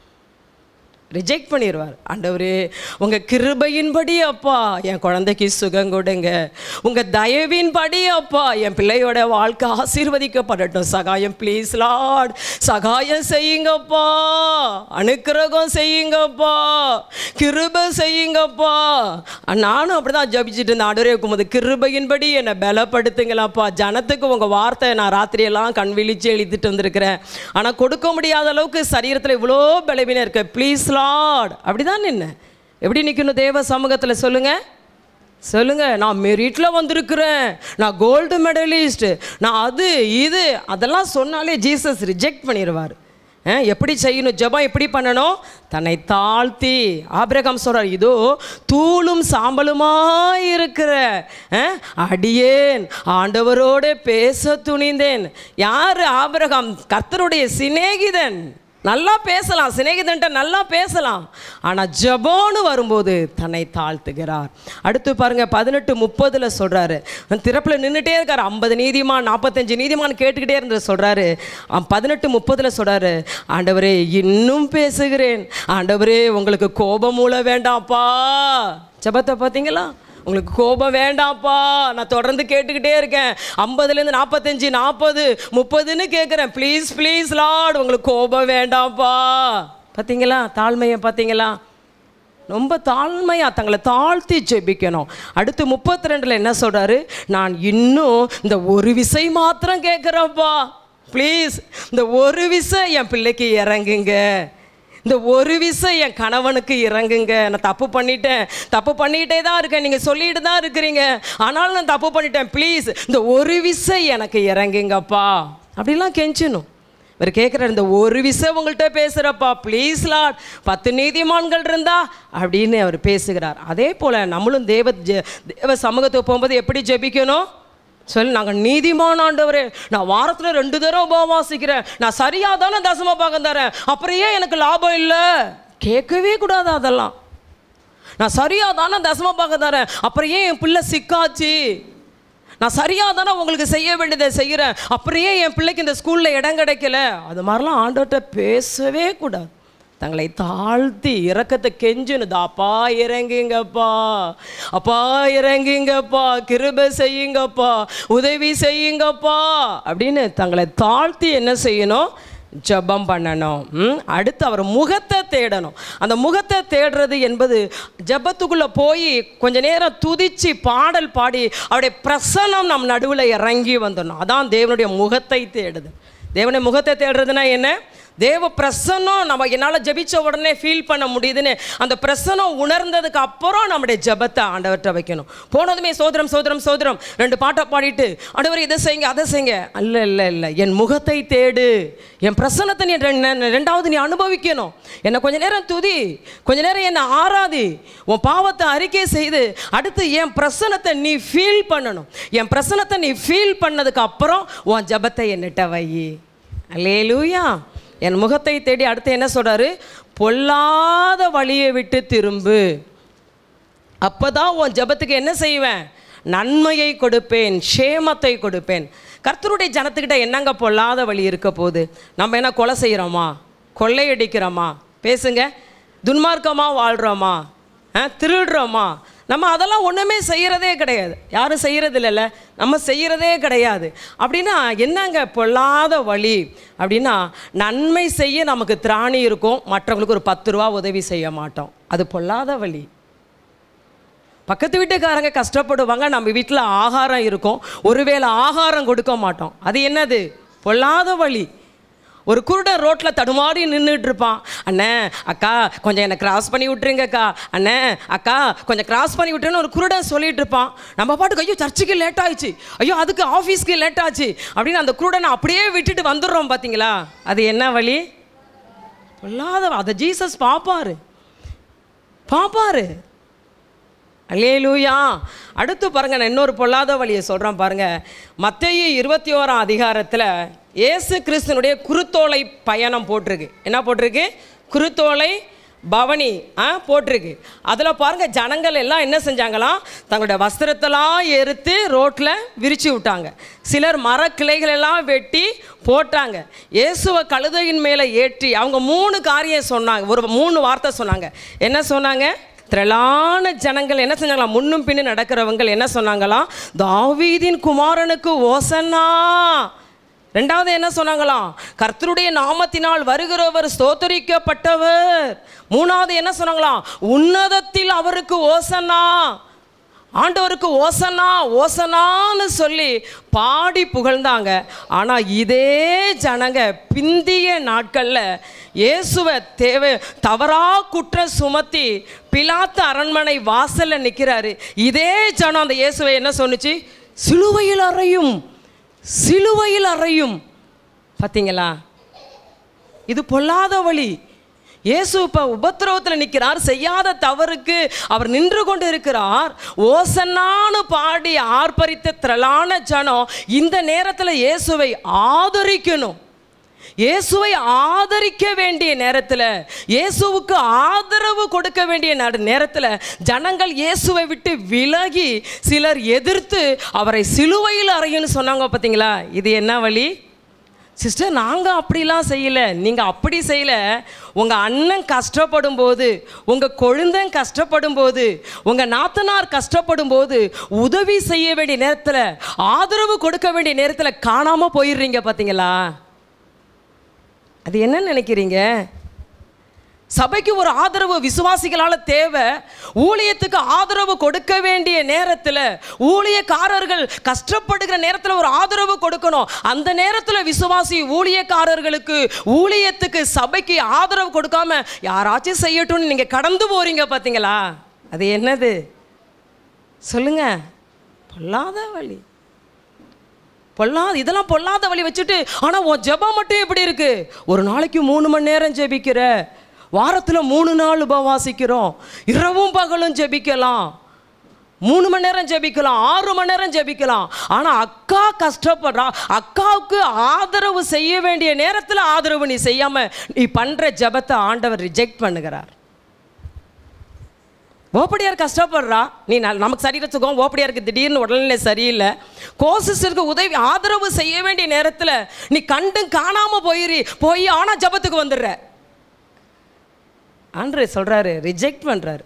ரிஜெக்ட் பண்ணிடுவார் ஆண்டவரே உங்கள் கிருபையின்படி அப்பா என் குழந்தைக்கு சுகம் கொடுங்க உங்கள் தயவின்படி அப்பா என் பிள்ளையோட வாழ்க்கை ஆசீர்வதிக்கப்படட்டும் சகாயம் ப்ளீஸ் லார்ட் சகாயம் செய்யுங்கப்பா அனுக்கிரகம் செய்யுங்கப்பா கிருபை செய்யுங்கப்பா நானும் அப்படி தான் ஜபிச்சுட்டு இருந்தேன் ஆண்டவரே உமது கிருபையின்படி என்னை பலப்படுத்துங்களாப்பா ஜனத்துக்கு உங்கள் வார்த்தை நான் ராத்திரியெல்லாம் கண் விழிச்சு எழுதிட்டு வந்திருக்கிறேன் ஆனால் கொடுக்க முடியாத அளவுக்கு சரீரத்தில் இவ்வளோ பலவீனம் இருக்கு ப்ளீஸ் லார்ட் அப்படிதான் நின்ன எப்படி நிற்கணும் தேவ சமூகத்தில் சொல்லுங்க சொல்லுங்க நான் மெரிட்டில் வந்திருக்கிறேன் நான் கோல்டு மெடலிஸ்ட் நான் அது இது அதெல்லாம் சொன்னாலே ஜீசஸ் ரிஜெக்ட் பண்ணிடுவார் அஹ், எப்படி செய்யணும் ஜெபம் எப்படி பண்ணணும் தன்னை தாழ்த்தி ஆபிரகாம் சொல்றார் இதோ தூளும் சாம்பலுமாய் இருக்கிற அஹ், அடியேன் ஆண்டவரோட பேச துணிந்தேன் யார் ஆபிரகாம் கர்த்தருடைய சிநேகிதன் நல்லா பேசலாம் சிநேகிதன்ட்ட நல்லா பேசலாம் ஆனால் ஜபோன்னு வரும்போது தன்னை தாழ்த்துகிறார் அடுத்து பாருங்க பதினெட்டு முப்பதில் சொல்கிறாரு திறப்பில் நின்றுட்டே இருக்கார் ஐம்பது நீதிமான் நாற்பத்தஞ்சு நீதிமான் கேட்டுக்கிட்டே இருந்து சொல்கிறாரு பதினெட்டு முப்பதில் சொல்கிறாரு ஆண்டவரே இன்னும் பேசுகிறேன் ஆண்டவரே உங்களுக்கு கோபம் மூல வேண்டாம்ப்பா ஜபத்தை பார்த்தீங்களா உங்களுக்கு கோபம் வேண்டாம்ப்பா நான் தொடர்ந்து கேட்டுக்கிட்டே இருக்கேன் ஐம்பதுலேருந்து நாற்பத்தஞ்சு நாற்பது முப்பதுன்னு கேட்குறேன் ப்ளீஸ் ப்ளீஸ் லார்ட் உங்களுக்கு கோபம் வேண்டாம்ப்பா பார்த்தீங்களா தாழ்மையை பார்த்தீங்களா ரொம்ப தாழ்மையாக தங்களை தாழ்த்தி ஜெபிக்கணும் அடுத்து முப்பத்தி ரெண்டில் என்ன சொல்கிறாரு நான் இன்னும் இந்த ஒரு விசை மாத்திரம் கேட்குறேன்ப்பா ப்ளீஸ் இந்த ஒரு விசை என் பிள்ளைக்கு இறங்குங்க இந்த ஒரு விஷயம் என் கணவனுக்கு இறங்குங்க நான் தப்பு பண்ணிட்டேன் தப்பு பண்ணிக்கிட்டே தான் இருக்கேன் நீங்கள் சொல்லிட்டு தான் இருக்கிறீங்க ஆனாலும் நான் தப்பு பண்ணிட்டேன் ப்ளீஸ் இந்த ஒரு விஷயம் எனக்கு இறங்குங்கப்பா அப்படிலாம் கெஞ்சணும் இவர் கேட்குறாரு இந்த ஒரு விஷயம் உங்கள்கிட்ட பேசுகிறப்பா ப்ளீஸ் லாட் பத்து நீதிமான்கள் இருந்தா அப்படின்னு அவர் பேசுகிறார் அதே போல் நம்மளும் தேவ ஜெ- தேவ சமூகத்துக்கு போகும்போது எப்படி ஜெபிக்கணும் சொல்லி நாங்கள் நீதிமான் ஆண்டவரே நான் வாரத்தில் ரெண்டு தடவை உபவாசிக்கிறேன் நான் சரியாக தானே தசம பாகம் தரேன் அப்புறம் ஏன் எனக்கு லாபம் இல்லை கேட்கவே கூடாது அதெல்லாம் நான் சரியாக தானே தசம பாகம் தரேன் அப்புறம் ஏன் என் பிள்ளை சிக்காச்சு நான் சரியாக தானே உங்களுக்கு செய்ய வேண்டியதை செய்கிறேன் அப்புறம் ஏன் என் பிள்ளைக்கு இந்த ஸ்கூலில் இடம் கிடைக்கல அது மாதிரிலாம் ஆண்டவர்கிட்ட பேசவே கூடாது தங்களை தாழ்த்தி இறக்கத்தை கெஞ்சுனுது அப்பா இறங்குங்கப்பா அப்பா இறங்குங்கப்பா கிருபை செய்யுங்கப்பா உதவி செய்யுங்கப்பா அப்படின்னு தங்களை தாழ்த்தி என்ன செய்யணும் ஜெபம் பண்ணணும் ம்? அடுத்து அவர் முகத்தை தேடணும் அந்த முகத்தை தேடுறது என்பது ஜெபத்துக்குள்ளே போய் கொஞ்ச நேரம் துதிச்சு பாடல் பாடி அவருடைய பிரசன்னம் நம் நடுவில் இறங்கி வந்துடணும் அதான் தேவனுடைய முகத்தை தேடுது தேவனுடைய முகத்தை தேடுறதுனா என்ன தேவ பிரசன்னம் நம்ம என்னால் ஜெபிச்ச உடனே ஃபீல் பண்ண முடியுதுன்னு அந்த பிரசன்னம் உணர்ந்ததுக்கு அப்புறம் நம்முடைய ஜெபத்தை ஆண்டவர்கிட்ட வைக்கணும் போனதுமே சோதரம் சோதரம் சோதரம் ரெண்டு பாட்டை பாடிட்டு ஆண்டவர் இதை செய்யுங்க அதை செய்யுங்க அல்ல இல்லை இல்லை என் முகத்தை தேடு என் பிரசன்னத்தை நீ ரெண்டு- ரெண்டாவது நீ அனுபவிக்கணும் என்னை கொஞ்ச நேரம் துதி கொஞ்ச நேரம் என்னை ஆராதி உன் பாவத்தை அறிக்கை செய்து அடுத்து என் பிரசன்னத்தை நீ ஃபீல் பண்ணணும் என் பிரசன்னத்தை நீ ஃபீல் பண்ணதுக்கு அப்புறம் உன் ஜெபத்தை என்னிட்ட வை அல்லேலூயா என் முகத்தை தேடி அடுத்து என்ன சொல்றாரு பொல்லாத வழியை விட்டு திரும்பு அப்பதான் உன் ஜெபத்துக்கு என்ன செய்வேன் நன்மையை கொடுப்பேன் ஷேமத்தை கொடுப்பேன் கர்த்தருடைய ஜனத்துக்கிட்ட என்னங்க பொல்லாத வழி இருக்க போகுது நம்ம என்ன கொலை செய்கிறோமா கொள்ளையடிக்கிறோமா பேசுங்க துன்மார்க்கமாக வாழ்கிறோமா ஆ திருடுறோமா நம்ம அதெல்லாம் ஒன்றுமே செய்கிறதே கிடையாது யாரும் செய்கிறது இல்லைல்ல நம்ம செய்கிறதே கிடையாது அப்படின்னா என்னங்க பொல்லாத வழி அப்படின்னா நன்மை செய்ய நமக்கு திராணி இருக்கும் மற்றவங்களுக்கு ஒரு பத்து ரூபா உதவி செய்ய மாட்டோம் அது பொல்லாத வழி பக்கத்து வீட்டுக்காரங்க கஷ்டப்படுவாங்க நம்ம வீட்டில் ஆகாரம் இருக்கும் ஒருவேளை ஆகாரம் கொடுக்க மாட்டோம் அது என்னது பொல்லாத வழி ஒரு குருடன் ரோட்டில் தடுமாறி நின்றுட்டு இருப்பான் அண்ணே அக்கா கொஞ்சம் என்னை கிராஸ் பண்ணி விட்டுருங்கக்கா அண்ணே அக்கா கொஞ்சம் கிராஸ் பண்ணி விட்டுருன்னு ஒரு குருடன் சொல்லிட்டு இருப்பான் நம்ம பாட்டுக்கு ஐயோ சர்ச்சுக்கு லேட் ஆயிடுச்சு ஐயோ அதுக்கு ஆஃபீஸ்க்கு லேட் ஆச்சு அப்படின்னு அந்த குருடனை அப்படியே விட்டுட்டு வந்துடுறோம் பார்த்தீங்களா அது என்ன வழி பொல்லாத அதை ஜீசஸ் பார்ப்பாரு பார்ப்பாரு அல்லேலூயா அடுத்து பாருங்க நான் இன்னொரு பொல்லாத வழியை சொல்கிறேன் பாருங்க மத்தேயு இருபத்தி ஓராம் அதிகாரத்தில் இயேசு கிறிஸ்தனுடைய குருத்தோலை பயணம் போட்டிருக்கு என்ன போட்டிருக்கு குருத்தோலை பவனி ஆ போட்டிருக்கு அதில் பாருங்க ஜனங்கள் எல்லாம் என்ன செஞ்சாங்களாம் தங்களுடைய வஸ்திரத்தெல்லாம் எருத்து ரோட்டில் விரிச்சு விட்டாங்க சிலர் மரக்கிளைகள் எல்லாம் வெட்டி போட்டாங்க இயேசுவை கழுதையின் மேலே ஏற்றி அவங்க மூணு காரியம் சொன்னாங்க ஒரு மூணு வார்த்தை சொன்னாங்க என்ன சொன்னாங்க திரளான ஜனங்கள் என்ன செஞ்சாங்களாம் முன்னும் பின்னும் நடக்கிறவங்க என்ன சொன்னாங்களாம் தாவீதின் குமாரனுக்கு ஓசன்னா ரெண்டாவது என்ன சொன்னாங்களாம் கர்த்தருடைய நாமத்தினால் வருகிறவர் ஸ்தோத்தரிக்கப்பட்டவர் மூணாவது என்ன சொன்னாங்களாம் உன்னதத்தில் அவருக்கு ஓசன்னா ஆண்டவருக்கு ஓசனா ஓசனான்னு சொல்லி பாடி புகழ்ந்தாங்க ஆனால் இதே ஜனங்க பிந்திய நாட்களில் இயேசுவை தேவை தவறா குற்றம் சுமத்தி பிலாத்து அரண்மனை வாசல்ல நிற்கிறாரு இதே ஜனம் அந்த இயேசுவை என்ன சொன்னுச்சு சிலுவையில் அறையும் சிலுவையில் அறையும் பார்த்தீங்களா இது பொல்லாத வழி இயேசு இப்போ உபத்திரவத்தில் நிற்கிறார் செய்யாத தவறுக்கு அவர் நின்று கொண்டு இருக்கிறார் ஓசன்னான்னு பாடி ஆர்ப்பரித்த திரளான ஜனம் இந்த நேரத்தில் இயேசுவை ஆதரிக்கணும் இயேசுவை ஆதரிக்க வேண்டிய நேரத்தில் இயேசுவுக்கு ஆதரவு கொடுக்க வேண்டிய நட- நேரத்தில் ஜனங்கள் இயேசுவை விட்டு விலகி சிலர் எதிர்த்து அவரை சிலுவையில் அறையுன்னு சொன்னாங்க பார்த்தீங்களா இது என்ன வழி சிஸ்டர் நாங்கள் அப்படிலாம் செய்யலை நீங்கள் அப்படி செய்யலை உங்கள் அண்ணன் கஷ்டப்படும் போது உங்கள் கொழுந்தன் கஷ்டப்படும் போது உங்கள் நாத்தனார் கஷ்டப்படும் போது உதவி செய்ய வேண்டிய நேரத்தில் ஆதரவு கொடுக்க வேண்டிய நேரத்தில் காணாமல் போயிடுறீங்க பார்த்தீங்களா அது என்ன நினைக்கிறீங்க சபைக்கு ஒரு ஆதரவு விசுவாசிகளால தேவை ஊழியத்துக்கு ஆதரவு கொடுக்க வேண்டிய நேரத்தில் ஊழியக்காரர்கள் கஷ்டப்படுகிற நேரத்தில் ஒரு ஆதரவு கொடுக்கணும் அந்த நேரத்தில் விசுவாசி ஊழியக்காரர்களுக்கு ஊழியத்துக்கு சபைக்கு ஆதரவு கொடுக்காம யாராச்சும் செய்யட்டும்னு நீங்கள் கடந்து போறீங்க பார்த்தீங்களா அது என்னது சொல்லுங்க பொல்லாத வழி பொல்லாத இதெல்லாம் பொல்லாத வழி வச்சுட்டு ஆனால் உன் ஜெபம் மட்டும் எப்படி இருக்கு ஒரு நாளைக்கு மூணு மணி நேரம் ஜெபிக்கிற வாரத்தில் மூணு நாள் உபவாசிக்கிறோம் இரவும் பகலும் ஜெபிக்கலாம் மூணு மணி நேரம் ஜெபிக்கலாம் ஆறு மணி நேரம் ஜெபிக்கலாம் ஆனால் அக்கா கஷ்டப்படுறா அக்காவுக்கு ஆதரவு செய்ய வேண்டிய நேரத்தில் ஆதரவு நீ செய்யாமல் நீ பண்ணுற ஜெபத்தை ஆண்டவர் ரிஜெக்ட் பண்ணுகிறார் ஓப்படியார் கஷ்டப்படுறா நீ நல்- நமக்கு சரீர சுகம் ஓப்படியாருக்கு திடீர்னு உடல்நிலை சரியில்லை கோசிஸ்டருக்கு உதவி ஆதரவு செய்ய வேண்டிய நேரத்தில் நீ கண்டும் காணாமல் போயிரு போய் ஆனால் ஜபத்துக்கு வந்துடுற ஆண்டு சொல்கிறாரு ரிஜெக்ட் பண்ணுறாரு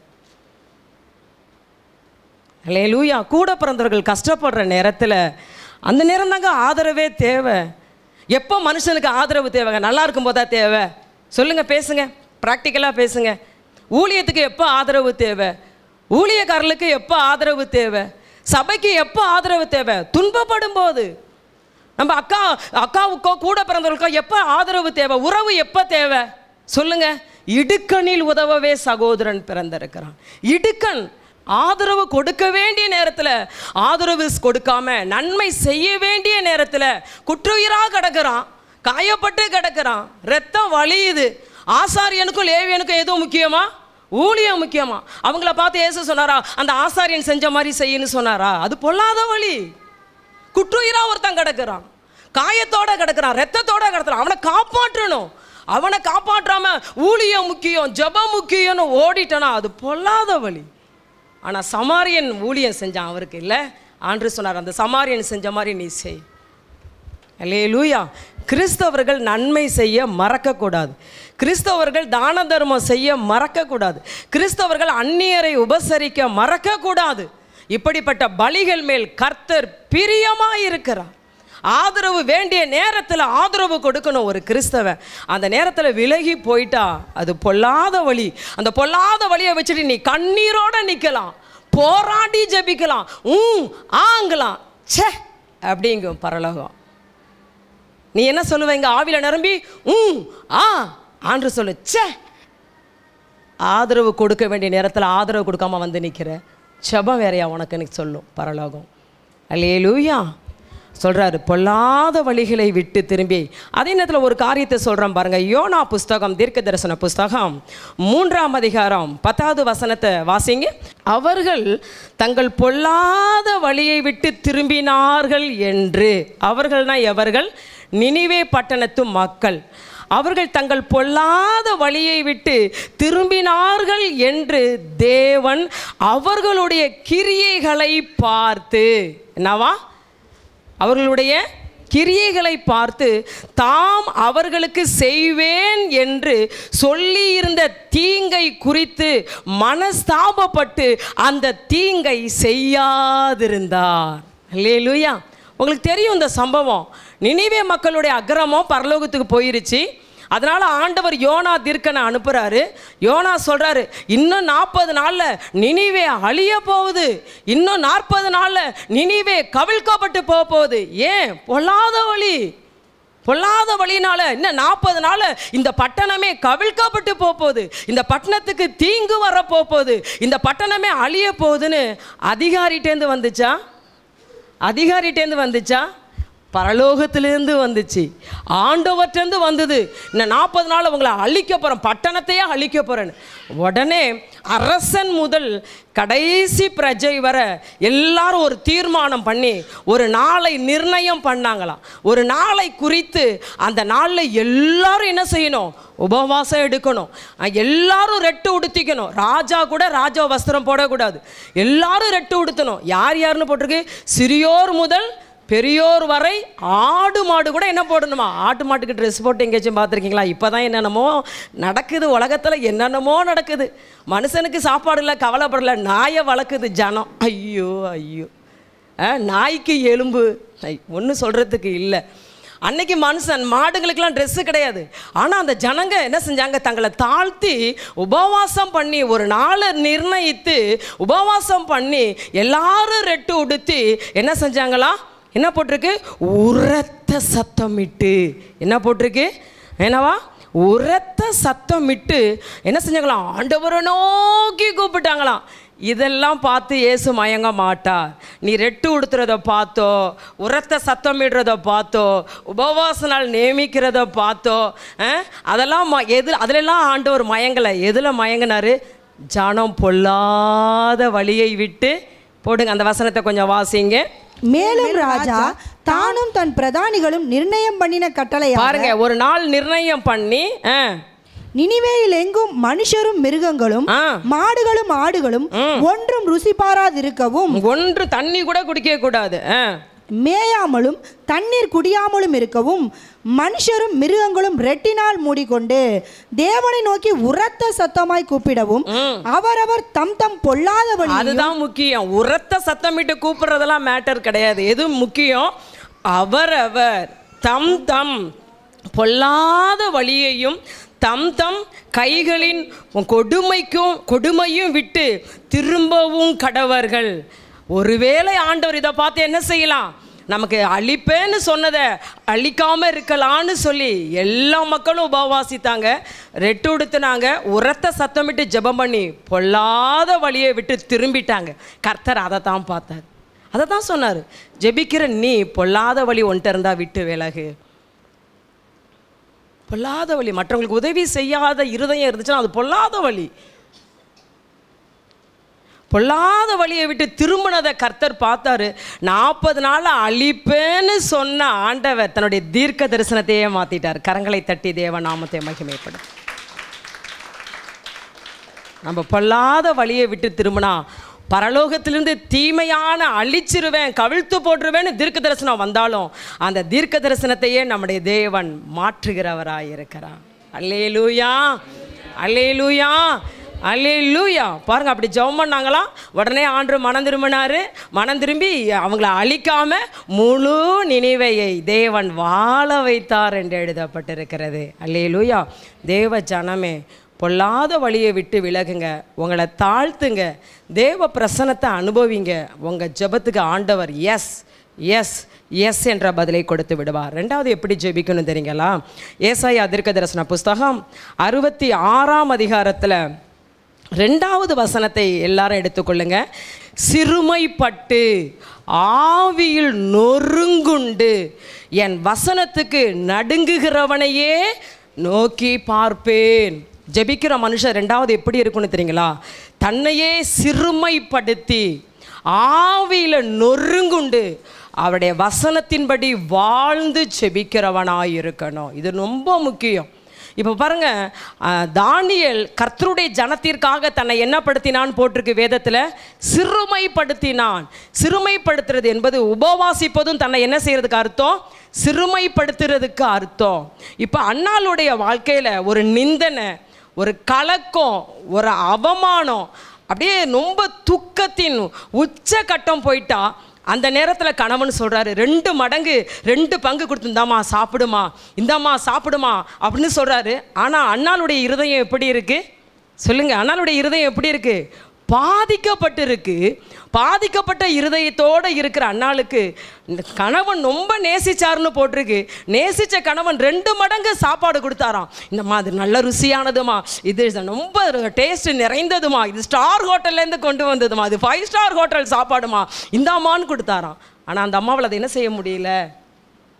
அல்லே லூயா கூட பிறந்தவர்கள் கஷ்டப்படுற நேரத்தில் அந்த நேரம் தாங்க ஆதரவே தேவை எப்போ மனுஷனுக்கு ஆதரவு தேவைங்க நல்லா இருக்கும் போதா தேவை சொல்லுங்க பேசுங்க ப்ராக்டிக்கலாக பேசுங்க ஊழியத்துக்கு எப்போ ஆதரவு தேவை ஊழியக்காரர்களுக்கு எப்போ ஆதரவு தேவை சபைக்கு எப்போ ஆதரவு தேவை துன்பப்படும் போது நம்ம அக்கா அக்காவுக்கோ கூட பிறந்தவர்களுக்கோ எப்போ ஆதரவு தேவை உறவு எப்போ தேவை சொல்லுங்க இடுக்கணில் உதவவே சகோதரன் பிறந்திருக்கிறான் இடுக்கண் ஆதரவு கொடுக்க வேண்டிய நேரத்தில் ஆதரவு கொடுக்காம நன்மை செய்ய வேண்டிய நேரத்தில் குற்றுயிராக கிடக்கிறான் காயப்பட்டு கிடக்கிறான் ரத்தம் வலியுது ஆசாரியனுக்கும் லேவியனுக்கும் எதுவும் முக்கியமா ஊழியம் முக்கியமா அவங்கள பார்த்து ஏசு சொன்னாரா அந்த ஆசாரியன் செஞ்ச மாதிரி செய்யுன்னு சொன்னாரா அது பொல்லாத வழி குற்றுயிரா ஒருத்தன் கிடக்குறான் காயத்தோட கிடக்குறான் ரத்தத்தோட கிடக்குறான் அவனை காப்பாற்றணும் அவனை காப்பாற்றாம ஊழியம் முக்கியம் ஜெபம் முக்கியம்னு ஓடிட்டனா அது பொல்லாத வழி ஆனால் சமாரியன் ஊழியம் செஞ்சான் அவருக்கு இல்லை ஆண்டு சொன்னார் அந்த சமாரியன் செஞ்ச மாதிரி நீ செய் அல்லேலூயா கிறிஸ்தவர்கள் நன்மை செய்ய மறக்கக்கூடாது கிறிஸ்தவர்கள் தான தர்மம் செய்ய மறக்கக்கூடாது கிறிஸ்தவர்கள் அந்நியரை உபசரிக்க மறக்கக்கூடாது இப்படிப்பட்ட பலிகள் மேல் கர்த்தர் பிரியமாக இருக்கிறார் ஆதரவு வேண்டிய நேரத்தில் ஆதரவு கொடுக்கணும் ஒரு கிறிஸ்தவன் அந்த நேரத்தில் விலகி போயிட்டா அது பொல்லாத வழி அந்த பொல்லாத வழியை வச்சுட்டு நீ கண்ணீரோட நிற்கலாம் போராடி ஜெபிக்கலாம் ஊம் ஆங்கலாம் ச்சே அப்படிங்கும் பரலோகம் நீ என்ன சொல்லுவ இங்க ஆவில நிரம்பி ம் ஆ ஆண்டு சொல்லு ச்சே ஆதரவு கொடுக்க வேண்டிய நேரத்தில் ஆதரவு கொடுக்காம வந்து நிற்கிற செபம் வேறையா உனக்குன்னு சொல்லும் பரலோகம் அல்லேலூயா சொல்றாரு பொல்லாத வழிகளை விட்டு திரும்பி அதே நேரத்தில் ஒரு காரியத்தை சொல்கிறேன் பாருங்க யோனா புஸ்தகம் தீர்க்க தரிசன புஸ்தகம் மூன்றாம் அதிகாரம் பத்தாவது வசனத்தை வாசிங்க அவர்கள் தங்கள் பொல்லாத வழியை விட்டு திரும்பினார்கள் என்று அவர்கள்னா எவர்கள் நினிவே பட்டணத்து மக்கள் அவர்கள் தங்கள் பொல்லாத வழியை விட்டு திரும்பினார்கள் என்று தேவன் அவர்களுடைய கிரியைகளை பார்த்து என்னவா அவர்களுடைய கிரியைகளை பார்த்து தாம் அவர்களுக்கு செய்வேன் என்று சொல்லியிருந்த தீங்கை குறித்து மனஸ்தாபப்பட்டு அந்த தீங்கை செய்யாதிருந்தார் அல்லேலூயா உங்களுக்கு தெரியும் இந்த சம்பவம் நினைவே மக்களுடைய அக்கிரமம் பரலோகத்துக்கு போயிருச்சு அதனால் ஆண்டவர் யோனா தீர்க்கனை அனுப்புகிறாரு யோனா சொல்கிறாரு இன்னும் நாற்பது நாளில் நினிவே அழிய போகுது இன்னும் நாற்பது நாளில் நினிவே கவிழ்க்கப்பட்டு போக போகுது ஏன் பொல்லாத வழி பொல்லாத வழினால இன்னும் நாற்பது நாள் இந்த பட்டணமே கவிழ்க்கப்பட்டு போக போகுது இந்த பட்டணத்துக்கு தீங்கு வர போக போகுது இந்த பட்டணமே அழிய போகுதுன்னு அதிகாரிட்டேந்து வந்துச்சா அதிகாரிட்டேந்து வந்துச்சா பரலோகத்திலேருந்து வந்துச்சு ஆண்டவர்கிட்டருந்து வந்தது இன்னும் நாற்பது நாள் உங்களை அழிக்க போகிறேன் பட்டணத்தையே அழிக்க போகிறேன்னு உடனே அரசன் முதல் கடைசி பிரஜை வர எல்லாரும் ஒரு தீர்மானம் பண்ணி ஒரு நாளை நிர்ணயம் பண்ணாங்களாம் ஒரு நாளை குறித்து அந்த நாளில் எல்லாரும் என்ன செய்யணும் உபவாசம் எடுக்கணும் அஹ் எல்லாரும் ரெட்டு உடுத்திக்கணும் ராஜா கூட ராஜா வஸ்திரம் போடக்கூடாது எல்லாரும் ரெட்டு உடுத்தணும் யார் யாருன்னு போட்டிருக்கு சிறியோர் முதல் பெரியோர் வரை ஆடு மாடு கூட என்ன போடணுமா ஆட்டு மாட்டுக்கு ட்ரெஸ் போட்டு எங்கேயாச்சும் பார்த்துருக்கீங்களா இப்போ தான் என்னென்னமோ நடக்குது உலகத்தில் என்னென்னமோ நடக்குது மனுஷனுக்கு சாப்பாடு இல்லை கவலைப்படல நாயை வளர்க்குது ஜனம் ஐயோ ஐயோ அஹ், நாய்க்கு எலும்பு ஒன்றும் சொல்கிறதுக்கு இல்லை அன்னைக்கு மனுஷன் மாடுங்களுக்கெல்லாம் ட்ரெஸ்ஸு கிடையாது ஆனால் அந்த ஜனங்க என்ன செஞ்சாங்க தங்களை தாழ்த்தி உபவாசம் பண்ணி ஒரு நாளை நிர்ணயித்து உபவாசம் பண்ணி எல்லாரும் ரெட்டு உடுத்தி என்ன செஞ்சாங்களா என்ன போட்டிருக்கு உரத்த சத்தமிட்டு என்ன போட்டிருக்கு என்னவா உரத்த சத்தமிட்டு என்ன செஞ்சாங்களாம் ஆண்டவரை நோக்கி கூப்பிட்டாங்களாம் இதெல்லாம் பார்த்து இயேசு மயங்க மாட்டார் நீ ரெட்டு உடுத்துறத பார்த்தோ உரத்த சத்தமிடுறத பார்த்தோ உபவாச நாள் நியமிக்கிறத பார்த்தோ அஹ், அதெல்லாம் ம- எது அதிலெல்லாம் ஆண்டவர் மயங்கலை எதில் மயங்கினாரு ஜனம் பொல்லாத வழியை விட்டு போடுங்க அந்த வசனத்தை கொஞ்சம் வாசிங்க மேலும் ராஜா தானும் தன் பிரதானிகளும் நிர்ணயம் பண்ணின கட்டளையா பாருங்க ஒரு நாள் நிர்ணயம் பண்ணி ஆ, நினிவேயில் எங்கும் மனுஷரும் மிருகங்களும் ஆ. மாடுகளும் ஆடுகளும் ஒன்றும் ருசி பாராதிருக்கவும் ஒன்று தண்ணி கூட குடிக்க கூடாது ஆ. மேயாமலும் தண்ணீர் குடியாமலும் இருக்கவும் மனுஷரும் மிருகங்களும் ரெட்டினால் மூடிக்கொண்டு தேவனை நோக்கி உரத்த சத்தமாய் கூப்பிடவும் அவரவர் தம் தம் பொல்லாத வழி அதுதான் முக்கியம் உரத்த சத்தமிட்டு கூப்பிடுறதெல்லாம் மேட்டர் கிடையாது எது முக்கியம் அவரவர் தம் தம் பொல்லாத வழியையும் தம் தம் கைகளின் கொடுமைக்கும் கொடுமையும் விட்டு திரும்பவும் கடவர்கள் ஒருவேளை ஆண்டவர் இதை பார்த்து என்ன செய்யலாம் நமக்கு அழிப்பேன்னு சொன்னதை அழிக்காம இருக்கலான்னு சொல்லி எல்லா மக்களும் உபவாசித்தாங்க ரெட்டு உடுத்துனாங்க உரத்த சத்தமிட்டு ஜெபம் பண்ணி பொல்லாத வழியை விட்டு திரும்பிட்டாங்க கர்த்தர் அதை தான் பார்த்தார் அதை தான் சொன்னார் ஜெபிக்கிற நீ பொல்லாத வழி ஒன்ட்ட இருந்தா விட்டு விலகு பொல்லாத வழி மற்றவங்களுக்கு உதவி செய்யாத இருதயம் இருந்துச்சுன்னா அது பொல்லாத வழி பொல்லாத வழியை விட்டு திரும்பினதை கர்த்தர் பார்த்தாரு நாற்பது நாள் அழிப்பேன்னு சொன்ன ஆண்டவர் தன்னுடைய தீர்க்க தரிசனத்தையே மாத்திட்டார் கரங்களை தட்டி தேவ நாமத்தை மகிமைப்படும் நம்ம பொல்லாத வழியை விட்டு திரும்பினா பரலோகத்திலிருந்து தீமையான அழிச்சிருவேன் கவிழ்த்து போட்டுருவேன்னு தீர்க்க தரிசனம் வந்தாலும் அந்த தீர்க்க தரிசனத்தையே நம்முடைய தேவன் மாற்றுகிறவராய் இருக்கிறார் அல்லேலூயா அல்லேலூயா அல்லேலூயா பாருங்க அப்படி ஜெபம் பண்ணாங்களாம் உடனே ஆண்டு மனம் திரும்பினாரு மனம் திரும்பி அவங்கள அழிக்காம முழு நினைவையை தேவன் வாழ வைத்தார் என்று எழுதப்பட்டிருக்கிறது அல்லேலூயா தேவ ஜனமே பொல்லாத வழியை விட்டு விலகுங்க உங்களை தாழ்த்துங்க தேவ பிரசனத்தை அனுபவிங்க உங்கள் ஜெபத்துக்கு ஆண்டவர் எஸ் எஸ் எஸ் என்ற பதிலை கொடுத்து விடுவார் ரெண்டாவது எப்படி ஜெபிக்கணும் தெரியுங்களா ஏசாயா தீர்க்க தரிசன புஸ்தகம் அறுபத்தி ஆறாம் அதிகாரத்தில் ரெண்டாவது வசனத்தை எல்லாரும் எடுத்துக்கொள்ளுங்க சிறுமைப்பட்டு ஆவியில் நொறுங்குண்டு என் வசனத்துக்கு நடுங்குகிறவனையே நோக்கி பார்ப்பேன் ஜெபிக்கிற மனுஷன் ரெண்டாவது எப்படி இருக்குன்னு தெரியுங்களா தன்னையே சிறுமைப்படுத்தி ஆவியில் நொறுங்குண்டு அவருடைய வசனத்தின்படி வாழ்ந்து செபிக்கிறவனாய் இருக்கணும் இது ரொம்ப முக்கியம் இப்போ பாருங்க அஹ், தானியேல் கர்த்தருடைய ஜனத்திற்காக தன்னை என்னப்படுத்தினான் போட்டிருக்கு வேதத்தில் சிறுமைப்படுத்தினான் சிறுமைப்படுத்துறது என்பது உபவாசிப்பதும் தன்னை என்ன செய்யறதுக்கு அர்த்தம் சிறுமைப்படுத்துறதுக்கு அர்த்தம் இப்போ அண்ணாளுடைய வாழ்க்கையில் ஒரு நிந்தனை ஒரு கலக்கம் ஒரு அவமானம் அப்படியே ரொம்ப துக்கத்தின் உச்சகட்டம் போயிட்டா அந்த நேரத்தில் கணவன் சொல்கிறாரு ரெண்டு மடங்கு ரெண்டு பங்கு கொடுத்து இந்தாம்மா சாப்பிடுமா இந்தாம்மா சாப்பிடுமா அப்படின்னு சொல்கிறாரு ஆனால் அண்ணாளுடைய இருதயம் எப்படி இருக்குது சொல்லுங்கள் அண்ணாளுடைய இருதயம் எப்படி இருக்குது பாதிக்கப்பட்டிருக்கு பாதிக்கப்பட்ட இருதயத்தோடு இருக்கிற அண்ணாளுக்கு இந்த கணவன் ரொம்ப நேசிச்சாருன்னு போட்டிருக்கு நேசித்த கணவன் ரெண்டு மடங்கு சாப்பாடு கொடுத்தாராம் இந்தம்மா அது நல்ல ருசியானதுமா இது ரொம்ப டேஸ்ட் நிறைந்ததுமா இது ஸ்டார் ஹோட்டல்லேருந்து கொண்டு வந்ததுமா இது ஃபைவ் ஸ்டார் ஹோட்டல் சாப்பாடுமா இந்தாம்மான்னு கொடுத்தாராம் ஆனால் அந்த அம்மாவில் அதை என்ன செய்ய முடியல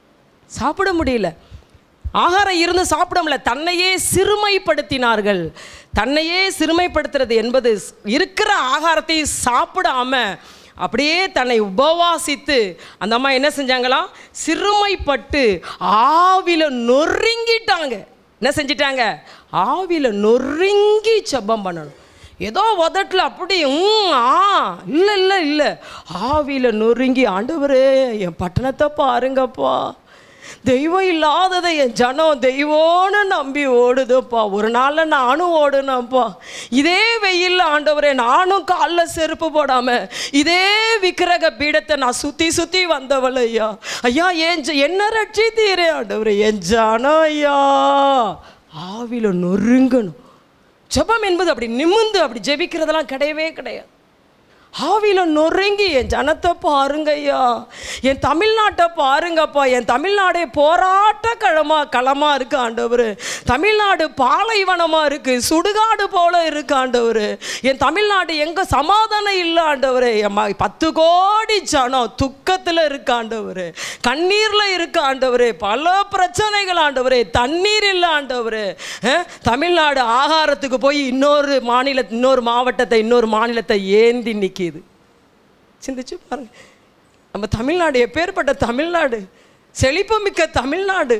சாப்பிட முடியல ஆகாரம் இருந்து சாப்பிட முடியல தன்னையே சிறுமைப்படுத்தினார்கள் தன்னையே சிறுமைப்படுத்துறது என்பது இருக்கிற ஆகாரத்தை சாப்பிடாம அப்படியே தன்னை உபவாசித்து அந்த அம்மா என்ன செஞ்சாங்களாம் சிறுமைப்பட்டு ஆவில நொறுங்கிட்டாங்க என்ன செஞ்சிட்டாங்க ஆவில நொறுங்கி செபம் பண்ணணும் ஏதோ உதட்டில் அப்படி ம் ஆ இல்லை இல்லை இல்லை ஆவியில் நொறுங்கி ஆண்டவரே என் பட்டணத்தை பாருங்கப்பா தெய்வம் இல்லாததை என் ஜனம் தெய்வம்னு நம்பி ஓடுதுப்பா ஒரு நாளில் நானும் ஓடுனேன்ப்பா இதே வெயில்ல ஆண்டவரே நானும் காலில் செருப்பு போடாம இதே விக்கிரக பீடத்தை நான் சுற்றி சுற்றி வந்தவள் ஐயா ஐயா என் ஜ- என்ன ரட்சித்தீரே ஆண்டவரே என் ஜனம் ஐயா ஆவில நொறுங்கணும் ஜெபம் என்பது அப்படி நிமிந்து அப்படி ஜெபிக்கிறதெல்லாம் கிடையவே கிடையாது ஆவில நொறுங்கி என் ஜனத்தை பாருங்க ஐயா என் தமிழ்நாட்டை பாருங்கப்பா என் தமிழ்நாடே போராட்ட களமா களமா இருக்கு ஆண்டவர் தமிழ்நாடு பாலைவனமா இருக்கு சுடுகாடு போல இருக்கு ஆண்டவர் என் தமிழ்நாடு எங்க சமாதானம் இல்லை ஆண்டவர் என் ம- பத்து கோடி ஜனம் துக்கத்தில் இருக்கு ஆண்டவர் கண்ணீர்ல இருக்கு ஆண்டவர் பல பிரச்சனைகள் ஆண்டவர் தண்ணீர் இல்லை ஆண்டவர் தமிழ்நாடு ஆகாரத்துக்கு போய் இன்னொரு மாநில இன்னொரு மாவட்டத்தை இன்னொரு மாநிலத்தை ஏந்தி நிற்கிது சிந்திச்சு பாருங்க நம்ம தமிழ்நாடு எப்பேற்பட்ட தமிழ்நாடு செழிப்புமிக்க தமிழ்நாடு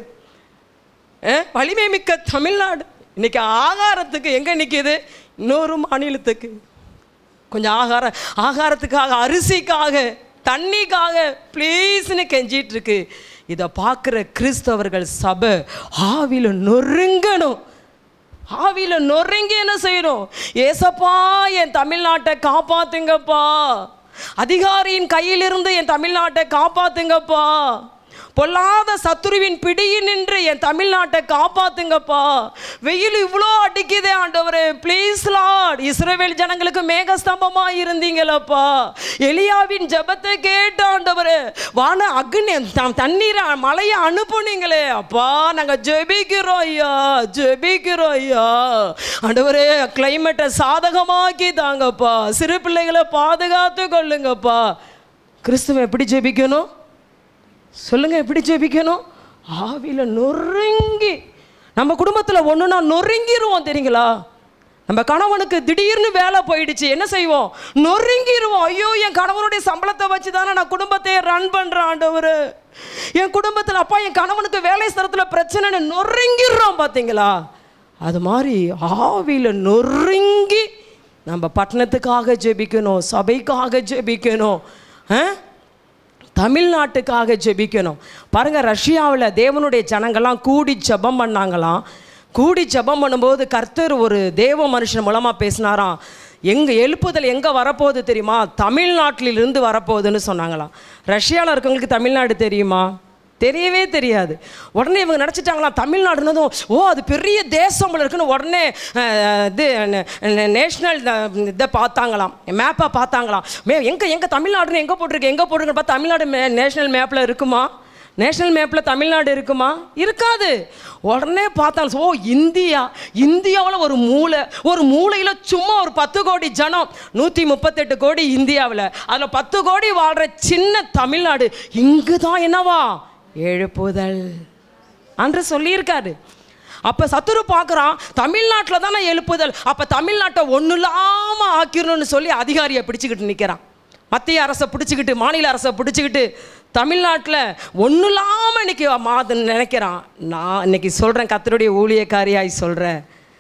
அஹ், வலிமை மிக்க தமிழ்நாடு இன்னைக்கு ஆகாரத்துக்கு எங்கே நிற்கிது இன்னொரு மாநிலத்துக்கு கொஞ்சம் ஆகாரம் ஆகாரத்துக்காக அரிசிக்காக தண்ணிக்காக ப்ளீஸ்னு கெஞ்சிட்டு இருக்கு இதை பார்க்குற கிறிஸ்தவர்கள் சபை ஆவில நொறுங்கணும் ஆவியில நொறுங்கி என்ன செய்யணும் ஏசப்பா என் தமிழ்நாட்டை காப்பாத்துங்கப்பா அதிகாரியின் கையிலிருந்து என் தமிழ்நாட்டை காப்பாத்துங்கப்பா பொல்லாத சத்துருவின் பிடியில் நின்று என் தமிழ்நாட்டை காப்பாத்துங்கப்பா வெயில் இவ்வளோ அடிக்குதே ஆண்டவரே ப்ளீஸ் லார்ட் இஸ்ரவேல் ஜனங்களுக்கு மேகஸ்தம்பமா இருந்தீங்களப்பா எலியாவின் ஜெபத்தை கேட்ட ஆண்டவரே வான அக்னி த- தண்ணீரை மழையை அனுப்புனீங்களே அப்பா நாங்க ஜெபிக்கிறோம் ஐயா ஜெபிக்கிறோம் ஐயா ஆண்டவரே கிளைமேட்டை சாதகமாக்கி தாங்கப்பா சிறு பிள்ளைகளை பாதுகாத்து கொள்ளுங்கப்பா கிறிஸ்துவ எப்படி ஜெபிக்கணும் சொல்லுங்க எப்படி ஜெபிக்கணும் ஆவியில நொறுங்கி நம்ம குடும்பத்தில் ஒன்றுனா நொறுங்கிருவோம் தெரியுங்களா நம்ம கணவனுக்கு திடீர்னு வேலை போயிடுச்சு என்ன செய்வோம் நொறுங்கிருவோம் ஐயோ என் கணவனுடைய சம்பளத்தை வச்சு தானே நான் குடும்பத்தை ரன் பண்ணுறேன் ஆண்டவர் என் குடும்பத்தில் அப்பா என் கணவனுக்கு வேலை ஸ்தலத்தில் பிரச்சனைன்னு நொறுங்கிடுறோம் பார்த்தீங்களா அது மாதிரி ஆவியில் நொறுங்கி நம்ம பட்டணத்துக்காக ஜெபிக்கணும் சபைக்காக ஜெபிக்கணும் ஆ தமிழ்நாட்டுக்காக ஜெபிக்கணும் பாருங்க ரஷ்யாவில் தேவனுடைய ஜனங்கள்லாம் கூடி ஜெபம் பண்ணாங்களாம் கூடி ஜெபம் பண்ணும்போது கர்த்தர் ஒரு தேவ மனுஷன் மூலமாக பேசினாராம் எங்கே எழுப்புதல் எங்கே வரப்போகுது தெரியுமா தமிழ்நாட்டிலிருந்து வரப்போகுதுன்னு சொன்னாங்களாம் ரஷ்யாவில் இருக்கவங்களுக்கு தமிழ்நாடு தெரியுமா தெரியவே தெரியாது உடனே இவங்க நினச்சிட்டாங்களாம் தமிழ்நாடுனதும் ஓ அது பெரிய தேசம் போல இருக்குன்னு உடனே அஹ், இது நேஷ்னல் இதை பார்த்தாங்களாம் மேப்பை பார்த்தாங்களாம் மே எங்கே எங்கே தமிழ்நாடுன்னு எங்கே போட்டிருக்கு எங்கே போட்டிருக்குன்னு பார்த்தா தமிழ்நாடு மே நேஷ்னல் மேப்பில் இருக்குமா நேஷ்னல் மேப்பில் தமிழ்நாடு இருக்குமா இருக்காது உடனே பார்த்தாங்க ஓ இந்தியா இந்தியாவில் ஒரு மூளை ஒரு மூளையில் சும்மா ஒரு பத்து கோடி ஜனம் நூற்றி முப்பத்தெட்டு கோடி இந்தியாவில் அதில் பத்து கோடி வாழ்கிற சின்ன தமிழ்நாடு இங்கு தான் என்னவா எழுப்புதல் அன்று சொல்லியிருக்காரு அப்போ சத்துரு பார்க்குறான் தமிழ்நாட்டில் தானே எழுப்புதல் அப்போ தமிழ்நாட்டை ஒன்றும் இல்லாமல் ஆக்கிடணும்னு சொல்லி அதிகாரியை பிடிச்சிக்கிட்டு நிற்கிறான் மத்திய அரசை பிடிச்சிக்கிட்டு மாநில அரசை பிடிச்சிக்கிட்டு தமிழ்நாட்டில் ஒன்றும் இல்லாமல் இன்னைக்கு மாதம் நினைக்கிறான் நான் இன்னைக்கு சொல்கிறேன் கத்தருடைய ஊழியக்காரியாய் சொல்கிறேன்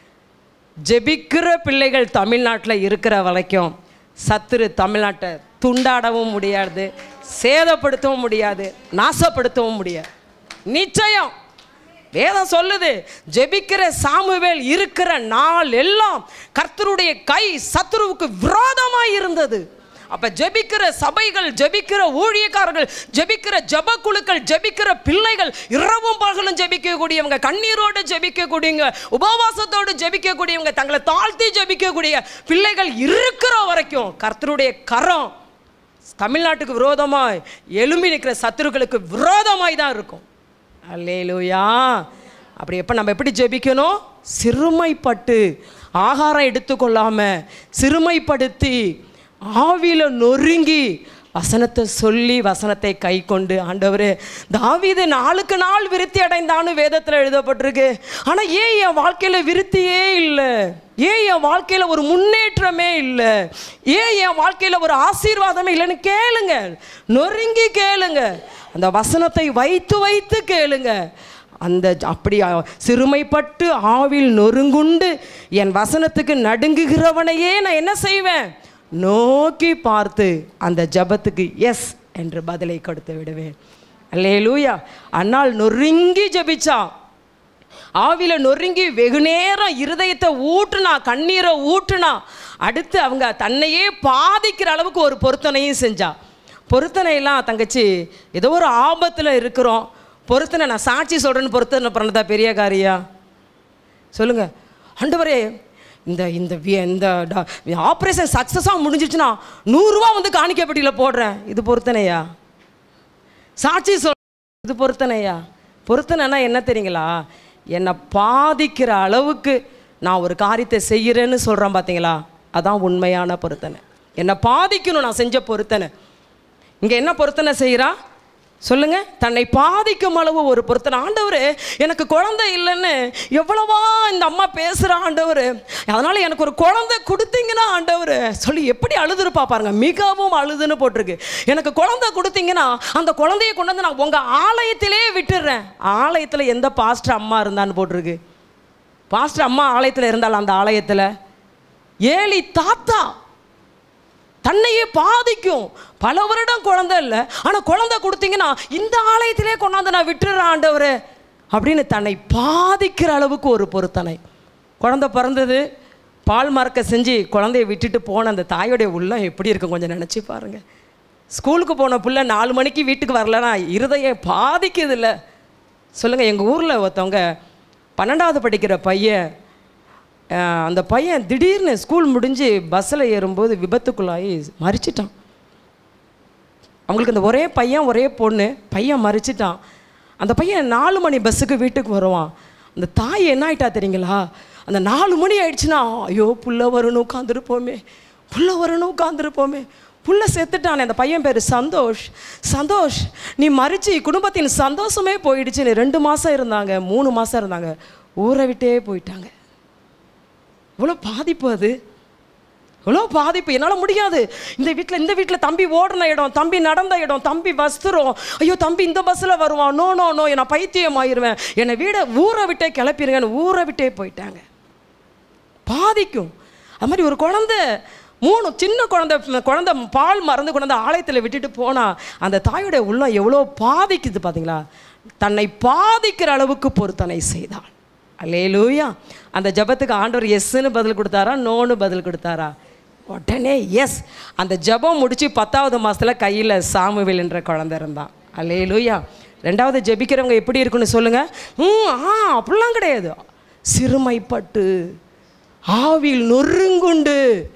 ஜெபிக்கிற பிள்ளைகள் தமிழ்நாட்டில் இருக்கிற வரைக்கும் சத்துரு தமிழ்நாட்டை துண்டாடவும் முடியாது சேதப்படுத்தவும் முடியாது நாசப்படுத்தவும் முடியாது நிச்சயம் வேதம் சொல்லுது ஜெபிக்கிற சாமுவேல் இருக்கிற நாள் எல்லாம் கர்த்தருடைய கை சத்துருவுக்கு விரோதமாய் இருந்தது அப்ப ஜெபிக்கிற சபைகள் ஜெபிக்கிற ஊழியக்காரர்கள் ஜெபிக்கிற ஜெப குழுக்கள் ஜெபிக்கிற பிள்ளைகள் இரவும் பகலும் ஜெபிக்கக்கூடியவங்க கண்ணீரோடு ஜெபிக்கக்கூடியவங்க உபவாசத்தோடு ஜெபிக்கக்கூடியவங்க தங்களை தாழ்த்தி ஜெபிக்கக்கூடிய பிள்ளைகள் இருக்கிற வரைக்கும் கர்த்தருடைய கரம் தமிழ்நாட்டுக்கு விரோதமாய் எழும்பி நிற்கிற சத்துருக்களுக்கு விரோதமாய் தான் இருக்கும் அல்லேலூயா அப்படி எப்போ நம்ம எப்படி ஜெபிக்கணும் சிறுமைப்பட்டு ஆகாரம் எடுத்துக்கொள்ளாம சிறுமைப்படுத்தி ஆவியில நொறுங்கி வசனத்தை சொல்லி வசனத்தை கை கொண்டு ஆண்டவரே தாவீது நாளுக்கு நாள் விருத்தி அடைந்தான்னு வேதத்தில் எழுதப்பட்டிருக்கு ஆனால் ஏன் என் வாழ்க்கையில் விருத்தியே இல்லை ஏன் என் வாழ்க்கையில் ஒரு முன்னேற்றமே இல்லை ஏன் என் வாழ்க்கையில் ஒரு ஆசீர்வாதமே இல்லைன்னு கேளுங்க நொறுங்கி கேளுங்க அந்த வசனத்தை வைத்து வைத்து கேளுங்க அந்த அப்படி அ- சிறுமைப்பட்டு ஆவில் நொறுங்குண்டு என் வசனத்துக்கு நடுங்குகிறவனையே நான் என்ன செய்வேன் நோக்கி பார்த்து அந்த ஜபத்துக்கு எஸ் என்று பதிலை கொடுத்து விடுவேன் அல்லேலூயா அன்னால் நொறுங்கி ஜபிச்சா ஆவில நொறுங்கி வெகு நேரம் இருதயத்தை ஊட்டுனா கண்ணீரை ஊட்டுனா அடுத்து அவங்க தன்னையே பாதிக்கிற அளவுக்கு ஒரு பொருத்தனையும் செஞ்சா பொருத்தனையெல்லாம் தங்கச்சி ஏதோ ஒரு ஆபத்தில் இருக்கிறோம் பொருத்தனை நான் சாட்சி சொல்கிறேன்னு பொருத்தனை பண்ணதா பெரிய காரியா சொல்லுங்க ஆண்டவரே இந்த இந்த வி- இந்த ஆப்ரேஷன் சக்ஸஸாக முடிஞ்சிச்சுன்னா நூறுரூவா வந்து காணிக்கப்பட்டியில் போடுறேன் இது பொருத்தனையா சாட்சி சொல் இது பொருத்தனையா பொருத்தனைனா என்ன தெரியுங்களா என்னை பாதிக்கிற அளவுக்கு நான் ஒரு காரியத்தை செய்கிறேன்னு சொல்கிறேன் பார்த்தீங்களா அதான் உண்மையான பொருத்தனை என்னை பாதிக்கணும் நான் செஞ்ச பொருத்தனை இங்கே என்ன பொருத்தனை செய்கிறா சொல்லுங்க தன்னை பாதிக்கும் அளவு ஒரு பொருத்தனை ஆண்டவர் எனக்கு குழந்தை இல்லைன்னு எவ்வளவா இந்த அம்மா பேசுகிற ஆண்டவர் அதனால் எனக்கு ஒரு குழந்தை கொடுத்தீங்கன்னா ஆண்டவர் சொல்லி எப்படி அழுதுருப்பா பாருங்க மிகவும் அழுதுன்னு போட்டிருக்கு எனக்கு குழந்தை கொடுத்தீங்கன்னா அந்த குழந்தைய கொண்டு வந்து நான் உங்கள் ஆலயத்திலே விட்டுடுறேன் ஆலயத்தில் எந்த பாஸ்டர் அம்மா இருந்தான்னு போட்டிருக்கு பாஸ்டர் அம்மா ஆலயத்தில் இருந்தாலும் அந்த ஆலயத்தில் ஏலி தாத்தா தன்னையே பாதிக்கும் பல வருடம் குழந்தை இல்லை ஆனால் குழந்தை கொடுத்தீங்கன்னா இந்த ஆலயத்திலே கொண்டாந்து நான் விட்டுறேன் ஆண்டவரே அப்படின்னு தன்னை பாதிக்கிற அளவுக்கு ஒரு பொருத்தனை குழந்தை பிறந்தது பால் மறக்க செஞ்சு குழந்தைய விட்டுட்டு போன அந்த தாயோடைய உள்ளம் எப்படி இருக்கும் கொஞ்சம் நினச்சி பாருங்க ஸ்கூலுக்கு போன புள்ள நாலு மணிக்கு வீட்டுக்கு வரலன்னா இருதயம் பாதிக்குது இல்லை சொல்லுங்கள் எங்கள் ஊரில் ஒருத்தவங்க பன்னெண்டாவது படிக்கிற பையன் அஹ், அந்த பையன் திடீர்னு ஸ்கூல் முடிஞ்சு பஸ்ஸில் ஏறும்போது விபத்துக்குள்ளாகி மறிச்சிட்டான் அவங்களுக்கு இந்த ஒரே பையன் ஒரே பொண்ணு பையன் மறிச்சிட்டான் அந்த பையன் நாலு மணி பஸ்ஸுக்கு வீட்டுக்கு வருவான் அந்த தாய் என்ன ஆயிட்டா தெரியுங்களா அந்த நாலு மணி ஆயிடுச்சுன்னா ஐயோ புள்ள வரணும் உட்காந்துருப்போமே புள்ள வரணும் உட்காந்துருப்போமே புள்ள செத்துட்டானே அந்த பையன் பேர் சந்தோஷ் சந்தோஷ் நீ மறிச்சு குடும்பத்தின் சந்தோஷமே போயிடுச்சுன்னு ரெண்டு மாதம் இருந்தாங்க மூணு மாதம் இருந்தாங்க ஊரை விட்டே போயிட்டாங்க இவ்வளோ பாதிப்பு அது இவ்வளோ பாதிப்பு என்னால் முடியாது இந்த வீட்டில் இந்த வீட்டில் தம்பி ஓடின இடம் தம்பி நடந்த இடம் தம்பி வஸ்திரம் ஐயோ தம்பி இந்த பஸ்ஸில் வருவான் நோ நோ நோ நான் பைத்தியம் ஆயிடுவேன் என்னை வீடை ஊரை விட்டே கிளப்பிடுங்கன்னு ஊரை விட்டே போயிட்டாங்க பாதிக்கும் அது மாதிரி ஒரு குழந்தை மூணு சின்ன குழந்தை குழந்தை பால் மறந்து கொண்டு வந்து ஆலயத்தில் விட்டுட்டு போனால் அந்த தாயுடைய உள்ளம் எவ்வளோ பாதிக்குது பார்த்தீங்களா தன்னை பாதிக்கிற அளவுக்கு பொருத்தனை செய்தாள் அல்லேலூயா அந்த ஜெபத்துக்கு ஆண்டவர் எஸ்ன்னு பதில் கொடுத்தாரா நோன்னு பதில் கொடுத்தாரா உடனே எஸ் அந்த ஜெபம் முடிச்சு பத்தாவது மாசத்துல கையில் சாமுவேல் என்ற குழந்தை இருந்தான் அல்லேலூயா ரெண்டாவது ஜெபிக்கிறவங்க எப்படி இருக்குன்னு சொல்லுங்க ம் ஆ அப்படிலாம் கிடையாது சிறுமைப்பட்டு ஆவில் நொறுங்குண்டு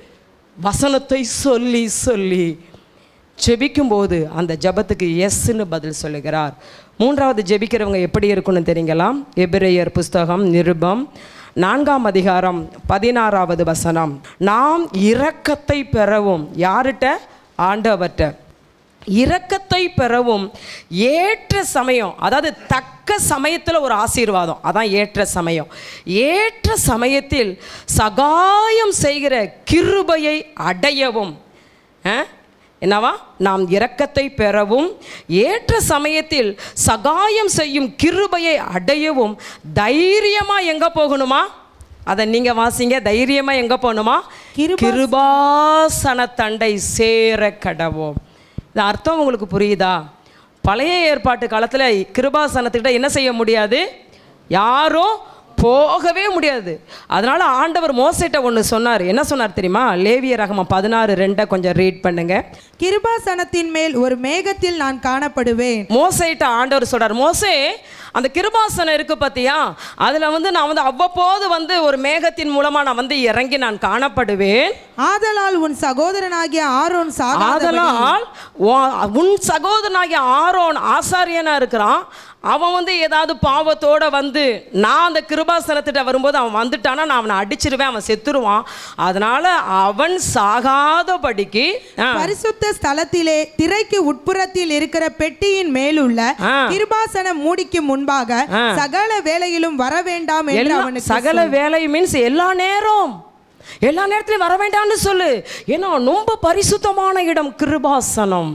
வசனத்தை சொல்லி சொல்லி ஜெபிக்கும்போது அந்த ஜெபத்துக்கு எஸ்ன்னு பதில் சொல்லுகிறார் மூன்றாவது ஜெபிக்கிறவங்க எப்படி இருக்குன்னு தெரியுங்களா எபிரேயர் புஸ்தகம் நிருபம் நான்காம் அதிகாரம் பதினாறாவது வசனம் நாம் இரக்கத்தை பெறவும் யார்கிட்ட ஆண்டவர்கிட்ட இரக்கத்தை பெறவும் ஏற்ற சமயம் அதாவது தக்க சமயத்தில் ஒரு ஆசீர்வாதம் அதான் ஏற்ற சமயம் ஏற்ற சமயத்தில் சகாயம் செய்கிற கிருபையை அடையவும் ஆ? என்னவா நாம் இரக்கத்தை பெறவும் ஏற்ற சமயத்தில் சகாயம் செய்யும் கிருபையை அடையவும் தைரியமா எங்க போகணுமா அதை நீங்க வாசிங்க தைரியமா எங்க போகணுமா கிருபா- கிருபாசன தண்டை சேர கடவோம் இந்த அர்த்தம் உங்களுக்கு புரியுதா பழைய ஏற்பாட்டு காலத்தில் கிருபாசனத்துக்கிட்ட என்ன செய்ய முடியாது யாரும் போகவே முடியாது அதனால ஆண்டவர் மோசைட்ட ஒன்று சொன்னார் என்ன சொன்னார் தெரியுமா லேவிய ரகமம் பதினாறு ரெண்டை கொஞ்சம் ரீட் பண்ணுங்க கிருபாசனத்தின் மேல் ஒரு மேகத்தில் நான் காணப்படுவேன் மோசைட்ட ஆண்டவர் சொல்றார் மோசே அந்த கிருபாசனம் இருக்கு பார்த்தியா அதில் வந்து நான் வந்து அவ்வப்போது வந்து ஒரு மேகத்தின் மூலமாக நான் வந்து இறங்கி நான் காணப்படுவேன் ஆதலால் உன் சகோதரனாகிய ஆரோன் சாகாதபடி ஆதலால் உன் உன் சகோதரனாகிய ஆரோன் ஆசாரியனா இருக்கிறான் அவன் வந்து ஏதாவது பாவத்தோட வந்து நான் அந்த கிருபாசனத்திட்ட வரும்போது அவன் வந்துட்டானா நான் அவனை அடிச்சிருவேன் அவன் செத்துருவான் அதனால அவன் சாகாதபடிக்கு ஆ, பரிசுத்த ஸ்தலத்திலே திரைக்கு உட்புறத்தில் இருக்கிற பெட்டியின் மேலுள்ள ஆ. கிருபாசன மூடிக்கு முன்பாக சகல வேளையிலும் வர வேண்டாம் என்று எல்லா- அவனுக்கு சகல வேலை மீன்ஸ் எல்லா நேரம் எல்லா நேரத்திலும் வர வேண்டாம்னு சொல்லு ஏன்னா ரொம்ப பரிசுத்தமான இடம் கிருபாசனம்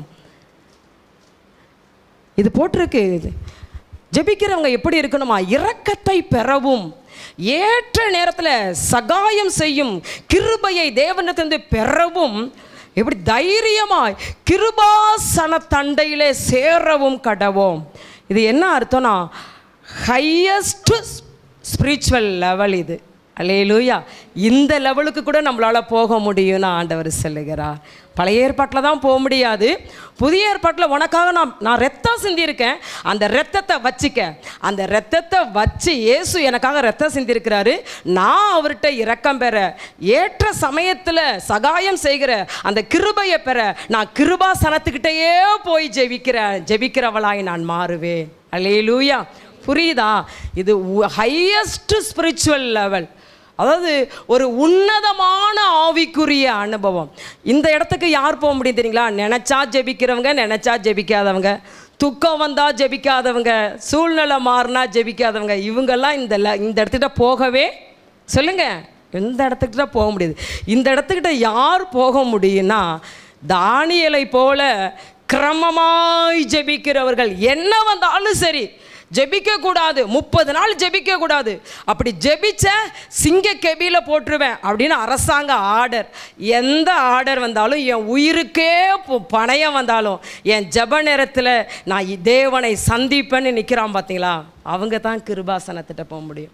இது போட்டிருக்கு இது ஜெபிக்கிறவங்க எப்படி இருக்கணுமா இரக்கத்தை பெறவும் ஏற்ற நேரத்தில் சகாயம் செய்யும் கிருபையை தேவனிடத்திலிருந்து பெறவும் எப்படி தைரியமாய் கிருபாசன தண்டையிலே சேரவும் கடவோம் இது என்ன அர்த்தம்னா ஹையஸ்ட் ஸ்பிரிச்சுவல் லெவல் இது அல்லேலூயா இந்த லெவலுக்கு கூட நம்மளால் போக முடியும்னு ஆண்டவர் சொல்லுகிறார் பழைய ஏற்பாட்டில் தான் போக முடியாது புதிய ஏற்பாட்டில் உனக்காக நான் நான் ரத்தம் சிந்தியிருக்கேன் அந்த ரத்தத்தை வச்சுக்க அந்த ரத்தத்தை வச்சு இயேசு எனக்காக ரத்தம் சிந்திருக்கிறாரு நான் அவர்கிட்ட இரக்கம் பெற ஏற்ற சமயத்தில் சகாயம் செய்கிற அந்த கிருபையை பெற நான் கிருபாசனத்துக்கிட்டேயே போய் ஜெபிக்கிறேன் ஜெபிக்கிறவளாய் நான் மாறுவேன் அல்லேலூயா புரியுதா இது ஹையஸ்ட் ஸ்பிரிச்சுவல் லெவல் அதாவது ஒரு உன்னதமான ஆவிக்குரிய அனுபவம் இந்த இடத்துக்கு யார் போக முடியும் தெரியுங்களா நினச்சா ஜெபிக்கிறவங்க நினச்சா ஜெபிக்காதவங்க துக்கம் வந்தால் ஜெபிக்காதவங்க சூழ்நிலை மாறினா ஜெபிக்காதவங்க இவங்கெல்லாம் இந்த ல- இந்த இடத்துக்கிட்ட போகவே சொல்லுங்க எந்த இடத்துக்கிட்ட போக முடியுது இந்த இடத்துக்கிட்ட யார் போக முடியும்னா தானியலை போல கிரமமாய் ஜெபிக்கிறவர்கள் என்ன வந்தாலும் சரி ஜெபிக்க கூடாது முப்பது நாள் ஜெபிக்க கூடாது அப்படி ஜெபிச்ச சிங்க கெபியில போட்டுருவேன் அப்படின்னு அரசாங்க ஆர்டர் எந்த ஆர்டர் வந்தாலும் என் உயிருக்கே பு- பணயம் வந்தாலும் என் ஜெப நேரத்தில் நான் இ- தேவனை சந்திப்பேன்னு நிற்கிறான் பார்த்தீங்களா அவங்க தான் கிருபாசனத்திட்ட போக முடியும்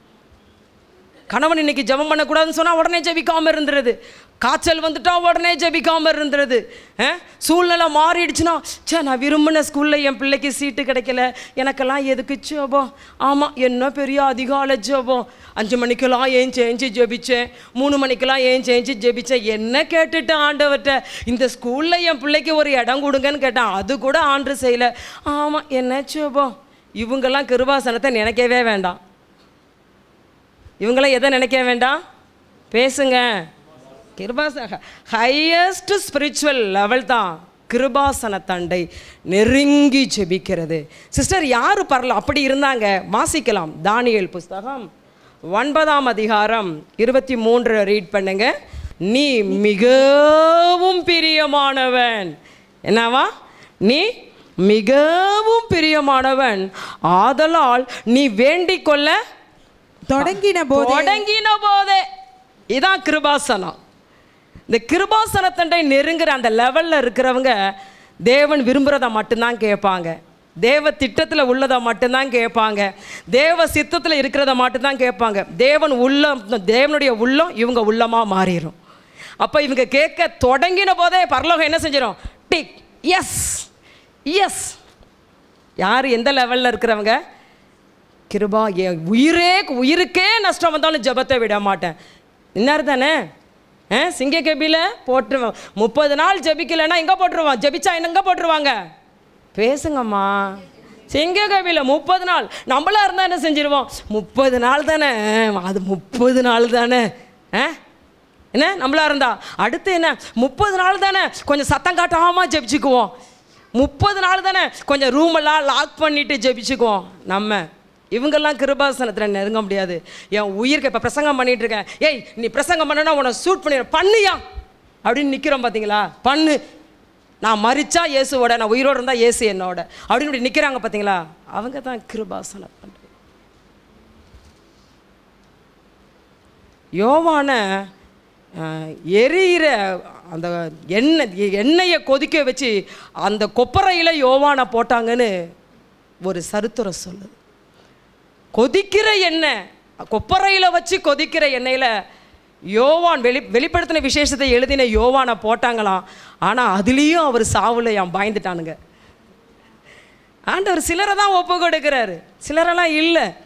கணவன் இன்னைக்கு ஜெபம் பண்ணக்கூடாதுன்னு சொன்னால் உடனே ஜெபிக்காம இருந்துருது காய்ச்சல் வந்துட்டா உடனே ஜெபிக்காம இருந்துருது அஹ்? சூழ்நிலை மாறிடுச்சுன்னா ச்சே நான் விரும்பின ஸ்கூலில் என் பிள்ளைக்கு சீட்டு கிடைக்கல எனக்கெல்லாம் எதுக்கு ஜெபம் ஆமாம் என்ன பெரிய அதிகால ஜெபம் அஞ்சு மணிக்கெல்லாம் ஏன் சேஞ்சு ஜெபிச்சேன் மூணு மணிக்கெல்லாம் ஏன் சேஞ்சு ஜெபிச்சேன் என்ன கேட்டுட்டேன் ஆண்டவர்கிட்ட இந்த ஸ்கூலில் என் பிள்ளைக்கு ஒரு இடம் கொடுங்கன்னு கேட்டேன் அது கூட ஆண்டு செய்யலை ஆமாம் என்ன ஜெபம் இவங்கெல்லாம் கிருபாசனத்தை நினைக்கவே வேண்டாம் இவங்களாம் எதை நினைக்க வேண்டாம் பேசுங்க கிருபாச ஹையஸ்ட் ஸ்பிரிச்சுவல் லெவல் தான் கிருபாசன தண்டை நெருங்கி ஜெபிக்கிறது சிஸ்டர் யார் பரல அப்படி இருந்தாங்க வாசிக்கலாம் தானியேல் புஸ்தகம் ஒன்பதாம் அதிகாரம் இருபத்தி மூன்று ரீட் பண்ணுங்க நீ மிகவும் பிரியமானவன் என்னவா நீ மிகவும் பிரியமானவன் ஆதலால் நீ வேண்டிக் கொள்ள தொடங்கின போது தொடங்கின போதே இதான் கிருபாசனம் இந்த கிருபாசனத்தண்டை நெருங்குற அந்த லெவலில் இருக்கிறவங்க தேவன் விரும்புகிறத மட்டும்தான் கேட்பாங்க தேவ திட்டத்தில் உள்ளதை மட்டும்தான் கேட்பாங்க தேவ சித்தத்தில் இருக்கிறத மட்டும்தான் கேட்பாங்க தேவன் உள்ளம் தேவனுடைய உள்ளம் இவங்க உள்ளமாக மாறிடும் அப்போ இவங்க கேட்க தொடங்கின போதே பரலோகம் என்ன செஞ்சிடும் டிக் எஸ் எஸ் யார் எந்த லெவலில் இருக்கிறவங்க கிருபா என் உயிரே உயிருக்கே நஷ்டம் வந்தாலும் ஜெபத்தை விட மாட்டேன் இன்னார் தானே ஆ சிங்க கபியில் போட்டுருவேன் முப்பது நாள் ஜெபிக்கலைன்னா எங்கே போட்டுருவான் ஜெபிச்சா எங்கே போட்டுருவாங்க பேசுங்கம்மா சிங்க கபியில் முப்பது நாள் நம்மளா இருந்தால் என்ன செஞ்சிருவோம் முப்பது நாள் தானே அது முப்பது நாள் தானே ஆ என்ன நம்மளா இருந்தா அடுத்து என்ன முப்பது நாள் தானே கொஞ்சம் சத்தம் காட்டாமல் ஜெபிச்சுக்குவோம் முப்பது நாள் தானே கொஞ்சம் ரூமெல்லாம் லாக் பண்ணிட்டு ஜெபிச்சுக்குவோம் நம்ம இவங்கெல்லாம் கிருபாசனத்தில் நெருங்க முடியாது என் உயிருக்கு இப்போ பிரசங்கம் பண்ணிட்டு இருக்கேன் ஏய் நீ பிரசங்கம் பண்ணனா உன்னை சூட் பண்ணிடுறேன் பண்ணியா அப்படின்னு நிற்கிறோம் பார்த்தீங்களா பண்ணு நான் மறிச்சா இயேசுவோட நான் உயிரோடு இருந்தால் இயேசு என்னோட அப்படின்னு இப்படி நிற்கிறாங்க பார்த்தீங்களா அவங்க தான் கிருபாசனம் பண்ணுறது யோவான அஹ், எரியிற அந்த எண்ணெய் எண்ணெயை கொதிக்க வச்சு அந்த கொப்பரையில் யோவானை போட்டாங்கன்னு ஒரு சரித்திரம் சொல்லுது கொதிக்கிற எண்ணெய் கொப்பரையில் வச்சு கொதிக்கிற எண்ணெயில் யோவான் வெளி வெளிப்படுத்தின விசேஷத்தை எழுதின யோவானை போட்டாங்களாம் ஆனால் அதுலேயும் அவர் சாவுலையாம் பயந்துட்டானுங்க ஆண்டவர் சிலரை தான் ஒப்பு கொடுக்கிறாரு சிலரெல்லாம் இல்லை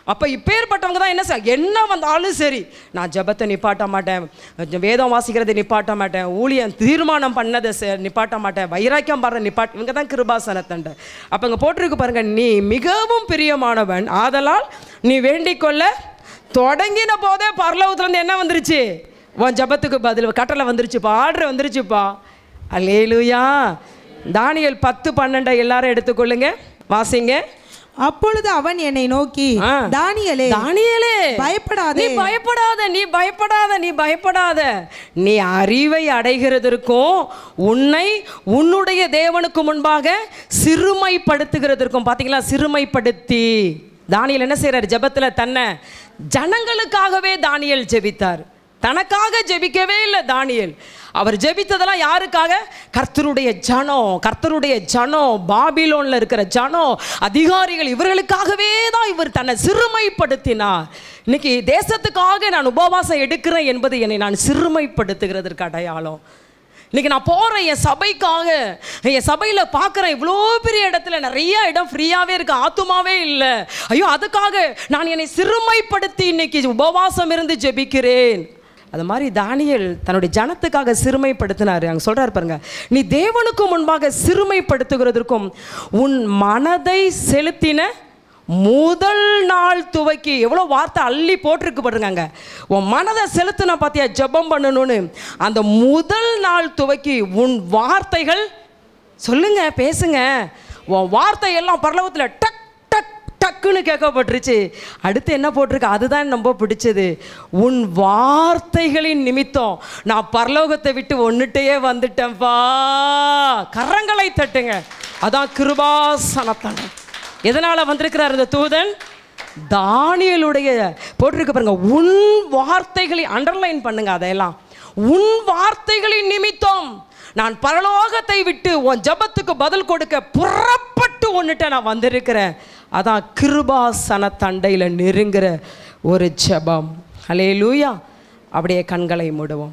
அப்போ இப்பேற்பட்டவங்க தான் என்ன சார் என்ன வந்தாலும் சரி நான் ஜெபத்தை நிப்பாட்ட மாட்டேன் வேதம் வாசிக்கிறதை நிப்பாட்ட மாட்டேன் ஊழியம் தீர்மானம் பண்ணதை செ- நிப்பாட்ட மாட்டேன் வைராக்கியம் பாடுற நிப்பாட் இவங்க தான் கிருபாசனத்தண்டை அப்போ இங்கே போட்டிருக்கு பாருங்க நீ மிகவும் பிரியமானவன் ஆதலால் நீ வேண்டிக் கொள்ள தொடங்கின போதே பரலோகத்துலேருந்து என்ன வந்துருச்சு உன் ஜெபத்துக்கு பதில் கட்டளை வந்துருச்சுப்பா ஆர்டர் வந்துருச்சுப்பா அல்லேலூயா தானியல் பத்து பன்னெண்டை எல்லாரும் எடுத்துக்கொள்ளுங்க வாசிங்க அப்பொழுது அவன் என்னை நோக்கி ஆ. தானியலே தானியேலே பயப்படாதே. நீ பயப்படாத நீ பயப்படாத நீ பயப்படாத நீ அறிவை அடைகிறதற்கும் உன்னை உன்னுடைய தேவனுக்கு முன்பாக சிறுமைப்படுத்துகிறதற்கும் பார்த்தீங்களா சிறுமைப்படுத்தி தானியல் என்ன செய்றாரு ஜெபத்துல தன்னை ஜனங்களுக்காகவே தானியல் ஜெபித்தார் தனக்காக ஜெபிக்கவே இல்லை தானியல் அவர் ஜெபித்ததெல்லாம் யாருக்காக கர்த்தருடைய ஜனம் கர்த்தருடைய ஜனம் பாபிலோன்ல இருக்கிற ஜனம் அதிகாரிகள் இவர்களுக்காகவே தான் இவர் தன்னை சிறுமைப்படுத்தினார் இன்னைக்கு தேசத்துக்காக நான் உபவாசம் எடுக்கிறேன் என்பது என்னை நான் சிறுமைப்படுத்துகிறதற்கு அடையாளம் இன்னைக்கு நான் போகிறேன் என் சபைக்காக என் சபையில் பார்க்குறேன் இவ்வளோ பெரிய இடத்துல நிறைய இடம் ஃப்ரீயாகவே இருக்கு ஆத்துமாவே இல்லை ஐயோ அதுக்காக நான் என்னை சிறுமைப்படுத்தி இன்னைக்கு உபவாசம் இருந்து ஜெபிக்கிறேன் அது மாதிரி தானியல் தன்னுடைய ஜனத்துக்காக சிறுமைப்படுத்தினார் அங்கே சொல்கிறார் பாருங்க நீ தேவனுக்கு முன்பாக சிறுமைப்படுத்துகிறதற்கும் உன் மனதை செலுத்தின முதல் நாள் துவக்கி எவ்வளோ வார்த்தை அள்ளி போட்டிருக்கு பாருங்க உன் மனதை செலுத்தின பார்த்தியா ஜெபம் பண்ணணும்னு அந்த முதல் நாள் துவக்கி உன் வார்த்தைகள் சொல்லுங்க பேசுங்க உன் வார்த்தை எல்லாம் பரலோகத்தில் டக் டக் டக்குன்னு கேட்கப்பட்டுருச்சு அடுத்து என்ன போட்டிருக்கு அதுதான் ரொம்ப பிடிச்சது உன் வார்த்தைகளின் நிமித்தம் நான் பரலோகத்தை விட்டு ஒன்னுட்டையே வந்துட்டேன்ப்பா கரங்களை தட்டுங்க அதான் கிருபாசனத்தனை எதனால் வந்திருக்கிறார் இந்த தூதன் தானியலுடைய போட்டிருக்கு பாருங்க உன் வார்த்தைகளை அண்டர்லைன் பண்ணுங்க அதையெல்லாம் உன் வார்த்தைகளின் நிமித்தம் நான் பரலோகத்தை விட்டு உன் ஜபத்துக்கு பதில் கொடுக்க புறப்பட்டு ஒன்றுட்ட நான் வந்திருக்கிறேன் அதான் கிருபாசன தண்டையில் நெருங்குற ஒரு ஜெபம் ஹலே லூயா அப்படியே கண்களை மூடுவோம்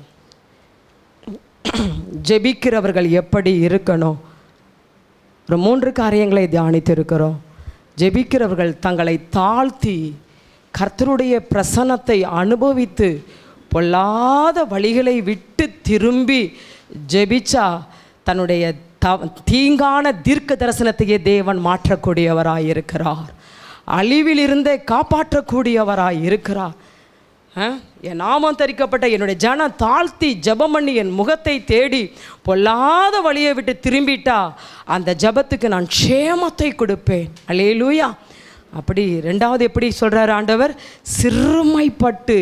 ஜெபிக்கிறவர்கள் எப்படி இருக்கணும் ஒரு மூன்று காரியங்களை தியானித்திருக்கிறோம் ஜெபிக்கிறவர்கள் தங்களை தாழ்த்தி கர்த்தருடைய பிரசன்னத்தை அனுபவித்து பொல்லாத வழிகளை விட்டு திரும்பி ஜெபிச்சா தன்னுடைய த தீங்கான தீர்க்க தரிசனத்தையே தேவன் மாற்றக்கூடியவராய் இருக்கிறார் அழிவிலிருந்தே காப்பாற்றக்கூடியவராய் இருக்கிறார் ஆ? என் நாமம் தரிக்கப்பட்ட என்னுடைய ஜனம் தாழ்த்தி ஜெபம் பண்ணி என் முகத்தை தேடி பொல்லாத வழியை விட்டு திரும்பிட்டா அந்த ஜெபத்துக்கு நான் க்ஷேமத்தை கொடுப்பேன் அல்லேலூயா அப்படி ரெண்டாவது எப்படி சொல்றாரு ஆண்டவர் சிறுமைப்பட்டு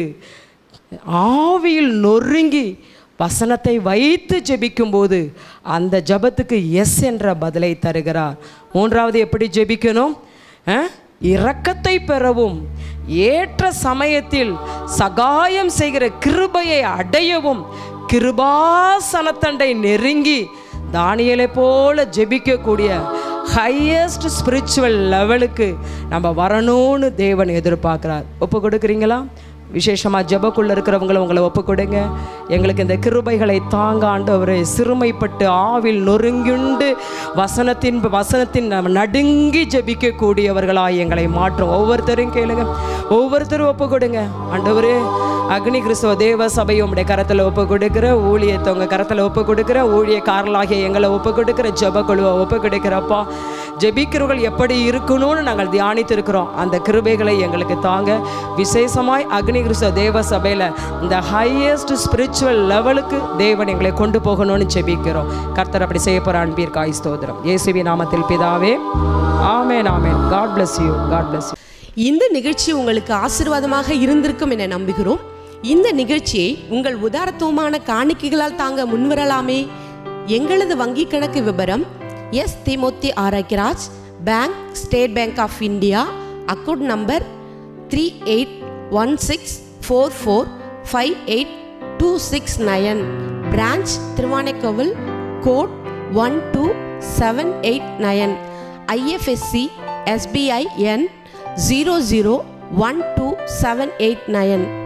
ஆவியில் நொறுங்கி வசனத்தை வைத்து ஜெபிக்கும்போது அந்த ஜெபத்துக்கு எஸ் என்ற பதிலை தருகிறார் மூன்றாவது எப்படி ஜெபிக்கணும் ஆ? இரக்கத்தை பெறவும் ஏற்ற சமயத்தில் சகாயம் செய்கிற கிருபையை அடையவும் கிருபாசனத்தண்டை நெருங்கி தானியலை போல ஜெபிக்கக்கூடிய ஹையஸ்ட் ஸ்பிரிச்சுவல் லெவலுக்கு நம்ம வரணும்னு தேவன் எதிர்பார்க்குறார் ஒப்பு கொடுக்குறீங்களா விசேஷமாக ஜெபக்குள்ள இருக்கிறவங்கள உங்களை ஒப்பு கொடுங்க எங்களுக்கு இந்த கிருபைகளை தாங்க ஆண்டவரே சிறுமைப்பட்டு ஆவில் நொறுங்குண்டு வசனத்தின் வசனத்தின் நம்ம நடுங்கி ஜெபிக்கக்கூடியவர்களாய் எங்களை மாற்றும் ஒவ்வொருத்தரும் கேளுங்க ஒவ்வொருத்தரும் ஒப்பு கொடுங்க ஆண்டவரே அக்னி கிறிஸ்துவ தேவ சபையை உங்களுடைய கரத்தில் ஒப்பு கொடுக்குற ஊழியத்தை உங்கள் கரத்தில் ஒப்பு கொடுக்குற ஊழியக்காரர்களாகிய எங்களை ஒப்பு கொடுக்குற ஜெப குழுவை ஒப்பு கொடுக்குறப்பா ஜெபிக்கிறவர்கள் எப்படி இருக்கணும்னு நாங்கள் தியானித்திருக்கிறோம் அந்த கிருபைகளை எங்களுக்கு தாங்க விசேஷமாய் அக்னி கிறிஸ்துவ தேவ சபையில் இந்த ஹையஸ்ட் ஸ்பிரிச்சுவல் லெவலுக்கு தேவன் எங்களை கொண்டு போகணும்னு ஜெபிக்கிறோம் கர்த்தர் அப்படி செய்ய போகிற அன்பிற்காய் ஸ்தோத்திரம் இயேசுவி நாமத்தில் பிதாவே amen amen God bless you God bless you இந்த நிகழ்ச்சி உங்களுக்கு ஆசீர்வாதமாக இருந்திருக்கும் என நம்புகிறோம் இந்த நிகழ்ச்சியை உங்கள் உதாரத்துவமான காணிக்கைகளால் தாங்க முன்வரலாமே எங்களது வங்கி கணக்கு விவரம் S Dimuthi Arockiaraj bank state bank of India account number three eight one six four four five eight two six nine branch Thiruvanaikoil code one two seven eight nine IFSC SBI எண் zero zero one two seven eight nine